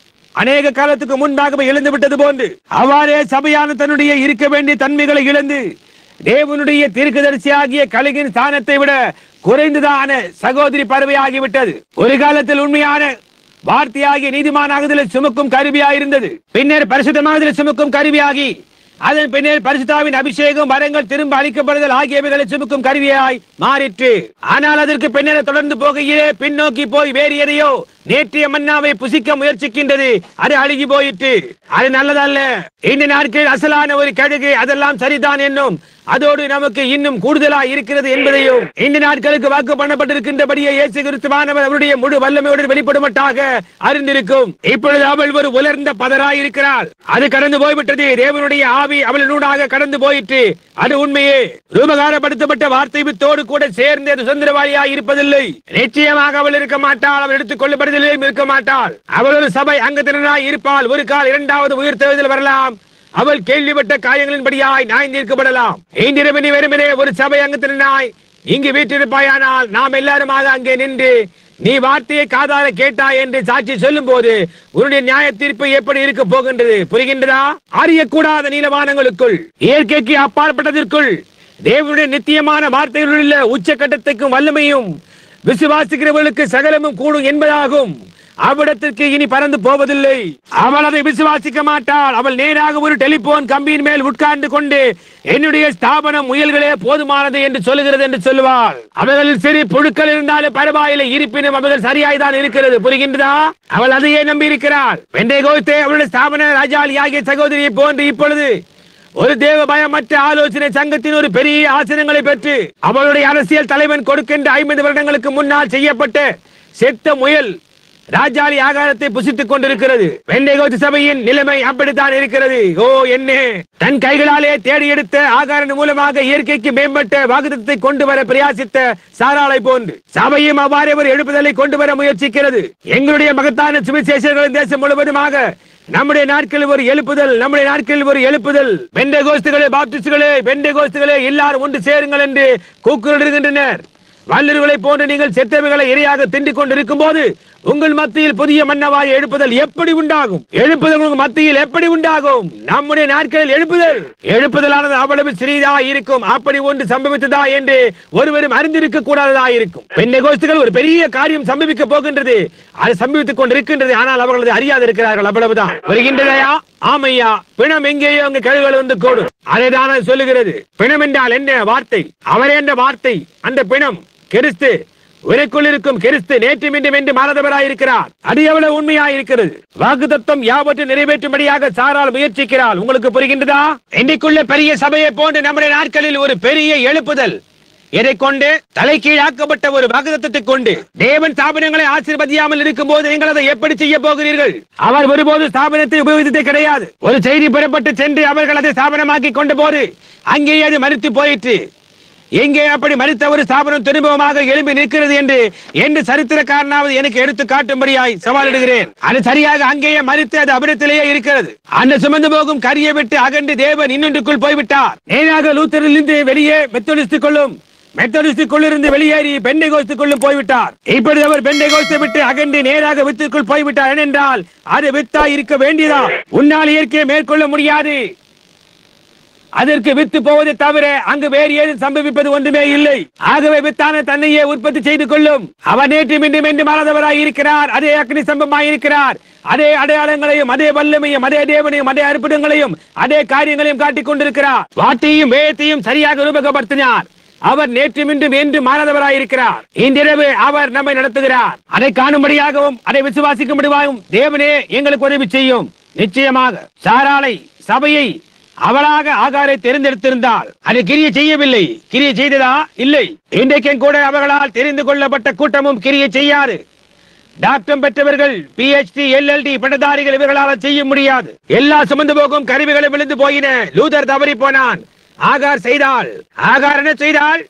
அநேக காலத்துக்கு முன்பாகவே இழந்து விட்டது போன்று அவ்வாறே சபையான தன்னுடைய இருக்க வேண்டிய தன்மைகளை இழந்து தேவனுடைய தீர்க்கதரிசி ஆகிய கலிகின் ஸ்தானத்தை விட குறைந்ததான சகோதரி பறவை ஆகிவிட்டது ஒரு காலத்தில் உண்மையான வார்த்தையாகிய நீதிமானாகுதலில் சுமக்கும் கருவியாயிருந்தது பின்னர் பரிசுத்தமாகுதலில் சுமக்கும் கருவியாகி அதன் பின்னர் பரிசுத்தாவின் அபிஷேகம் வரங்கள் திரும்ப அளிக்கப்படுதல் ஆகியவைகளை சுமக்கும் கருவியாய் மாறிற்று ஆனால் அதற்கு பின்னர் தொடர்ந்து போகையிலே பின்னோக்கி போய் வேறு எதையோ நேற்றைய மன்னாவை புசிக்க முயற்சிக்கின்றது அது அழுகி போயிற்று அது நல்லதல்ல இந்த நாட்களில் அசலான ஒரு கழுகு அதெல்லாம் சரிதான் என்னும் அதோடு நமக்கு இன்னும் கூடுதலா இருக்கிறது என்பதையும் இந்த நாட்களுக்கு வாக்கு பண்ணப்பட்டிருக்கின்றபடியே இயேசு கிறிஸ்துவானவர் அவருடைய முழு வல்லமையோடு வெளிப்படுமட்டாக அறிந்திருக்கும் இப்பொழுது அவள் ஒரு உலர்ந்த பதராய் இருக்கிறாள் அது கடந்து போய்விட்டது தேவனுடைய ஆவி அவளினூடாக கடந்து போயிற்று அது உண்மையே ரூபகாரப்படுத்தப்பட்ட வார்த்தை வித்தோடு கூட சேர்ந்து அது சுதந்திரவாளியாய் இருப்பதில்லை நிச்சயமாக அவள் இருக்க மாட்டாள் அவள் எடுத்துக் கொள்ளப்படுவதிலும் இருக்க மாட்டாள் அவள் ஒரு சபை அங்கத்தினராய் இருப்பாள் ஒரு கால் இரண்டாவது உயிர் தேர்தல் வரலாம் அவள் கேள்விப்பட்ட காயங்களின்படியாய் நாய் தீர்க்கப்படலாம் இன்றிரவு நீ வெறுமனே ஒரு சபை அங்கத்தினாய் இங்கு வீட்டிருப்பாயானால் நாம் எல்லாருமாக அங்கே நின்று நீ வார்த்தையை காதார கேட்டாய் என்று சாட்சி சொல்லும் போது உன்னுடைய நியாய தீர்ப்பு எப்படி இருக்க போகின்றது புரிகின்றதா அறியக்கூடாத நீலவானங்களுக்குள் இயற்கைக்கு அப்பாற்பட்டதற்குள் தேவனுடைய நித்தியமான வார்த்தைகளில் உள்ள உச்சக்கட்டத்துக்கும் வல்லமையும் விசுவாசிக்கிறவர்களுக்கு சகலமும் கூடும் என்பதாகும் அவ்விடத்திற்கு இனி பறந்து போவதில்லை அவள் அதை விசுவாசிக்க மாட்டாள் அவள் நேராக ஒரு டெலிபோன் கம்பியின் மேல் உட்கார்ந்து கொண்டு என்னுடைய ஸ்தாபனம் முயல்களே போதுமானது என்று சொல்லுகிறது என்று சொல்லுவாள் அவர்கள் சிறு புழுக்கள் இருந்தாலும் பரவாயில்லை இருப்பினும் அவர்கள் சரியாய் தான் இருக்கிறது புரிகின்றதா அவள் அதையே நம்பி இருக்கிறாள் வெண்டை கோத்தே அவளுடைய ஸ்தாபன ராஜாளி ஆகிய சகோதரியை போன்று இப்பொழுது ஒரு தேவ பயமற்ற ஆலோசனை சங்கத்தின் ஒரு பெரிய ஆசனங்களை பெற்று அவளுடைய அரசியல் தலைவன் கொடுக்கின்ற ஐம்பது வருடங்களுக்கு முன்னால் செய்யப்பட்ட செத்த முயல் ராஜாளி ஆகாரத்தை புசித்துக் கொண்டிருக்கிறது வெண்டைகோத்து சபையின் நிலைமை அப்படித்தான் இருக்கிறது ஓ என்ன தன் கைகளாலே தேடி எடுத்த ஆகாரம் மூலமாக இயற்கைக்கு மேம்பட்ட வாக்குத்தத்தை கொண்டு வர பிரயாசித்த சாராளை போன்று சபையும் அவ்வாறே ஒரு எழுப்புதலை கொண்டு வர முயற்சிக்கிறது எங்களுடைய மகத்தான சுவிசேஷர்களின் தேசம் முழுவதுமாக நம்முடைய நாட்களில் ஒரு எழுப்புதல் நம்முடைய நாட்களில் ஒரு எழுப்புதல் பெண்டை கோஸ்துகளே பாப்டிஸ்டுகளே பெண்டை கோஸ்துகளே எல்லாரும் ஒன்று சேருங்கள் என்று கூக்குரலிடுகின்றனர் வல்லர்களை போன்று நீங்கள் செத்தவைகளை இரையாக திண்டிக் கொண்டிருக்கும் போது உங்கள் மத்தியில் புதிய மன்னவாய் எழுப்புதல் எப்படி உண்டாகும் எழுப்புதல் உங்கள் மத்தியில் எப்படி உண்டாகும் நம்முடைய நாட்களில் எழுப்புதல் எழுப்புதலானது அவ்வளவு சிறிதா இருக்கும் அப்படி ஒன்று சம்பவித்ததா என்று ஒருவரும் அறிந்திருக்க கூடாததா இருக்கும் பெண்ணை கோஷ்டிகள் ஒரு பெரிய காரியம் சம்பவிக்க போகின்றது அது சம்பவித்துக் கொண்டிருக்கின்றது ஆனால் அவர்கள் அறியாது இருக்கிறார்கள் அவ்வளவுதான் வருகின்றதையா ஆமையா பிணம் எங்கேயோ அங்கு கழுகுகள் வந்து கூடும் அதைதான் அது சொல்லுகிறது பிணம் என்றால் என்ன வார்த்தை அவரே என்ற வார்த்தை அந்த பிணம் கிறிஸ்து உரைக்குள் இருக்கும் கிறிஸ்து நேற்று மீண்டும் என்று மாறதவராயிருக்கிறார் அது எவ்வளவு உண்மையாயிருக்கிறது வாக்கு தத்துவம் யாவற்றை நிறைவேற்றும்படியாக சாரால் முயற்சிக்கிறாள் உங்களுக்கு புரிகின்றதா இன்னைக்குள்ள பெரிய சபையை போன்று நம்முடைய நாட்களில் ஒரு பெரிய எழுப்புதல் எதை கொண்டு தலைகீழாக்கப்பட்ட ஒரு வாக்குத்தத்தை கொண்டு தேவன் ஸ்தாபனங்களை ஆசீர்வதியாமல் இருக்கும் போது நீங்கள் அதை எப்படி செய்ய போகிறீர்கள் அவர் ஒருபோது ஸ்தாபனத்தை உபயோகித்ததே கிடையாது ஒரு செய்தி பெறப்பட்டு சென்று அவர்கள் அதை ஸ்தாபனமாக்கி கொண்ட போது அங்கேயே அது மறுத்து போயிற்று எங்கே அப்படி மறித்த ஒரு ஸ்தாபனம் திரும்பமாக எழும்பி நிற்கிறது என்று என்று சரித்திரக்காரனாவது எனக்கு எடுத்து காட்டும்படியாய் சவாலிடுகிறேன் அது சரியாக அங்கேயே மறித்து அது அபிடத்திலேயே இருக்கிறது அந்த சுமந்து போகும் கரியை விட்டு அகன்று தேவன் இன்னொன்றுக்குள் போய்விட்டார் நேராக லூத்தரிலிருந்து வெளியே மெத்தடிஸ்டுக் கொள்ளும் மெத்தடிஸ்டுக்குள் இருந்து வெளியேறி பெண்டை கோஸ்துக்குள்ளும் போய்விட்டார் இப்பொழுது அவர் பெண்டை கோஸ்தை விட்டு அகன்று நேராக வித்துக்குள் போய்விட்டார் ஏனென்றால் அது வித்தா இருக்க வேண்டியதா உன்னால் இயற்கையை மேற்கொள்ள முடியாது அதற்கு வித்து போவதை தவிர அங்கு வேறு ஏதும் சம்பவிப்பது ஒன்றுமே இல்லை ஆகவே வித்தான தன்னையே உற்பத்தி செய்து கொள்ளும் அவர் நேற்று மீண்டும் என்று மாறாதவராய் இருக்கிறார் அதே அக்னி சம்பமாய் இருக்கிறார் அதே அடையாளங்களையும் அதே வல்லமையும் அதே தேவனையும் அதே அற்புதங்களையும் அதே காரியங்களையும் காட்டிக் கொண்டிருக்கிறார் வார்த்தையும் வேதத்தையும் சரியாக ரூபகப்படுத்தினார் அவர் நேற்று மீண்டும் என்று மாறாதவராயிருக்கிறார் இன்றிரவு அவர் நம்மை நடத்துகிறார் அதை காணும்படியாகவும் அதை விசுவாசிக்கும்படியாகவும் தேவனே எங்களுக்கு உதவி செய்யும் நிச்சயமாக சாராளை சபையை அவளாக ஆகாரை தேர்ந்தெடுத்திருந்தால் அது கிரிய செய்யவில்லை கிரிய செய்ததா இல்லை இன்றைக்கும் கூட அவர்களால் தெரிந்து கொள்ளப்பட்ட கூட்டமும் கிரிய செய்யாது டாக்டர் பெற்றவர்கள் பிஹெச்டி எல்எல்டி பட்டதாரிகள் இவர்களால் செய்ய முடியாது எல்லா சுமந்து போகும் கருவிகளும் விழுந்து போயின லூதர் தவறி போனான் ஆகார் செய்தால் ஆகார் என்ன செய்தால்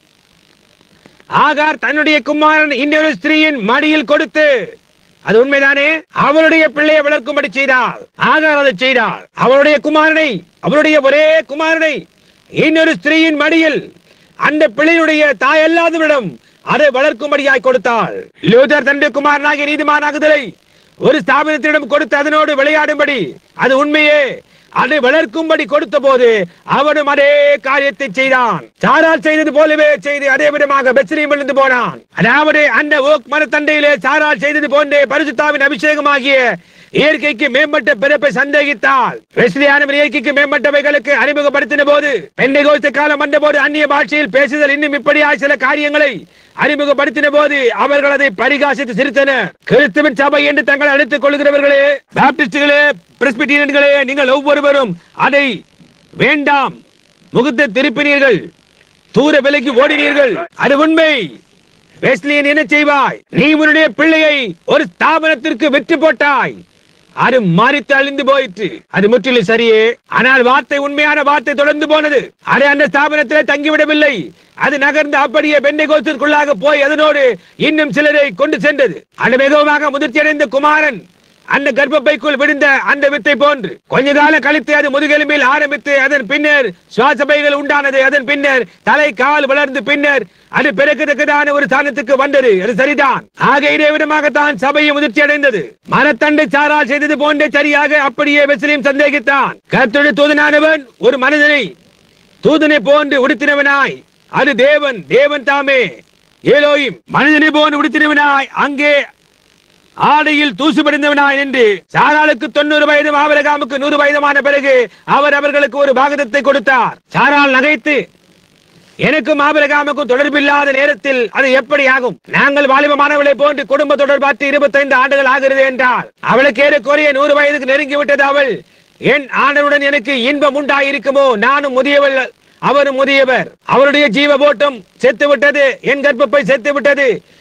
ஆகார் தன்னுடைய குமாரன் இன்னொரு ஸ்திரீயின் மடியில் கொடுத்து அது உண்மைதானே அவளுடைய பிள்ளையை வளர்க்கும்படி செய்தாள் ஆகார் அதை செய்தாள் அவளுடைய குமாரனை அவளுடைய ஒரே குமாரனை இன்னொரு ஸ்திரீயின் மடியில் அந்த பிள்ளையுடைய தாய் அல்லாதவரிடம் அதை வளர்க்கும்படியாய் கொடுத்தாள் லூதர் தன்னுடைய குமாரனாகிய நீதிமானாகுதலை ஒரு ஸ்தாபனத்திடம் கொடுத்து அதனோடு விளையாடும்படி அது உண்மையே அதை வளர்க்கும்படி கொடுத்த போது அவனும் அதே காரியத்தை செய்தான் சாரால் செய்தது போலவே செய்து அதே விதமாக பெத்லீம் விழுந்து போனான் அதாவது அந்த ஓக் மரத்தண்டையிலே சாரால் செய்தது போன்றே பரிசுத்தாவின் அபிஷேகமாகிய இயற்கைக்கு மேம்பட்ட பிறப்பை சந்தேகித்தால் வெஸ்லியானவர் இயற்கைக்கு மேம்பட்டவைகளுக்கு அறிமுகப்படுத்தின போது பெண்ணை கோஸ்த காலம் வந்த போது அந்நிய பாஷையில் பேசுதல் இன்னும் இப்படியாக சில காரியங்களை அறிமுகப்படுத்தின போது அவர்கள் அதை பரிகாசித்து சிரித்தனர் கிறிஸ்துவின் சபை என்று தங்களை அழைத்துக் கொள்கிறவர்களே பாப்டிஸ்டுகளே பிரஸ்பிட்டீரியன்களே நீங்கள் ஒவ்வொருவரும் அதை வேண்டாம் முகத்தை திருப்பினீர்கள் தூர விலைக்கு ஓடினீர்கள் அது உண்மை வெஸ்லியன் என்ன செய்வாய் நீ உன்னுடைய பிள்ளையை ஒரு ஸ்தாபனத்திற்கு விற்று போட்டாய் அது மறித்து அழிந்து போயிற்று அது முற்றிலும் சரியே ஆனால் வார்த்தை உண்மையான வார்த்தை தொடர்ந்து போனது அது அந்த ஸ்தாபனத்திலே தங்கிவிடவில்லை அது நகர்ந்து அப்படியே பெண்டை கோத்திற்குள்ளாக போய் அதனோடு இன்னும் சிலரை கொண்டு சென்றது அது மிகவும் முதிர்ச்சி அடைந்த குமாரன் அந்த கர்ப்பப்பைக்குள் விழுந்த அந்த வித்தை போன்று கொஞ்ச காலம் கழித்து அது முதுகெலும்பில் ஆரம்பித்து அதன் பின்னர் சுவாசப்பைகள் உண்டானது அதன் பின்னர் தலை கால் வளர்ந்து பின்னர் அது பிறக்கத்தக்கதான ஒரு ஸ்தானத்துக்கு வந்தது அது சரிதான் ஆக இதே விதமாகத்தான் சபையை முதிர்ச்சி அடைந்தது மரத்தண்டை சாரால் செய்தது போன்றே சரியாக அப்படியே வெசிலியும் சந்தேகித்தான் கர்த்தருடைய தூதனானவன் ஒரு மனிதனை தூதனை போன்று உடுத்தினவனாய் அது தேவன் தேவன் தாமே ஏலோயும் மனிதனை போன்று உடுத்தினவனாய் அங்கே ஆடையில் தூசு படிந்தவனாய் நின்று சாராளுக்கு தொண்ணூறு வயதும் ஆபரகாமுக்கு நூறு வயதுமான பிறகு அவர் அவர்களுக்கு ஒரு பாகதத்தை கொடுத்தார் சாரால் நகைத்து எனக்கும் ஆபரகாமுக்கும் தொடர்பில்லாத நேரத்தில் அது எப்படி ஆகும் நாங்கள் வாலிபமானவளை போன்று குடும்ப தொடர்பாற்று இருபத்தைந்து ஆண்டுகள் ஆகிறது என்றால் அவளுக்கு ஏறக்குறைய நூறு வயதுக்கு நெருங்கி விட்டது அவள் என் ஆண்டனுடன் எனக்கு இன்பம் உண்டாயிருக்குமோ நானும் முதியவள் அவரும் முதியவர் அவருடைய ஜீவ போட்டம் செத்து விட்டது என் கர்ப்பப்பை செத்து விட்டது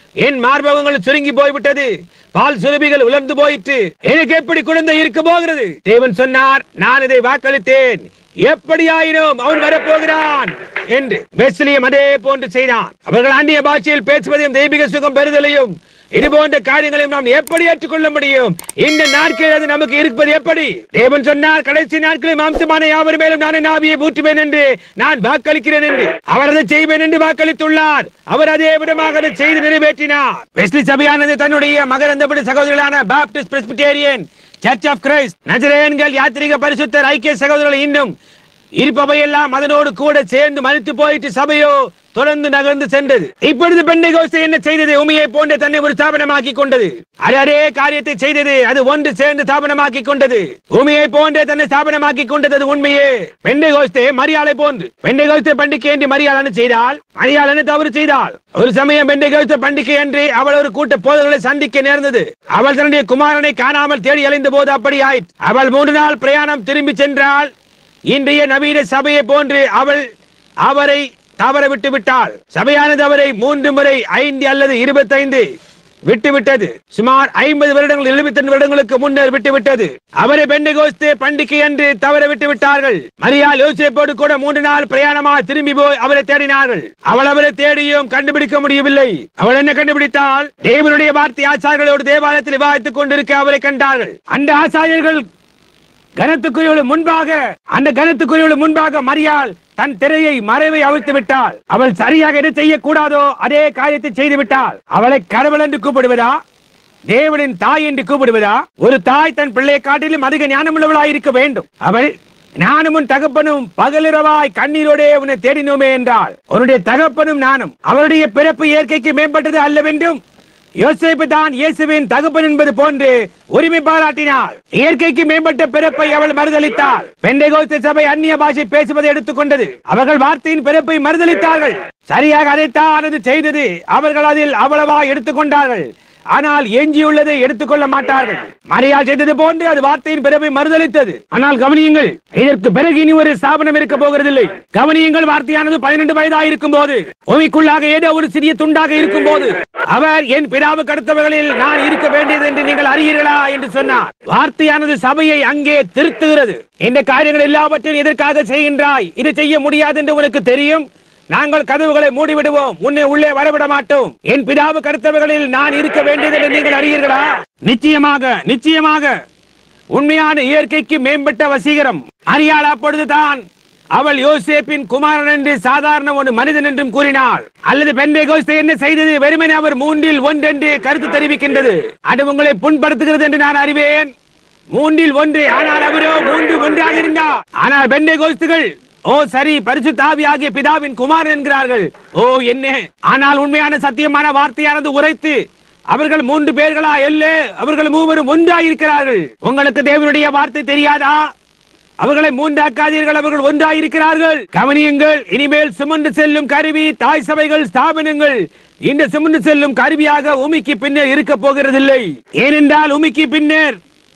என் மார்பகங்கள் சுருங்கி போய்விட்டது பால் சுரபிகள் உலர்ந்து போயிற்று எனக்கு எப்படி குழந்தை இருக்க போகிறது தேவன் சொன்னார் நான் இதை வாக்களித்தேன் எப்படியாயினும் அவன் வரப்போகிறான் என்று பெஸ்லியம் அதே போன்று செய்தான் அவர்கள் அந்நிய பாஷையில் பேசுவதையும் தெய்வீக சுகம் பெறுதலையும் இது போன்ற காரியங்களையும் நாம் எப்படி ஏற்றுக்கொள்ள முடியும் இந்த நாட்களில் அது நமக்கு இருப்பது எப்படி தேவன் சொன்னார் கடைசி நாட்களில் மாம்சமான யாவர் மேலும் நான் என் ஆவியை ஊற்றுவேன் என்று நான் வாக்களிக்கிறேன் என்று அவர் அதை செய்வேன் என்று வாக்களித்துள்ளார் அவர் அதே விதமாக அதை செய்து நிறைவேற்றினார் வெஸ்லி சபையானது தன்னுடைய மகரந்தபடி சகோதரர்களான Baptist Presbyterian Church of Christ நஜரேன்கள் யாத்திரிக பரிசுத்தர் ஐக்கிய சகோதரர்கள் இன்னும் இருப்பவையெல்லாம் அதனோடு கூட சேர்ந்து மறித்து போயிட்டு சபையோ தொடர்ந்து நகர்ந்து சென்றது இப்பொழுது பெண்ணை கோஸ்தை என்ன செய்தது உமையை போன்ற தன்னை ஒரு ஸ்தாபனமாக்கி கொண்டது அது அதே காரியத்தை செய்தது அது ஒன்று சேர்ந்து ஸ்தாபனமாக்கி கொண்டது உமையை போன்ற தன்னை ஸ்தாபனமாக்கி கொண்டது அது உண்மையே பெண்ணை கோஸ்தே மரியாதை போன்று பெண்ணை கோஸ்தை பண்டிகை என்று மரியாதை செய்தால் மரியாதை தவறு செய்தால் ஒரு சமயம் பெண்ணை கோஸ்த பண்டிகை என்று அவள் ஒரு கூட்ட போதர்களை சந்திக்க நேர்ந்தது அவள் தன்னுடைய குமாரனை காணாமல் தேடி அலைந்த போது அப்படி ஆயிற்று அவள் மூன்று நாள் பிரயாணம் திரும்பி சென்றால் இன்றைய நவீன சபையை போன்று அவள் அவரை தவற விட்டு விட்டாள் சபையானது அவரை மூன்று முறை ஐந்து அல்லது இருபத்தைந்து விட்டுவிட்டது சுமார் ஐம்பது வருடங்கள் எழுபத்தி ரெண்டு வருடங்களுக்கு முன்னர் விட்டுவிட்டது அவரை பெண்டகோஸ்து பண்டிகை என்று தவற விட்டு விட்டார்கள் மரியாள் யோசிப்போடு கூட மூன்று நாள் பிரயாணமாக திரும்பி போய் அவரை தேடினார்கள் அவள் அவரை தேடியும் கண்டுபிடிக்க முடியவில்லை அவள் என்ன கண்டுபிடித்தால் தேவனுடைய வார்த்தை ஆச்சாரியர்களோடு தேவாலயத்தில் விவாதித்துக் கொண்டிருக்க அவரை கண்டார்கள் அந்த ஆச்சாரியர்கள் கனத்துக்குரியவள் முன்பாக அந்த கனத்துக்குரியவள் முன்பாக மரியாள் தன் திரையை மறைவை அவிழ்த்து விட்டாள் அவள் சரியாக எது செய்யக்கூடாதோ அதே காரியத்தை செய்து விட்டாள் அவளை கடவுள் என்று கூப்பிடுவதா தேவனின் தாய் என்று கூப்பிடுவதா ஒரு தாய் தன் பிள்ளையை காட்டிலும் அதிக ஞானமுள்ளவளாய் இருக்க வேண்டும் அவள் நானும் உன் தகப்பனும் பகலிரவாய் கண்ணீரோடே உன்னை தேடினோமே என்றாள் உன்னுடைய தகப்பனும் நானும் அவருடைய பிறப்பு இயற்கைக்கு மேம்பட்டது அல்லவென்றும் யோசேப்பு தான் இயேசுவின் தகப்பன் என்பது போன்று உரிமை பாராட்டினாள் இயற்கைக்கு மேம்பட்ட பிறப்பை அவள் மறுதளித்தாள் பெண்டைகோஸ்து சபை அந்நிய பாஷை பேசுவதை எடுத்துக்கொண்டது அவர்கள் வார்த்தையின் பிறப்பை மறுதளித்தார்கள் சரியாக அதைத்தான் அது செய்தது அவர்கள் அதில் அவ்வளவா எடுத்துக்கொண்டார்கள் ஆனால் எஞ்சியுள்ளதை எடுத்துக்கொள்ள மாட்டார்கள் மரியாள் செய்தது போன்று அது வார்த்தையின் பிறப்பை மறுதளித்தது ஆனால் கவனியுங்கள் இதற்கு பிறகு இனி ஒரு ஸ்தாபனம் இருக்க போகிறதில்லை கவனியுங்கள் வார்த்தையானது பதினெண்டு வயதாக இருக்கும் போது பூமிக்குள்ளாக ஏதோ ஒரு சிறிய துண்டாக இருக்கும் போது அவர் என் பிதாவு கடத்தவர்களில் நான் இருக்க வேண்டியது என்று நீங்கள் அறியீர்களா என்று சொன்னார் வார்த்தையானது சபையை அங்கே திருத்துகிறது இந்த காரியங்கள் எல்லாவற்றையும் எதற்காக செய்கின்றாய் இது செய்ய முடியாது என்று உனக்கு தெரியும் நாங்கள் கதவுகளை மூடிவிடுவோம் உன்னை உள்ளே வரவிட மாட்டோம் என் பிதாவு கருத்தவர்களில் நான் இருக்க வேண்டியது என்று நீங்கள் அறியீர்களா நிச்சயமாக நிச்சயமாக உண்மையான இயற்கைக்கு மேம்பட்ட வசீகரம் அறியாள் அப்பொழுதுதான் அவள் யோசேப்பின் குமாரன் என்று சாதாரண ஒரு மனிதன் என்றும் கூறினாள் அல்லது பெண்ணை கோஸ்தை என்ன செய்தது வெறுமனே அவர் மூன்றில் ஒன்றென்று கருத்து தெரிவிக்கின்றது அது உங்களை புண்படுத்துகிறது என்று நான் அறிவேன் மூன்றில் ஒன்று ஆனால் அவரோ மூன்று ஒன்றாக இருந்தார் ஆனால் பெண்ணை கோஸ்துகள் ஓ சரி பரிசு தாவி ஆகிய பிதாவின் குமாரன் என்கிறார்கள் ஓ என்ன ஆனால் உண்மையான சத்தியமான வார்த்தையானது உரைத்து அவர்கள் மூன்று பேர்களா இல்ல அவர்கள் மூவரும் ஒன்றாயிருக்கிறார்கள் உங்களுக்கு தேவனுடைய வார்த்தை தெரியாதா அவர்களை மூன்றாக்காதீர்கள் அவர்கள் ஒன்றாயிருக்கிறார்கள் கவனியுங்கள் இனிமேல் சுமந்து செல்லும் கருவி தாய் சபைகள் ஸ்தாபனங்கள் இந்த சுமந்து செல்லும் கருவியாக உமிக்கு பின்னர் இருக்க போகிறதில்லை ஏனென்றால் உமிக்கு பின்னர்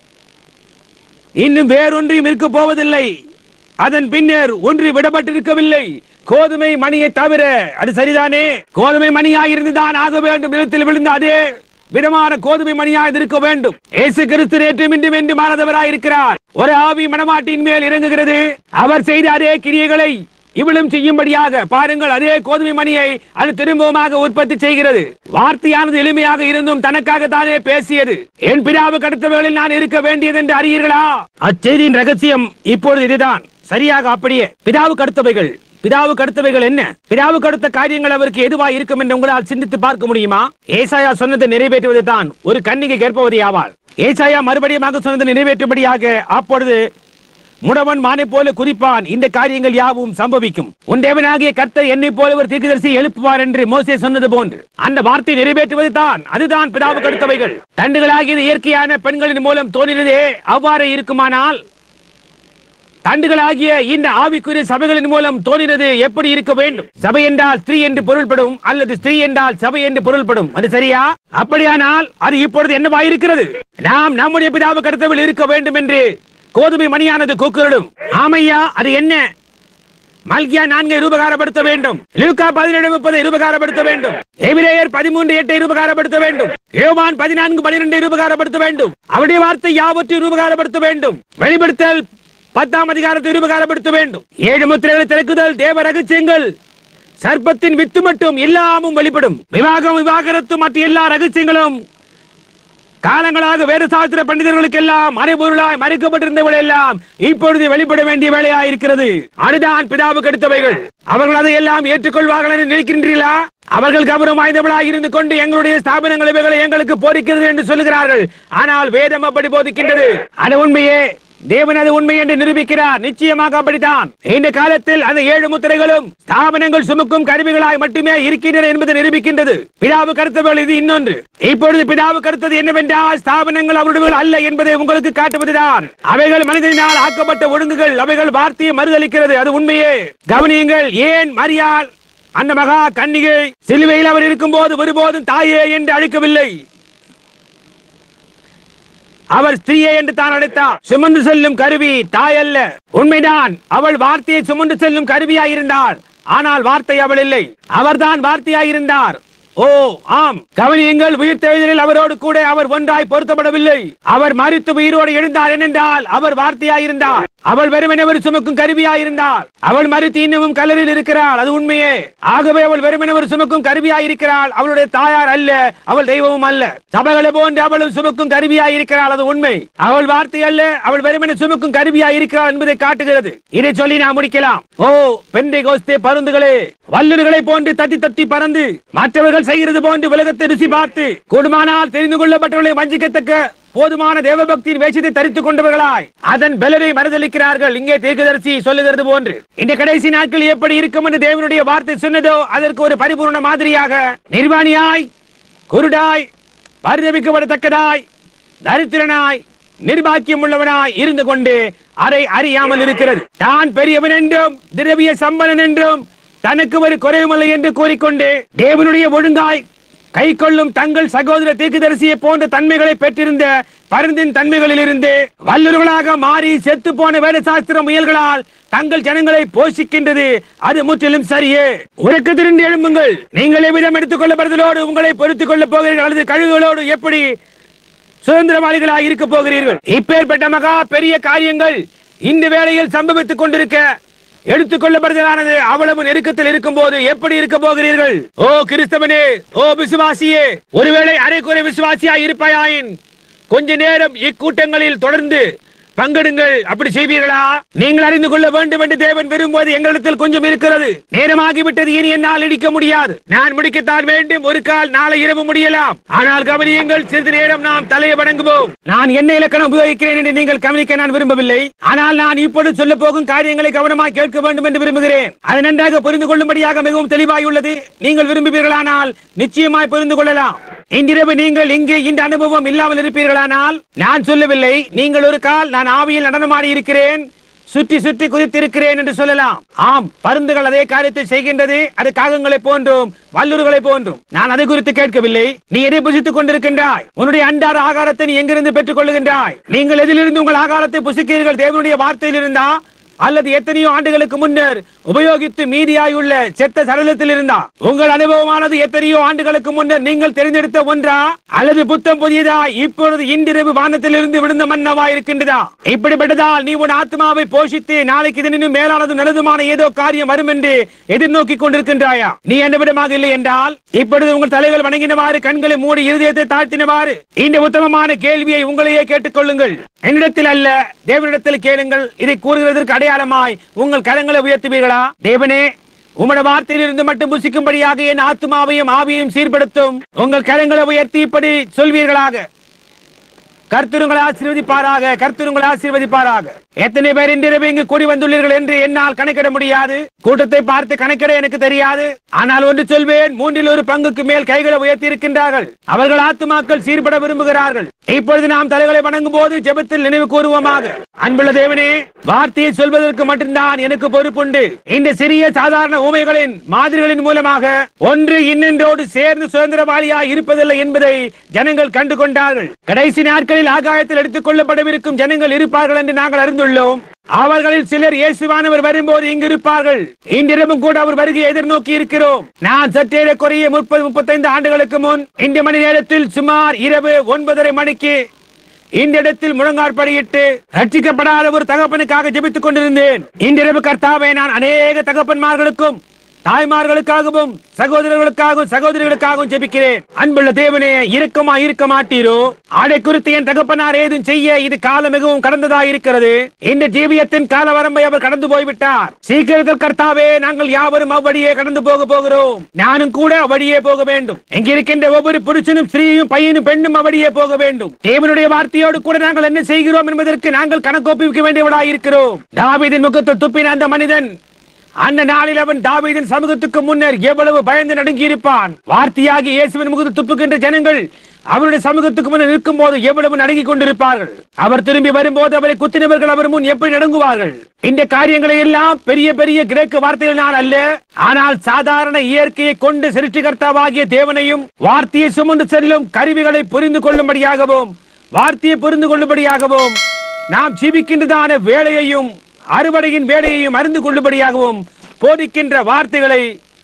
இன்னும் வேறொன்றையும் இருக்க போவதில்லை அதன் பின்னர் ஒன்று விடப்பட்டிருக்கவில்லை கோதுமை மணியை தவிர அது சரிதானே கோதுமை மணியாக இருந்துதான் ஆக வேண்டும் நிலத்தில் விழுந்த அதே விதமான கோதுமை மணியாக இருக்க வேண்டும் இயேசு கிறிஸ்து நேற்றும் இன்றும் என்று மாறாதவராய் இருக்கிறார் ஒரு ஆவி மனமாட்டின் மேல் இறங்குகிறது அவர் செய்த அதே கிரியைகளை இவளும் செய்யும்படியாக பாருங்கள் அதே கோதுமை மணியை அது திரும்பவுமாக உற்பத்தி செய்கிறது வார்த்தையானது எளிமையாக இருந்தும் தனக்காக தானே பேசியது என் பிதாவு கடத்தவர்களில் நான் இருக்க வேண்டியது என்று அறியீர்களா அச்செய்தியின் ரகசியம் இப்பொழுது இதுதான் சரியாக அப்படியே பிதாவுக்கு அடுத்தவைகள் பிதாவுக்கு அடுத்தவைகள் என்ன பிதாவுக்கு அடுத்த காரியங்கள் அவருக்கு எதுவா இருக்கும் என்று உங்களால் சிந்தித்து பார்க்க முடியுமா ஏசாயா சொன்னதை நிறைவேற்றுவது தான் ஒரு கன்னிகை கேட்பவதி ஆவாள் ஏசாயா மறுபடியும் சொன்னதை நிறைவேற்றும்படியாக அப்பொழுது முடவன் மானை போல குறிப்பான் இந்த காரியங்கள் யாவும் சம்பவிக்கும் உன் தேவனாகிய கர்த்தர் என்னை போல ஒரு தீர்க்கதரிசி எழுப்புவார் என்று மோசே சொன்னது போன்று அந்த வார்த்தை நிறைவேற்றுவது தான் அதுதான் பிதாவுக்கு அடுத்தவைகள் தண்டுகளாகிய இயற்கையான பெண்களின் மூலம் தோன்றினதே அவ்வாறே இருக்குமானால் தண்டுகளாகிய இந்த ஆவிக்குரிய சபைகளின் மூலம் தோன்றினது எப்படி இருக்க வேண்டும் சபை என்றால் ஸ்திரீ என்று பொருள்படும் அல்லது ஸ்திரீ என்றால் சபை என்று பொருள்படும் அது சரியா அப்படியானால் அது இப்பொழுது என்னவாயிருக்கிறது நாம் நம்முடைய பிதாவு கடத்தவில் இருக்க வேண்டும் என்று கோதுமை மணியானது கூக்குரலும் ஆமையா அது என்ன மல்கியா நான்கை ரூபகாரப்படுத்த வேண்டும் லூக்கா பதினேழு முப்பதை ரூபகாரப்படுத்த வேண்டும் எபிரேயர் பதிமூன்று எட்டை ரூபகாரப்படுத்த வேண்டும் யோவான் பதினான்கு பனிரெண்டை ரூபகாரப்படுத்த வேண்டும் அவருடைய வார்த்தை யாவற்றையும் ரூபகாரப்படுத்த வேண்டும் வெளிப்படுத்தல் பத்தாம் அதிகாரத்தை ரூபகாரப்படுத்த வேண்டும் ஏழு முத்திரைகளை திறக்குதல் தேவ ரகசியங்கள் சர்ப்பத்தின் வித்து மட்டும் எல்லாமும் வெளிப்படும் விவாகம் விவாகரத்து மற்ற எல்லா ரகசியங்களும் காலங்களாக வேத சாஸ்திர பண்டிதர்களுக்கு எல்லாம் மறைபொருளாய் மறைக்கப்பட்டிருந்தவர்கள் எல்லாம் இப்பொழுது வெளிப்பட வேண்டிய வேலையாய் இருக்கிறது அதுதான் பிதாவுக்கு அடுத்தவைகள் அவர்கள் அதை எல்லாம் ஏற்றுக்கொள்வார்கள் என்று நினைக்கின்றீர்களா அவர்கள் கௌரவம் வாய்ந்தவர்களாக இருந்து கொண்டு எங்களுடைய ஸ்தாபனங்கள் இவைகளை எங்களுக்கு போதிக்கிறது என்று சொல்லுகிறார்கள் ஆனால் வேதம் அப்படி போதிக்கின்றது அது உண்மையே தேவன் அது உண்மை என்று நிரூபிக்கிறார் நிச்சயமாக அப்படித்தான் இந்த காலத்தில் அந்த ஏழு முத்திரைகளும் ஸ்தாபனங்கள் சுமக்கும் கருவிகளாய் மட்டுமே இருக்கின்றன என்பதை நிரூபிக்கின்றது பிதாவு கருத்தவர்கள் இது இன்னொன்று இப்பொழுது பிதாவு கருத்தது என்னவென்றால் ஸ்தாபனங்கள் அவருடைய அல்ல என்பதை உங்களுக்கு காட்டுவதுதான் அவைகள் மனிதனால் ஆக்கப்பட்ட ஒழுங்குகள் அவைகள் வார்த்தையை மறுதளிக்கிறது அது உண்மையே கவனியுங்கள் ஏன் மரியாள் அந்த மகா கன்னிகை சிலுவையில் அவர் இருக்கும்போது ஒருபோதும் தாயே என்று அழைக்கவில்லை அவர் ஸ்திரீயே என்று தான் அழைத்தார் சுமந்து செல்லும் கருவி தாய் அல்ல உண்மைதான் அவள் வார்த்தையை சுமந்து செல்லும் கருவியாய் இருந்தாள் ஆனால் வார்த்தை அவள் இல்லை அவர்தான் வார்த்தையாய் இருந்தார் ஓ ஆம் கவனியுங்கள் உயிர் தெழுதலில் அவரோடு கூட அவர் ஒன்றாய் பொருத்தப்படவில்லை அவர் மறித்து உயிரோடு எழுந்தார் ஏனென்றால் அவர் வார்த்தையாய் இருந்தார் அவள் வெறுமெனவர் சுமக்கும் கருவியாய் இருந்தாள் அவள் மறித்து இன்னமும் கல்லறில் இருக்கிறாள் அது உண்மையே ஆகவே அவள் வெறுமெனவர் சுமக்கும் கருவியாய் இருக்கிறாள் அவளுடைய தாயார் அல்ல அவள் தெய்வமும் அல்ல சபைகளை போன்று அவளும் சுமக்கும் கருவியாய் இருக்கிறாள் அது உண்மை அவள் வார்த்தை அல்ல அவள் வெறுமென சுமக்கும் கருவியாய் இருக்கிறாள் என்பதை காட்டுகிறது இதை சொல்லி நான் முடிக்கலாம் ஓ பெண்டை கோஸ்தே பருந்துகளே வல்லுநர்களை போன்று தட்டி தட்டி பறந்து மற்றவர்கள் செய்கிறது போன்று உலகத்தை ருசி பார்த்து கொடுமானால் தெரிந்து கொள்ளப்பட்டவர்களை வஞ்சிக்கத்தக்க போதுமான தேவபக்தியின் வேஷத்தை தரித்துக் கொண்டவர்களாய் அதன் பலரை மறுதளிக்கிறார்கள் இங்கே தீர்க்கதரிசி சொல்லுகிறது போன்று இந்த கடைசி நாட்கள் எப்படி இருக்கும் என்று தேவனுடைய வார்த்தை சொன்னதோ அதற்கு ஒரு பரிபூர்ண மாதிரியாக நிர்வாணியாய் குருடாய் பரிதவிக்கப்படத்தக்கதாய் தரித்திரனாய் நிர்பாக்கியம் உள்ளவனாய் இருந்து கொண்டு அதை அறியாமல் இருக்கிறது தான் பெரியவன் என்றும் திரவிய சம்பளன் என்றும் தனக்கு ஒரு குறைவுமில்லை என்று கூறிக்கொண்டு தேவனுடைய ஒழுங்காய் கை கொள்ளும் தங்கள் சகோதர தீர்க்கதரிசியை போன்ற தன்மைகளை பெற்றிருந்த பருந்தின் தன்மைகளில் இருந்து வல்லுறர்களாக மாறி செத்து போன வேதசாஸ்திர முயல்களால் தங்கள் ஜனங்களை போஷிக்கின்றது அது முற்றிலும் சரியே உறக்க திரண்டு எழும்புங்கள் நீங்கள் எவ்விதம் எடுத்துக் கொள்ளப்படுதலோடு உங்களை பொறுத்துக் கொள்ளப் போகிறீர்கள் அல்லது கழுகுகளோடு எப்படி சுதந்திரவாளிகளாக இருக்க போகிறீர்கள் இப்பேற்பட்ட மகா பெரிய காரியங்கள் இந்த வேளையில் சம்பவித்துக் கொண்டிருக்க எடுத்துக் கொள்ளப்படுதலானது அவ்வளவு நெருக்கத்தில் இருக்கும் போது எப்படி இருக்க போகிறீர்கள் ஓ கிறிஸ்தவனே ஓ விசுவாசியே ஒருவேளை அரைக்குறை விசுவாசியா இருப்பாயின் கொஞ்ச நேரம் இக்கூட்டங்களில் தொடர்ந்து பங்கெடுங்கள் அப்படி செய்வீர்களா நீங்கள் அறிந்து கொள்ள வேண்டும் என்று தேவன் விரும்புவது எங்களிடத்தில் கொஞ்சம் இருக்கிறது நேரமாகிவிட்டது இனி என்னால் இடிக்க முடியாது நான் முடிக்கத்தான் வேண்டும் ஒரு கால் நாளை இரவு முடியலாம் ஆனால் கவனியுங்கள் சிறிது நேரம் நாம் தலையை வணங்குவோம் நான் என்ன இலக்கணம் உபயோகிக்கிறேன் என்று நீங்கள் கவனிக்க நான் விரும்பவில்லை ஆனால் நான் இப்பொழுது சொல்ல போகும் காரியங்களை கவனமாக கேட்க வேண்டும் என்று விரும்புகிறேன் அதை நன்றாக புரிந்து கொள்ளும்படியாக மிகவும் தெளிவாய் உள்ளது நீங்கள் விரும்புவீர்களானால் நிச்சயமாய் புரிந்து கொள்ளலாம் இன்றிரவு நீங்கள் இங்கே இந்த அனுபவம் இல்லாமல் இருப்பீர்களானால் நான் சொல்லவில்லை நீங்கள் ஒரு கால் நான் ஆவியில் நடனமாடி இருக்கிறேன் சுற்றி சுற்றி குதித்திருக்கிறேன் என்று சொல்லலாம் ஆம் பருந்துகள் அதே காரியத்தை செய்கின்றது அது காகங்களை போன்றும் வல்லூர்களை போன்றும் நான் அதை குறித்து கேட்கவில்லை நீ எதை புசித்துக் கொண்டிருக்கின்றாய் உன்னுடைய அன்றாட ஆகாரத்தை நீ எங்கிருந்து பெற்றுக் கொள்ளுகின்றாய் நீங்கள் எதிலிருந்து உங்கள் ஆகாரத்தை புசிக்கிறீர்கள் தேவனுடைய வார்த்தையில் இருந்தா அல்லது எத்தனையோ ஆண்டுகளுக்கு முன்னர் உபயோகித்து மீதியாயுள்ள செத்த சடலத்தில் இருந்தா உங்கள் அனுபவமானது எத்தனையோ ஆண்டுகளுக்கு முன்னர் நீங்கள் தெரிந்தெடுத்த ஒன்றா அல்லது புத்தம் புதியதா இப்பொழுது இன்றிரவு வானத்திலிருந்து விழுந்த மன்னவா இருக்கின்றதா இப்படிப்பட்டதால் நீ உன் ஆத்மாவை போஷித்து நாளைக்கு இதனினும் மேலானது நல்லதுமான ஏதோ காரியம் வரும் என்று எதிர்நோக்கி கொண்டிருக்கின்றாயா நீ என்ன விடமாக இல்லை என்றால் இப்பொழுது உங்கள் தலைகள் வணங்கினவாறு கண்களை மூடி இருதயத்தை தாழ்த்தினவாறு இந்த உத்தமமான கேள்வியை உங்களையே கேட்டுக்கொள்ளுங்கள் என்னிடத்தில் அல்ல தேவனிடத்தில் கேளுங்கள் இதை கூறுகிறதற்கு அடையாளமாய் உங்கள் கரங்களை உயர்த்துவீர்களா தேவனே உமது வார்த்தையிலிருந்து மட்டும் புசிக்கும்படியாக என் ஆத்மாவையும் ஆவியையும் சீர்படுத்தும் உங்கள் கரங்களை உயர்த்தி இப்படி சொல்வீர்களாக கர்த்தருங்களை ஆசீர்வதிப்பாராக கர்த்தருங்களை ஆசீர்வதிப்பாராக எத்தனை பேர் இன்றிரவு இங்கு கூடி வந்துள்ளீர்கள் என்று என்னால் கணக்கிட முடியாது கூட்டத்தை பார்த்து கணக்கிட எனக்கு தெரியாது ஆனால் ஒன்று சொல்வேன் மூன்றில் ஒரு பங்குக்கு மேல் கைகளை உயர்த்தி இருக்கின்றார்கள் அவர்கள் ஆத்துமாக்கள் சீர்பட விரும்புகிறார்கள் இப்பொழுது நாம் தலைகளை வணங்கும் போது ஜெபத்தில் நினைவு கூறுவோமாக அன்புள்ள தேவனே வார்த்தையை சொல்வதற்கு மட்டும்தான் எனக்கு பொறுப்புண்டு இந்த சிறிய சாதாரண ஊமைகளின் மாதிரிகளின் மூலமாக ஒன்று இன்னொன்றோடு சேர்ந்து சுதந்திரவாளியாய் இருப்பதில்லை என்பதை ஜனங்கள் கண்டு கொண்டார்கள் கடைசி நாட்களில் மேல் ஆகாயத்தில் எடுத்துக் கொள்ளப்படவிருக்கும் ஜனங்கள் இருப்பார்கள் என்று நாங்கள் அறிந்துள்ளோம் அவர்களில் சிலர் இயேசுவானவர் வரும்போது இங்கு இருப்பார்கள் இன்றிரவும் கூட அவர் வருகையை எதிர்நோக்கி இருக்கிறோம் நான் சற்றேற குறைய முப்பது முப்பத்தைந்து ஆண்டுகளுக்கு முன் இந்த மணி நேரத்தில் சுமார் இரவு ஒன்பதரை மணிக்கு இந்த இடத்தில் முழங்காற்படியிட்டு ரட்சிக்கப்படாத ஒரு தகப்பனுக்காக ஜெபித்துக் கொண்டிருந்தேன் இன்றிரவு கர்த்தாவை நான் அநேக தகப்பன்மார்களுக்கும் தாய்மார்களுக்காகவும் சகோதரர்களுக்காகவும் சகோதரிகளுக்காகவும் ஜெபிக்கிறேன் அன்புள்ள தேவனே இருக்கமா இருக்க மாட்டீரோ ஆடை குறித்து என் தகப்பனார் ஏதும் செய்ய இது காலம் மிகவும் கடந்ததா இருக்கிறது இந்த ஜீவியத்தின் கால வரம்பை அவர் கடந்து போய்விட்டார் சீக்கிரத்தில் கர்த்தாவே நாங்கள் யாவரும் அவ்வழியே கடந்து போக போகிறோம் நானும் கூட அவ்வழியே போக வேண்டும் இங்கிருக்கின்ற ஒவ்வொரு புருஷனும் ஸ்திரீயும் பையனும் பெண்ணும் அவ்வழியே போக வேண்டும் தேவனுடைய வார்த்தையோடு கூட நாங்கள் என்ன செய்கிறோம் என்பதற்கு நாங்கள் கணக்கொப்பிக்க வேண்டியவர்களாய் இருக்கிறோம் தாவீதின் முகத்தை துப்பின அந்த மனிதன் அந்த நாளில் அவன் தாவீதின் சமூகத்துக்கு முன்னர் எவ்வளவு பயந்து நடுங்கி இருப்பான் வார்த்தையாகி இயேசுவின் முகத்தை துப்புகின்ற ஜனங்கள் அவருடைய சமூகத்துக்கு முன்னர் நிற்கும் போது எவ்வளவு நடுங்கிக் கொண்டிருப்பார்கள் அவர் திரும்பி வரும்போது அவரை குத்தினவர்கள் அவர் முன் எப்படி நடுங்குவார்கள் இந்த காரியங்களை எல்லாம் பெரிய பெரிய கிரேக்க வார்த்தைகளினால் அல்ல ஆனால் சாதாரண இயற்கையை கொண்டு சிருஷ்டிகர்த்தாவாகிய தேவனையும் வார்த்தையை சுமந்து செல்லும் கருவிகளை புரிந்து கொள்ளும்படியாகவும் வார்த்தையை புரிந்து கொள்ளும்படியாகவும் நாம் ஜீவிக்கின்றதான வேலையையும் அறுவடையின் வேலையையும் அறிந்து கொள்ளும்படியாகவும் போதிக்கின்ற வார்த்தைகளை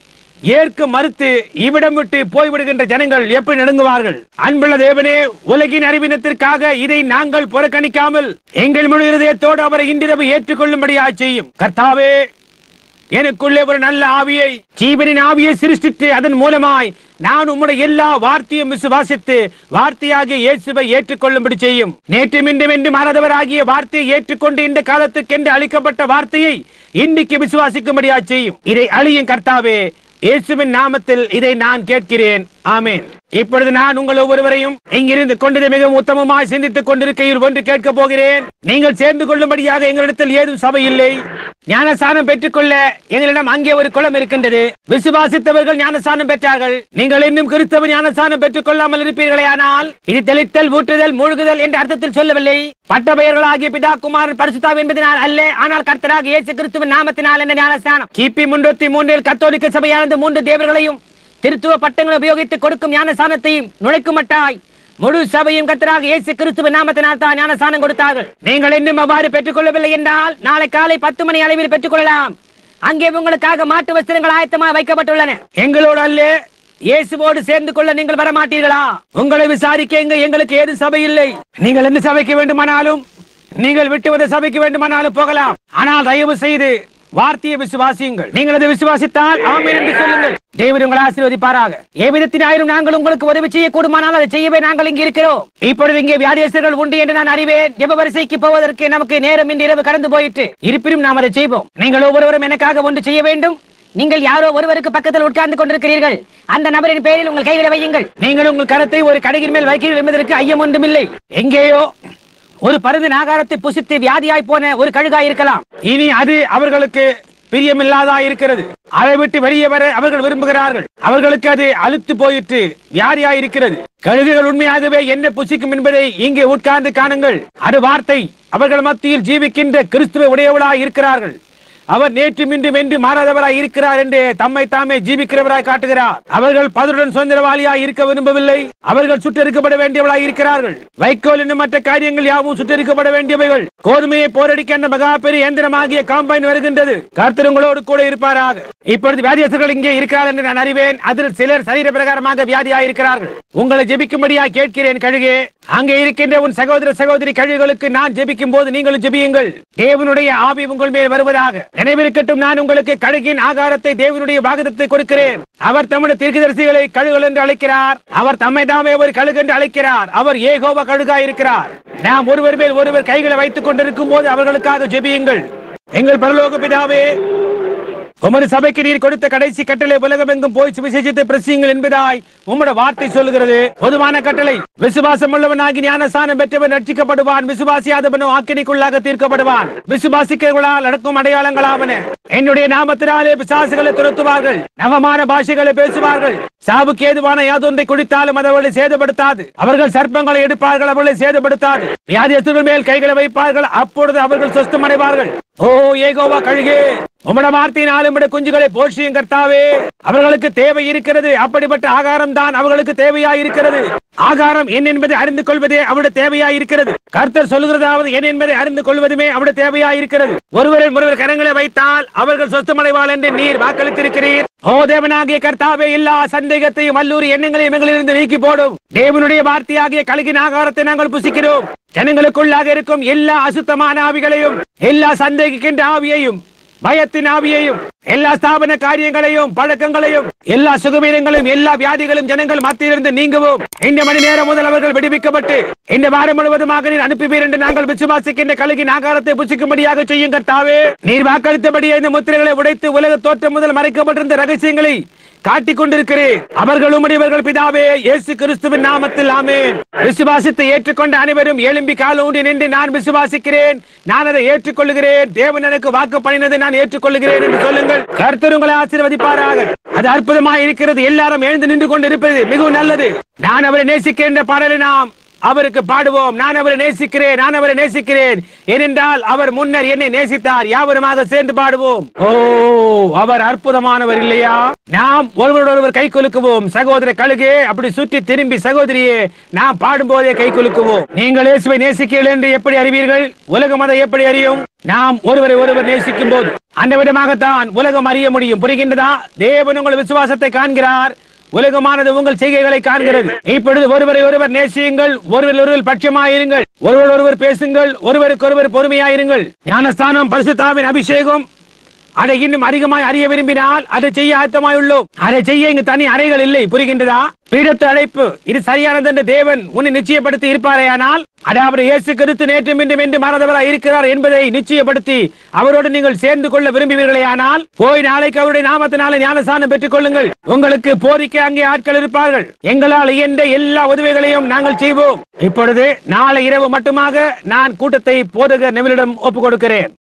ஏற்க மறுத்து இவ்விடம் விட்டு போய்விடுகின்ற ஜனங்கள் எப்படி நடுங்குவார்கள் அன்புள்ள தேவனே உலகின் அறிவினத்திற்காக இதை நாங்கள் புறக்கணிக்காமல் எங்கள் முழு இருதயத்தோடு அவரை இன்றிரவு ஏற்றுக்கொள்ளும்படியா செய்யும் கர்த்தாவே எனக்குள்ளே ஒரு நல்ல ஆவியை ஜீவனின் ஆவியை சிருஷ்டித்து அதன் மூலமாய் நான் உம்முடைய எல்லா வார்த்தையும் விசுவாசித்து வார்த்தையாகிய இயேசுவை ஏற்றுக்கொள்ளும்படி செய்யும் நேற்று மீண்டும் என்று மாறாதவராகிய வார்த்தையை ஏற்றுக்கொண்டு இந்த காலத்துக்கென்று அளிக்கப்பட்ட வார்த்தையை இன்னைக்கு விசுவாசிக்கும்படியா செய்யும் இதை அழியும் கர்த்தாவே இயேசுவின் நாமத்தில் இதை நான் கேட்கிறேன் ஆமென் இப்பொழுது நான் உங்கள் ஒவ்வொருவரையும் இங்கிருந்து கொண்டது மிகவும் உத்தமமாய் சிந்தித்துக் கொண்டிருக்கையில் ஒன்று கேட்க போகிறேன் நீங்கள் சேர்ந்து கொள்ளும்படியாக எங்களிடத்தில் ஏதும் சபை இல்லை ஞானசானம் பெற்றுக்கொள்ள எங்களிடம் அங்கே ஒரு குளம் இருக்கின்றது விசுவாசித்தவர்கள் ஞானசானம் பெற்றார்கள் நீங்கள் இன்னும் கிறிஸ்தவ ஞானசானம் பெற்றுக் கொள்ளாமல் இருப்பீர்களே ஆனால் இது தெளித்தல் ஊற்றுதல் மூழ்குதல் என்ற அர்த்தத்தில் சொல்லவில்லை பட்ட பெயர்களாகிய பிதா குமாரன் பரிசுத்தாவ் என்பதனால் அல்ல ஆனால் கர்த்தராக இயேசு கிறிஸ்துவின் நாமத்தினால் என்ற ஞானஸ்தானம் கிபி முன்னூத்தி மூன்றில் கத்தோலிக்க சபையானது மூன்று தேவர்களையும் திருத்துவ பட்டங்களை உபயோகித்து கொடுக்கும் ஞானசானத்தையும் நுழைக்கும் மட்டாய் முழு சபையும் கத்தராக இயேசு கிறிஸ்துவின் நாமத்தினால் தான் ஞானசானம் கொடுத்தார்கள் நீங்கள் இன்னும் அவ்வாறு பெற்றுக் கொள்ளவில்லை என்றால் நாளை காலை பத்து மணி அளவில் பெற்றுக் கொள்ளலாம் அங்கே உங்களுக்காக மாட்டு வஸ்திரங்கள் ஆயத்தமாக வைக்கப்பட்டுள்ளன எங்களோடு அல்ல இயேசுவோடு சேர்ந்து கொள்ள நீங்கள் வர மாட்டீர்களா உங்களை விசாரிக்க எங்க எங்களுக்கு ஏது சபை இல்லை நீங்கள் எந்த சபைக்கு வேண்டுமானாலும் நீங்கள் விட்டு வந்த சபைக்கு வேண்டுமானாலும் போகலாம் ஆனால் தயவு செய்து வார்த்தையை விசுவாசியுங்கள் நீங்கள் அதை விசுவாசித்தால் ஆமென் என்று சொல்லுங்கள் தேவன் உங்களை ஆசீர்வதிப்பாராக எவ்விதத்தினாயிரும் நாங்கள் உங்களுக்கு உதவி செய்யக்கூடுமானால் அதை செய்யவே நாங்கள் இங்கே இருக்கிறோம் இப்பொழுது இங்கே வியாதியஸ்தர்கள் உண்டு என்று நான் அறிவேன் ஜெப வரிசைக்கு போவதற்கு நமக்கு நேரம் இன்று இரவு கடந்து போயிட்டு இருப்பினும் நாம் அதை செய்வோம் நீங்கள் ஒவ்வொருவரும் எனக்காக ஒன்று செய்ய வேண்டும் நீங்கள் யாரோ ஒருவருக்கு பக்கத்தில் உட்கார்ந்து கொண்டிருக்கிறீர்கள் அந்த நபரின் பெயரில் உங்கள் கைகளை வையுங்கள் நீங்கள் உங்கள் கரத்தை ஒரு கடையின் மேல் வைக்கிறீர்கள் என்பதற்கு ஐயம் ஒன்றுமில்லை எங்கேயோ ஒரு பருந்தின் ஆகாரத்தை புசித்து வியாதியாய் போன ஒரு கழுகாய் இருக்கலாம் இனி அது அவர்களுக்கு பிரியமில்லாதா இருக்கிறது அதை விட்டு வெளியே வர அவர்கள் விரும்புகிறார்கள் அவர்களுக்கு அது அழுத்து போயிற்று வியாதியாய் இருக்கிறது கழுகுகள் உண்மையாகவே என்ன புசிக்கும் என்பதை இங்கே உட்கார்ந்து காணுங்கள் அது வார்த்தை அவர்கள் மத்தியில் ஜீவிக்கின்ற கிறிஸ்துவ உடையவளாய் இருக்கிறார்கள் அவர் நேற்று மீண்டும் என்று மாறாதவராய் இருக்கிறார் என்று தம்மை தாமே ஜீவிக்கிறவராய் காட்டுகிறார் அவர்கள் பதருடன் சுதந்திரவாளியாய் இருக்க விரும்பவில்லை அவர்கள் சுட்டெரிக்கப்பட வேண்டியவளாய் இருக்கிறார்கள் வைக்கோல் என்னும் மற்ற காரியங்கள் யாவும் சுட்டெரிக்கப்பட வேண்டியவைகள் கோதுமையை போரடிக்க அந்த மகா பெரிய இயந்திரமாகிய காம்பைன் வருகின்றது கர்த்தர் உங்களோடு கூட இருப்பாராக இப்பொழுது வியாதியஸ்தர்கள் இங்கே இருக்கிறார் என்று நான் அறிவேன் அதில் சிலர் சரீர பிரகாரமாக வியாதியாய் இருக்கிறார்கள் உங்களை ஜெபிக்கும்படியாய் கேட்கிறேன் கழுகே அங்கே இருக்கின்ற உன் சகோதர சகோதரி கழுகுகளுக்கு நான் ஜெபிக்கும் போது நீங்களும் ஜெபியுங்கள் தேவனுடைய ஆவி உங்கள் மேல் வருவதாக நினைவிருக்கட்டும் நான் உங்களுக்கு கழுகின் ஆகாரத்தை தேவனுடைய பாகத்தை கொடுக்கிறேன் அவர் தம்முடைய தீர்க்கதரிசிகளை கழுகுகள் என்று அழைக்கிறார் அவர் தம்மை தாமே ஒரு கழுகு என்று அழைக்கிறார் அவர் ஏகோவ கழுகாய் இருக்கிறார் நாம் ஒருவர் மேல் ஒருவர் கைகளை வைத்துக் கொண்டிருக்கும் போது அவர்களுக்காக ஜெபியுங்கள் எங்கள் பரலோக பிதாவே உமது சபைக்கு நீர் கொடுத்த கடைசி கட்டளை உலகமெங்கும் போய் சுவிசேஷத்தை பிரசியுங்கள் என்பதாய் உம்முடைய வார்த்தை சொல்லுகிறது பொதுவான கட்டளை விசுவாசம் உள்ளவனாகி ஞானஸ்தானம் பெற்றவன் ரட்சிக்கப்படுவான் விசுவாசியாதவனோ ஆக்கினிக்குள்ளாக தீர்க்கப்படுவான் விசுவாசிக்கிறவர்களால் நடக்கும் அடையாளங்களாவன என்னுடைய நாமத்தினாலே பிசாசுகளை துரத்துவார்கள் நவமான பாஷைகளை பேசுவார்கள் சாவுக்கு ஏதுவான யாதொன்றை குடித்தாலும் அது அவர்களை சேதப்படுத்தாது அவர்கள் சர்ப்பங்களை எடுப்பார்கள் அவர்களை சேதப்படுத்தாது வியாதியஸ்தர்கள் மேல் கைகளை வைப்பார்கள் அப்பொழுது அவர்கள் சொஸ்தம் அடைவார்கள் ஓ ஏகோவா கழுகே உம்மட வார்த்தையினாலும் உம்முடைய குஞ்சுகளை போஷியும் கர்த்தாவே அவர்களுக்கு தேவை இருக்கிறது அப்படிப்பட்ட ஆகாரம் தான் அவர்களுக்கு தேவையா இருக்கிறது ஆகாரம் என்ன என்பதை அறிந்து கொள்வதே அவருடைய தேவையா இருக்கிறது கர்த்தர் சொல்லுகிறதாவது என்ன என்பதை அறிந்து கொள்வதுமே அவருடைய தேவையா இருக்கிறது ஒருவரின் ஒருவர் கரங்களை வைத்தால் அவர்கள் சொத்தமடைவாள் என்று நீர் வாக்களித்திருக்கிறீர் ஓ தேவனாகிய கர்த்தாவே எல்லா சந்தேகத்தையும் வல்லூரி எண்ணங்களையும் எங்களிலிருந்து நீக்கி போடும் தேவனுடைய வார்த்தையாகிய கழுகின் ஆகாரத்தை நாங்கள் புசிக்கிறோம் ஜனங்களுக்குள்ளாக இருக்கும் எல்லா அசுத்தமான ஆவிகளையும் எல்லா சந்தேகிக்கின்ற ஆவியையும் பயத்தின் ஆவியையும் எல்லா ஸ்தாபன காரியங்களையும் பழக்கங்களையும் எல்லா சுகவீனங்களும் எல்லா வியாதிகளும் ஜனங்கள் மத்தியிலிருந்து நீங்கவும் இந்த மணி நேரம் முதல் அவர்கள் விடுவிக்கப்பட்டு இந்த வாரம் முழுவதுமாக நீர் அனுப்புவீர் என்று நாங்கள் விசுவாசிக்கின்ற கழுகின் ஆகாரத்தை புசிக்கும்படியாக செய்யும் கர்த்தாவே நீர் வாக்களித்தபடியே இந்த முத்திரைகளை உடைத்து உலக தோற்றம் முதல் மறைக்கப்பட்டிருந்த ரகசியங்களை காட்டிக் கொண்டிருக்கிறேன் அவர்கள் உம்முடையவர்கள் பிதாவே இயேசு கிறிஸ்துவின் நாமத்தில் ஆமென் விசுவாசித்து ஏற்றுக்கொண்ட அனைவரும் எழும்பி கால ஊன்றி நின்று நான் விசுவாசிக்கிறேன் நான் அதை ஏற்றுக்கொள்ளுகிறேன் தேவன் எனக்கு வாக்கு பண்ணினதை நான் ஏற்றுக்கொள்ளுகிறேன் என்று சொல்லுங்கள் கர்த்தர் உங்களை ஆசீர்வதிப்பாராக அது அற்புதமாக இருக்கிறது எல்லாரும் எழுந்து நின்று கொண்டு இருப்பது மிகவும் நல்லது நான் அவரை நேசிக்கின்ற பாடலை நாம் அவருக்கு பாடுவோம் நான் அவரை நேசிக்கிறேன் நான் அவரை நேசிக்கிறேன் ஏனென்றால் அவர் முன்னர் என்னை நேசித்தார் யாவருமாக சேர்ந்து பாடுவோம் ஓ அவர் அற்புதமானவர் இல்லையா நாம் ஒருவரோடு ஒருவர் கை குலுக்குவோம் சகோதர கழுகே அப்படி சுற்றி திரும்பி சகோதரியே நாம் பாடும்போதே கை குலுக்குவோம் நீங்கள் இயேசுவை நேசிக்கிறீர்கள் என்று எப்படி அறிவீர்கள் உலகம் அதை எப்படி அறியும் நாம் ஒருவரை ஒருவர் நேசிக்கும் போது அந்த விதமாகத்தான் உலகம் அறிய முடியும் புரிகின்றதா தேவன் உங்கள் விசுவாசத்தை காண்கிறார் உலகமானது உங்கள் செய்கைகளை காண்கிறது இப்பொழுது ஒருவரை ஒருவர் நேசியுங்கள் ஒருவர் ஒருவர் பட்சமாயிருங்கள் ஒருவர் ஒருவர் பேசுங்கள் ஒருவருக்கு ஒருவர் பொறுமையாயிருங்கள் ஞானஸ்தானம் பரிசுத்தாவின் அபிஷேகம் அதை இன்னும் அதிகமாய் அறிய விரும்பினால் அதை செய்ய ஆயத்தமாய் உள்ளோம் அதை செய்ய இங்கு தனி அறைகள் இல்லை புரிகின்றதா பீடத்து அழைப்பு இது சரியானது என்று தேவன் உன்னை நிச்சயப்படுத்தி இருப்பாரேயானால் அதாவது இயேசு கிறிஸ்து நேற்று மீண்டும் என்று மறந்தவராய் இருக்கிறார் என்பதை நிச்சயப்படுத்தி அவரோடு நீங்கள் சேர்ந்து கொள்ள விரும்புவீர்களே ஆனால் போய் நாளைக்கு அவருடைய நாமத்தினால ஞானசானம் பெற்றுக் கொள்ளுங்கள் உங்களுக்கு போதிக்க அங்கே ஆட்கள் இருப்பார்கள் எங்களால் இயன்ற எல்லா உதவிகளையும் நாங்கள் செய்வோம் இப்பொழுது நாளை இரவு மட்டுமாக நான் கூட்டத்தை போதகர் நெவிலிடம் ஒப்புக் கொடுக்கிறேன்